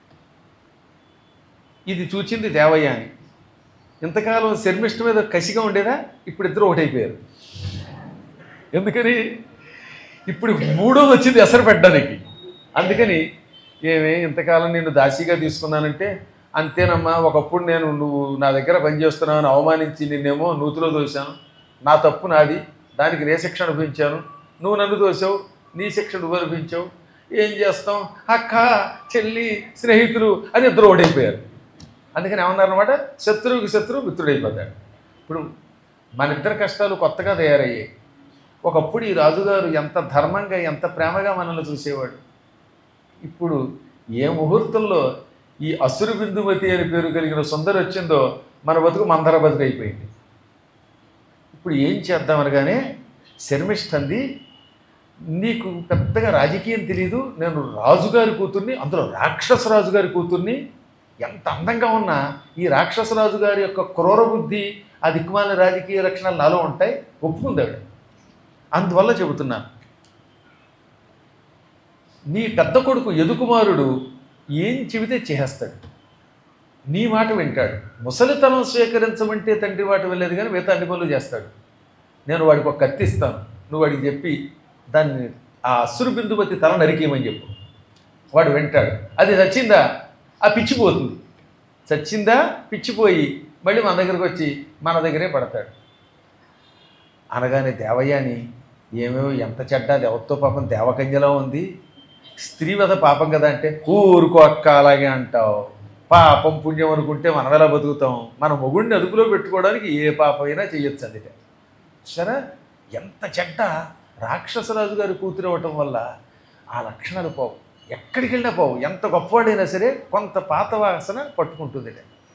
ఇది చూచింది దేవయాని ఇంతకాలం శర్మిష్ట మీద కసిగా ఉండేదా ఇప్పుడు ఇద్దరు ఒకటైపోయారు ఎందుకని ఇప్పుడు మూడోది వచ్చింది ఎసరు పెట్టడానికి అందుకని ఏమే ఇంతకాలం నేను దాసిగా తీసుకున్నానంటే అంతేనమ్మా ఒకప్పుడు నేను నువ్వు నా దగ్గర పనిచేస్తున్నావని అవమానించి నిన్నేమో నూతిలో దోశాను నా తప్పు నాది దానికి నే శిక్ష అనుభవించాను నువ్వు నన్ను దోశావు నీ శిక్ష నువ్వు అనిపించావు ఏం చేస్తాం అక్క చెల్లి స్నేహితులు అని ఇద్దరు ఓడైపోయారు అందుకని ఏమన్నారనమాట శత్రువుకి శత్రువు మిత్రుడైపోతాడు ఇప్పుడు మన ఇద్దరి కష్టాలు కొత్తగా తయారయ్యాయి ఒకప్పుడు ఈ రాజుగారు ఎంత ధర్మంగా ఎంత ప్రేమగా మనల్ని చూసేవాడు ఇప్పుడు ఏ ముహూర్తంలో ఈ అసురు బిందుమతి అని పేరు కలిగిన సుందరి వచ్చిందో మన బతుకు మందర బతుకు అయిపోయింది ఇప్పుడు ఏం చేద్దాం అనగానే శర్మిష్ఠంది నీకు పెద్దగా రాజకీయం తెలియదు నేను రాజుగారి కూతుర్ని అందులో రాక్షస రాజుగారి కూతుర్ని ఎంత అందంగా ఉన్నా ఈ రాక్షసరాజు గారి యొక్క క్రూర బుద్ధి ఆ దిక్కుమాల రాజకీయ లక్షణాలు నాలో ఉంటాయి ఒప్పుకుంది ఆవిడ అందువల్ల చెబుతున్నాను నీ పెద్ద కొడుకు యదుకుమారుడు ఏం చెబితే చేసేస్తాడు నీ మాట వింటాడు ముసలితనం స్వీకరించమంటే తండ్రి మాట వెళ్ళలేదు కానీ మిగతా అన్ని పనులు చేస్తాడు నేను వాడికి ఒక కత్తి ఇస్తాను నువ్వు వాడికి చెప్పి దాన్ని ఆ అసురు బిందుమతి తల నరికేయమని చెప్పు వాడు వింటాడు అది చచ్చిందా ఆ పిచ్చిపోతుంది చచ్చిందా పిచ్చిపోయి మళ్ళీ మన దగ్గరకు వచ్చి మన దగ్గరే పడతాడు అనగానే దేవయ్యాని ఏమేమో ఎంత చెడ్డ దేవతో పాపం దేవకన్యలో ఉంది స్త్రీవద పాపం కదా అంటే ఊరుకో అక్క అలాగే అంటావు పాపం పుణ్యం అనుకుంటే మనం ఎలా బతుకుతాం మన మొగుడిని అదుపులో పెట్టుకోవడానికి ఏ పాపమైనా చేయొచ్చు అందుకే సరే ఎంత చెడ్డ రాక్షసరాజు గారి కూతురు అవ్వటం వల్ల ఆ లక్షణాలు పోవు ఎక్కడికి వెళ్ళినా పోవు ఎంత గొప్పవాడైనా సరే కొంత పాత వాసన పట్టుకుంటుంది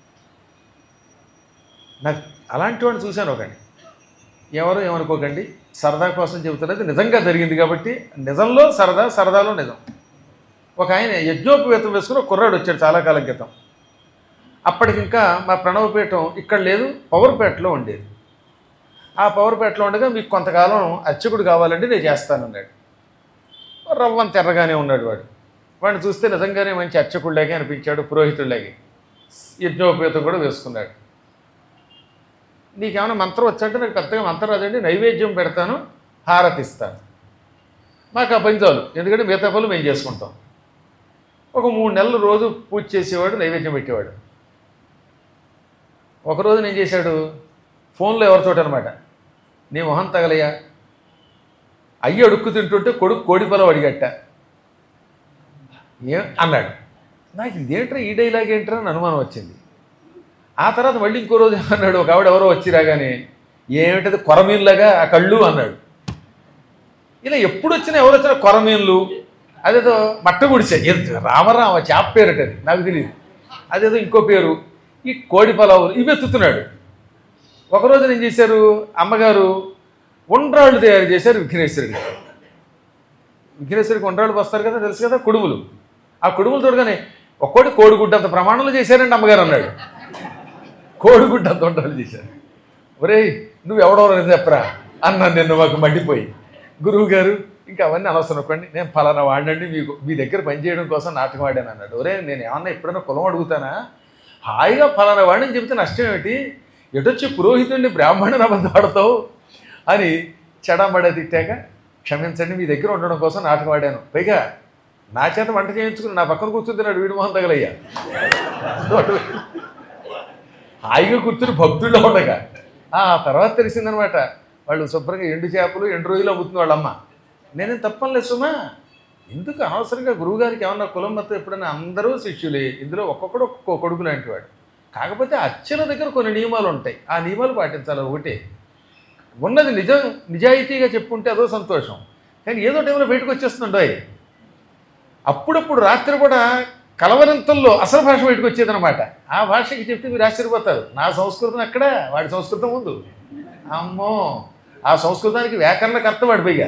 నాకు అలాంటి వాడిని చూశాను ఒకటి ఎవరు ఏమనుకోకండి సరదా కోసం చెబుతున్నది నిజంగా జరిగింది కాబట్టి నిజంలో సరదా సరదాలో నిజం ఒక ఆయన యజ్ఞోపవేతం వేసుకుని ఒక కుర్రాడు వచ్చాడు చాలా కాలం క్రితం అప్పటికి ఇంకా మా ప్రణవపీఠం ఇక్కడ లేదు పవర్పేటలో ఉండేది ఆ పవర్పేటలో ఉండగా మీకు కొంతకాలం అర్చకుడు కావాలంటే నేను చేస్తానన్నాడు రవ్వంత ఎర్రగానే ఉన్నాడు వాడు వాడిని చూస్తే నిజంగానే మంచి అర్చకుడిలాగే అనిపించాడు పురోహితుడిలాగే యజ్ఞోపేతం కూడా వేసుకున్నాడు నీకేమైనా మంత్రం వచ్చంటే నాకు పెద్దగా మంత్రం రాదండి నైవేద్యం పెడతాను హారతి ఇస్తాను మాకు ఆ పని చాలు ఎందుకంటే మిగతా పనులు మేము చేసుకుంటాం ఒక మూడు నెలలు రోజు పూజ చేసేవాడు నైవేద్యం పెట్టేవాడు ఒకరోజు నేను చేశాడు ఫోన్లో ఎవరితోటి అనమాట నీ మొహం తగలయ్యా అయ్యి అడుక్కు తింటుంటే కొడుకు కోడి పొలం అడిగట్ట ఏం అన్నాడు నాకు ఇదేంట్రా ఈ డైలాగ్ ఏంట్రా అని అనుమానం వచ్చింది ఆ తర్వాత మళ్ళీ ఇంకో రోజు అన్నాడు ఒక ఆవిడ ఎవరో వచ్చి రాగానే ఏమిటది కొరమీన్లాగా ఆ కళ్ళు అన్నాడు ఇలా ఎప్పుడు వచ్చినా ఎవరు వచ్చినా కొరమీన్లు అదేదో మట్ట గుడిసే ఏదో రామరామ చేప పేరట అది నాకు తెలియదు అదేదో ఇంకో పేరు ఈ కోడి పలావులు ఇవి ఎత్తుతున్నాడు ఒకరోజు ఏం చేశారు అమ్మగారు ఉండ్రాళ్ళు తయారు చేశారు విఘ్నేశ్వరుడికి విఘ్నేశ్వరికి ఉండ్రాళ్ళు వస్తారు కదా తెలుసు కదా కుడుములు ఆ కుడుములు తోడుగానే ఒక్కోటి కోడిగుడ్డ అంత ప్రమాణంలో చేశారండి అమ్మగారు అన్నాడు కోడిగుడ్డ అంత ఉండ్రాళ్ళు చేశారు ఒరేయ్ నువ్వు ఎవడెవరని చెప్పరా అన్నాను నిన్ను మాకు మండిపోయి గురువు గారు ఇంకా అవన్నీ అనవసరం అనుకోండి నేను ఫలానా వాడినండి మీకు మీ దగ్గర పనిచేయడం కోసం నాటకం ఆడాను అన్నాడు ఒరే నేను ఏమన్నా ఎప్పుడైనా కులం అడుగుతానా హాయిగా ఫలానా వాడిని చెబితే నష్టం ఏమిటి ఎటొచ్చి పురోహితుడిని బ్రాహ్మణుని అబద్ధం ఆడతావు అని చెడమడ తిట్టాక క్షమించండి మీ దగ్గర ఉండడం కోసం నాటకం ఆడాను పైగా నా చేత వంట చేయించుకుని నా పక్కన కూర్చుంటున్నాడు వీడి మొహం తగలయ్యా హాయిగా కూర్చుని భక్తుల్లో ఉండగా ఆ తర్వాత తెలిసిందనమాట వాళ్ళు శుభ్రంగా ఎండు చేపలు ఎండు రోజులు అమ్ముతుంది వాళ్ళమ్మ నేనేం తప్పనిలేదు సుమా ఎందుకు అనవసరంగా గురువుగారికి ఏమన్నా కులం మొత్తం ఎప్పుడైనా అందరూ శిష్యులే ఇందులో ఒక్కొక్కడు ఒక్కొక్క కొడుకు లాంటి వాడు కాకపోతే అచ్చల దగ్గర కొన్ని నియమాలు ఉంటాయి ఆ నియమాలు పాటించాలి ఒకటే ఉన్నది నిజం నిజాయితీగా చెప్పుంటే అదో సంతోషం కానీ ఏదో టైంలో బయటకు వచ్చేస్తుండోయ్ అప్పుడప్పుడు రాత్రి కూడా కలవరంతంలో అసలు భాష బయటకు వచ్చేదనమాట ఆ భాషకి చెప్తే మీరు ఆశ్చర్యపోతారు నా సంస్కృతం ఎక్కడ వాడి సంస్కృతం ముందు అమ్మో ఆ సంస్కృతానికి వ్యాకరణకర్త వాడి పైగా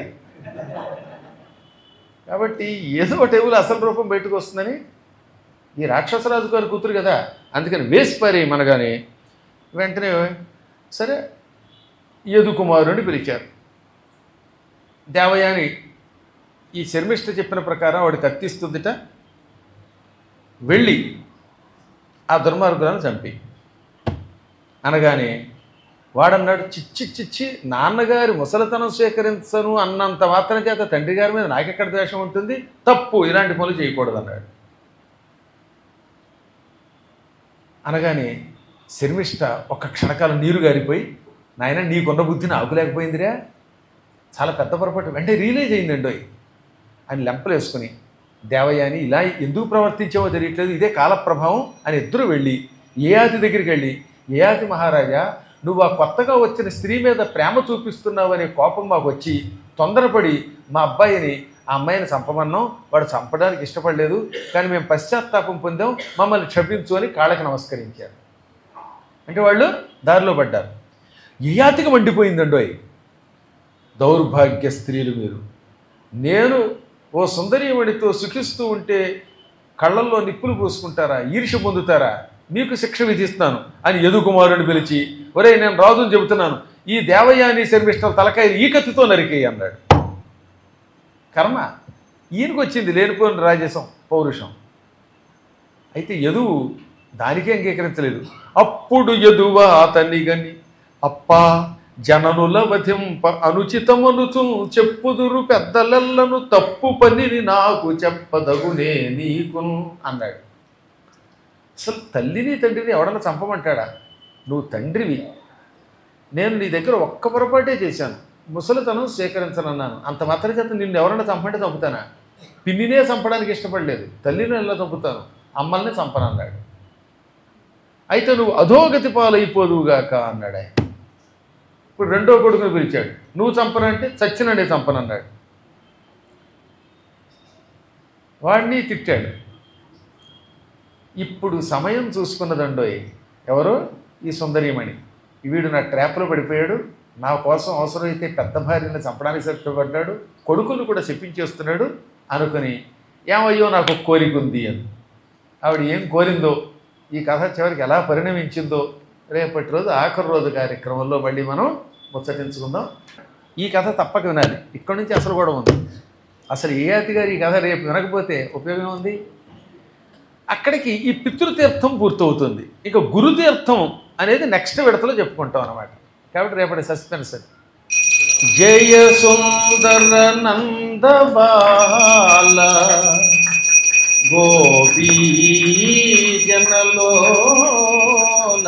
కాబట్టి ఏదో టేబుల్ అసలు రూపం బయటకు వస్తుందని ఈ రాక్షసరాజు గారి కూతురు కదా అందుకని వేసి పారి మనగానే వెంటనే సరే యదు కుమారుని పిలిచారు దేవయాని ఈ శర్మిష్ఠ చెప్పిన ప్రకారం వాడు కత్తిస్తుందిట వెళ్ళి ఆ దుర్మార్గులను చంపి అనగానే వాడన్నాడు చిచ్చి చిచ్చి నాన్నగారి ముసలితనం స్వీకరించను అన్నంత మాత్రం చేత తండ్రి గారి మీద నాకెక్కడ ద్వేషం ఉంటుంది తప్పు ఇలాంటి పనులు చేయకూడదు అన్నాడు అనగానే శర్మిష్ట ఒక్క క్షణకాలం నీరు గారిపోయి నాయన నీకున్న బుద్ధి నాకు లేకపోయిందిరా చాలా పెద్ద పొరపాటు వెంటనే రియలైజ్ అయిందండి ఓయ్ అని లెంపలేసుకుని దేవయాని ఇలా ఎందుకు ప్రవర్తించావో తెలియట్లేదు ఇదే కాలప్రభావం అని ఇద్దరు వెళ్ళి ఏయాతి దగ్గరికి వెళ్ళి ఏయాతి మహారాజా నువ్వు ఆ కొత్తగా వచ్చిన స్త్రీ మీద ప్రేమ చూపిస్తున్నావు అనే కోపం మాకు వచ్చి తొందరపడి మా అబ్బాయిని ఆ అమ్మాయిని చంపమన్నాం వాడు చంపడానికి ఇష్టపడలేదు కానీ మేము పశ్చాత్తాపం పొందాం మమ్మల్ని క్షమించు అని కాళ్ళకి నమస్కరించారు అంటే వాళ్ళు దారిలో పడ్డారు ఏయాతికి మండిపోయిందండోయ్ దౌర్భాగ్య స్త్రీలు మీరు నేను ఓ సుందరీమణితో సుఖిస్తూ ఉంటే కళ్ళల్లో నిప్పులు పూసుకుంటారా ఈర్ష్య పొందుతారా మీకు శిక్ష విధిస్తాను అని యదుకుమారుని పిలిచి ఒరే నేను రాజుని చెబుతున్నాను ఈ దేవయాని శర్మిష్టల తలకాయలు ఈ కత్తితో నరికేయి అన్నాడు కర్మ ఈయనకు వచ్చింది లేనిపోయిన రాజసం పౌరుషం అయితే యదువు దానికే అంగీకరించలేదు అప్పుడు యదువ అతన్ని గని అప్పా జననుల వధింప అనుచితమనుచు చెప్పుదురు పెద్దలెల్లను తప్పు పనిని నాకు చెప్పదగునే నీకును అన్నాడు అసలు తల్లిని తండ్రిని ఎవడన్నా చంపమంటాడా నువ్వు తండ్రివి నేను నీ దగ్గర ఒక్క పొరపాటే చేశాను ముసలితనం స్వీకరించనన్నాను అంత మాత్రం చేత నిన్ను ఎవరన్నా చంపంటే చంపుతానా పిన్నినే చంపడానికి ఇష్టపడలేదు తల్లిని ఎలా చంపుతాను అమ్మల్ని చంపనన్నాడు అయితే నువ్వు అధోగతి పాలైపోదువుగాక అన్నాడు ఆయన ఇప్పుడు రెండో కొడుకుని పిలిచాడు నువ్వు చంపనంటే చచ్చినండే చంపనన్నాడు వాడిని తిట్టాడు ఇప్పుడు సమయం చూసుకున్నదండోయ్ ఎవరు ఈ సుందరీమణి వీడు నా ట్రాప్లో పడిపోయాడు నా కోసం అవసరమైతే పెద్ద భార్యని చంపడానికి సిద్ధపడ్డాడు కొడుకును కూడా చెప్పించేస్తున్నాడు అనుకుని ఏమయ్యో నాకు ఒక కోరిక ఉంది అని ఆవిడ ఏం కోరిందో ఈ కథ చివరికి ఎలా పరిణమించిందో రేపటి రోజు ఆఖరి రోజు కార్యక్రమంలో మళ్ళీ మనం ముచ్చటించుకుందాం ఈ కథ తప్పక వినాలి ఇక్కడి నుంచి అసలు కూడా ఉంది అసలు ఏ అతి గారు ఈ కథ రేపు వినకపోతే ఉపయోగం ఉంది అక్కడికి ఈ పితృతీర్థం పూర్తవుతుంది ఇక గురుతీర్థం అనేది నెక్స్ట్ విడతలో చెప్పుకుంటాం అనమాట కాబట్టి రేపటి సస్పెన్స్ అది జయ సుందర నంద బాల గోపీ జనలోల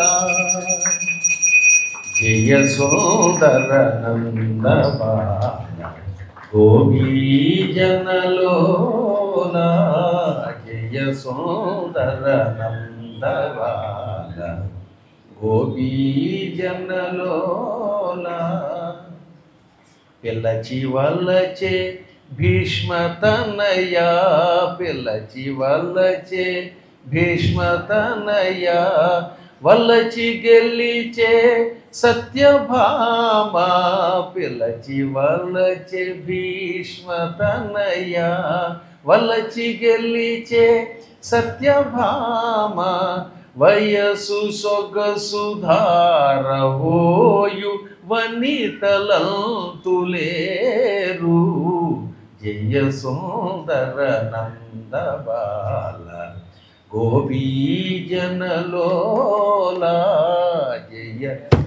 జయ సుందర నంద బాల గోపీజనలోన జయ సుందర నందవాల గోపీజనలోన పిల్లచి వల్లచే భీష్మతనయ పిల్లచి వల్లచే భీష్మతనయ వల్లచి గెలిచే సత్యభామ పిల్లచి వల్లచే భీష్మతనయ వల్లచి గెలిచే సత్యభామ వయసు సొగసుధారవోయు వనితలంతులేరు జయ సుందర నందబాల గోపీజనలోల జయ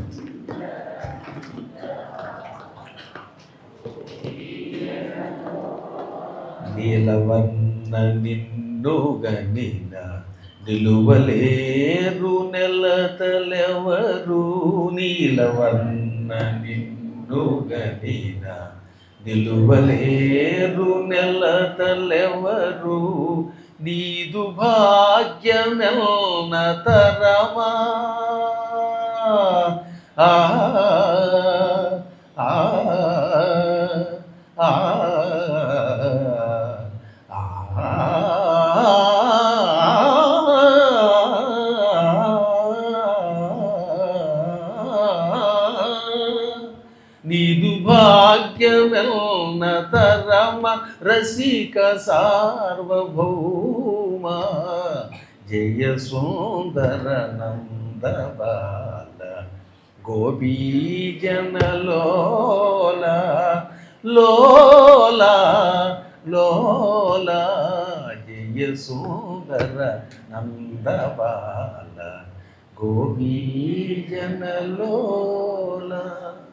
నీలవర్ణ నిన్ను గనిన నిలువలేరు నెలతలెవరు నీలవర్ణ నిన్ను గనిన నిలువలేరు నెలతలెవరు నీదు భాగ్యమెల్న తరమా ఆ ఆ ఆ నీదు భాగ్యమెల్న తరమ రసిక సార్వభౌమ జయ సుందర నందబాల గోపీజనలోల లోల లోల జయ సుందర నందబాల గోపీజనలోల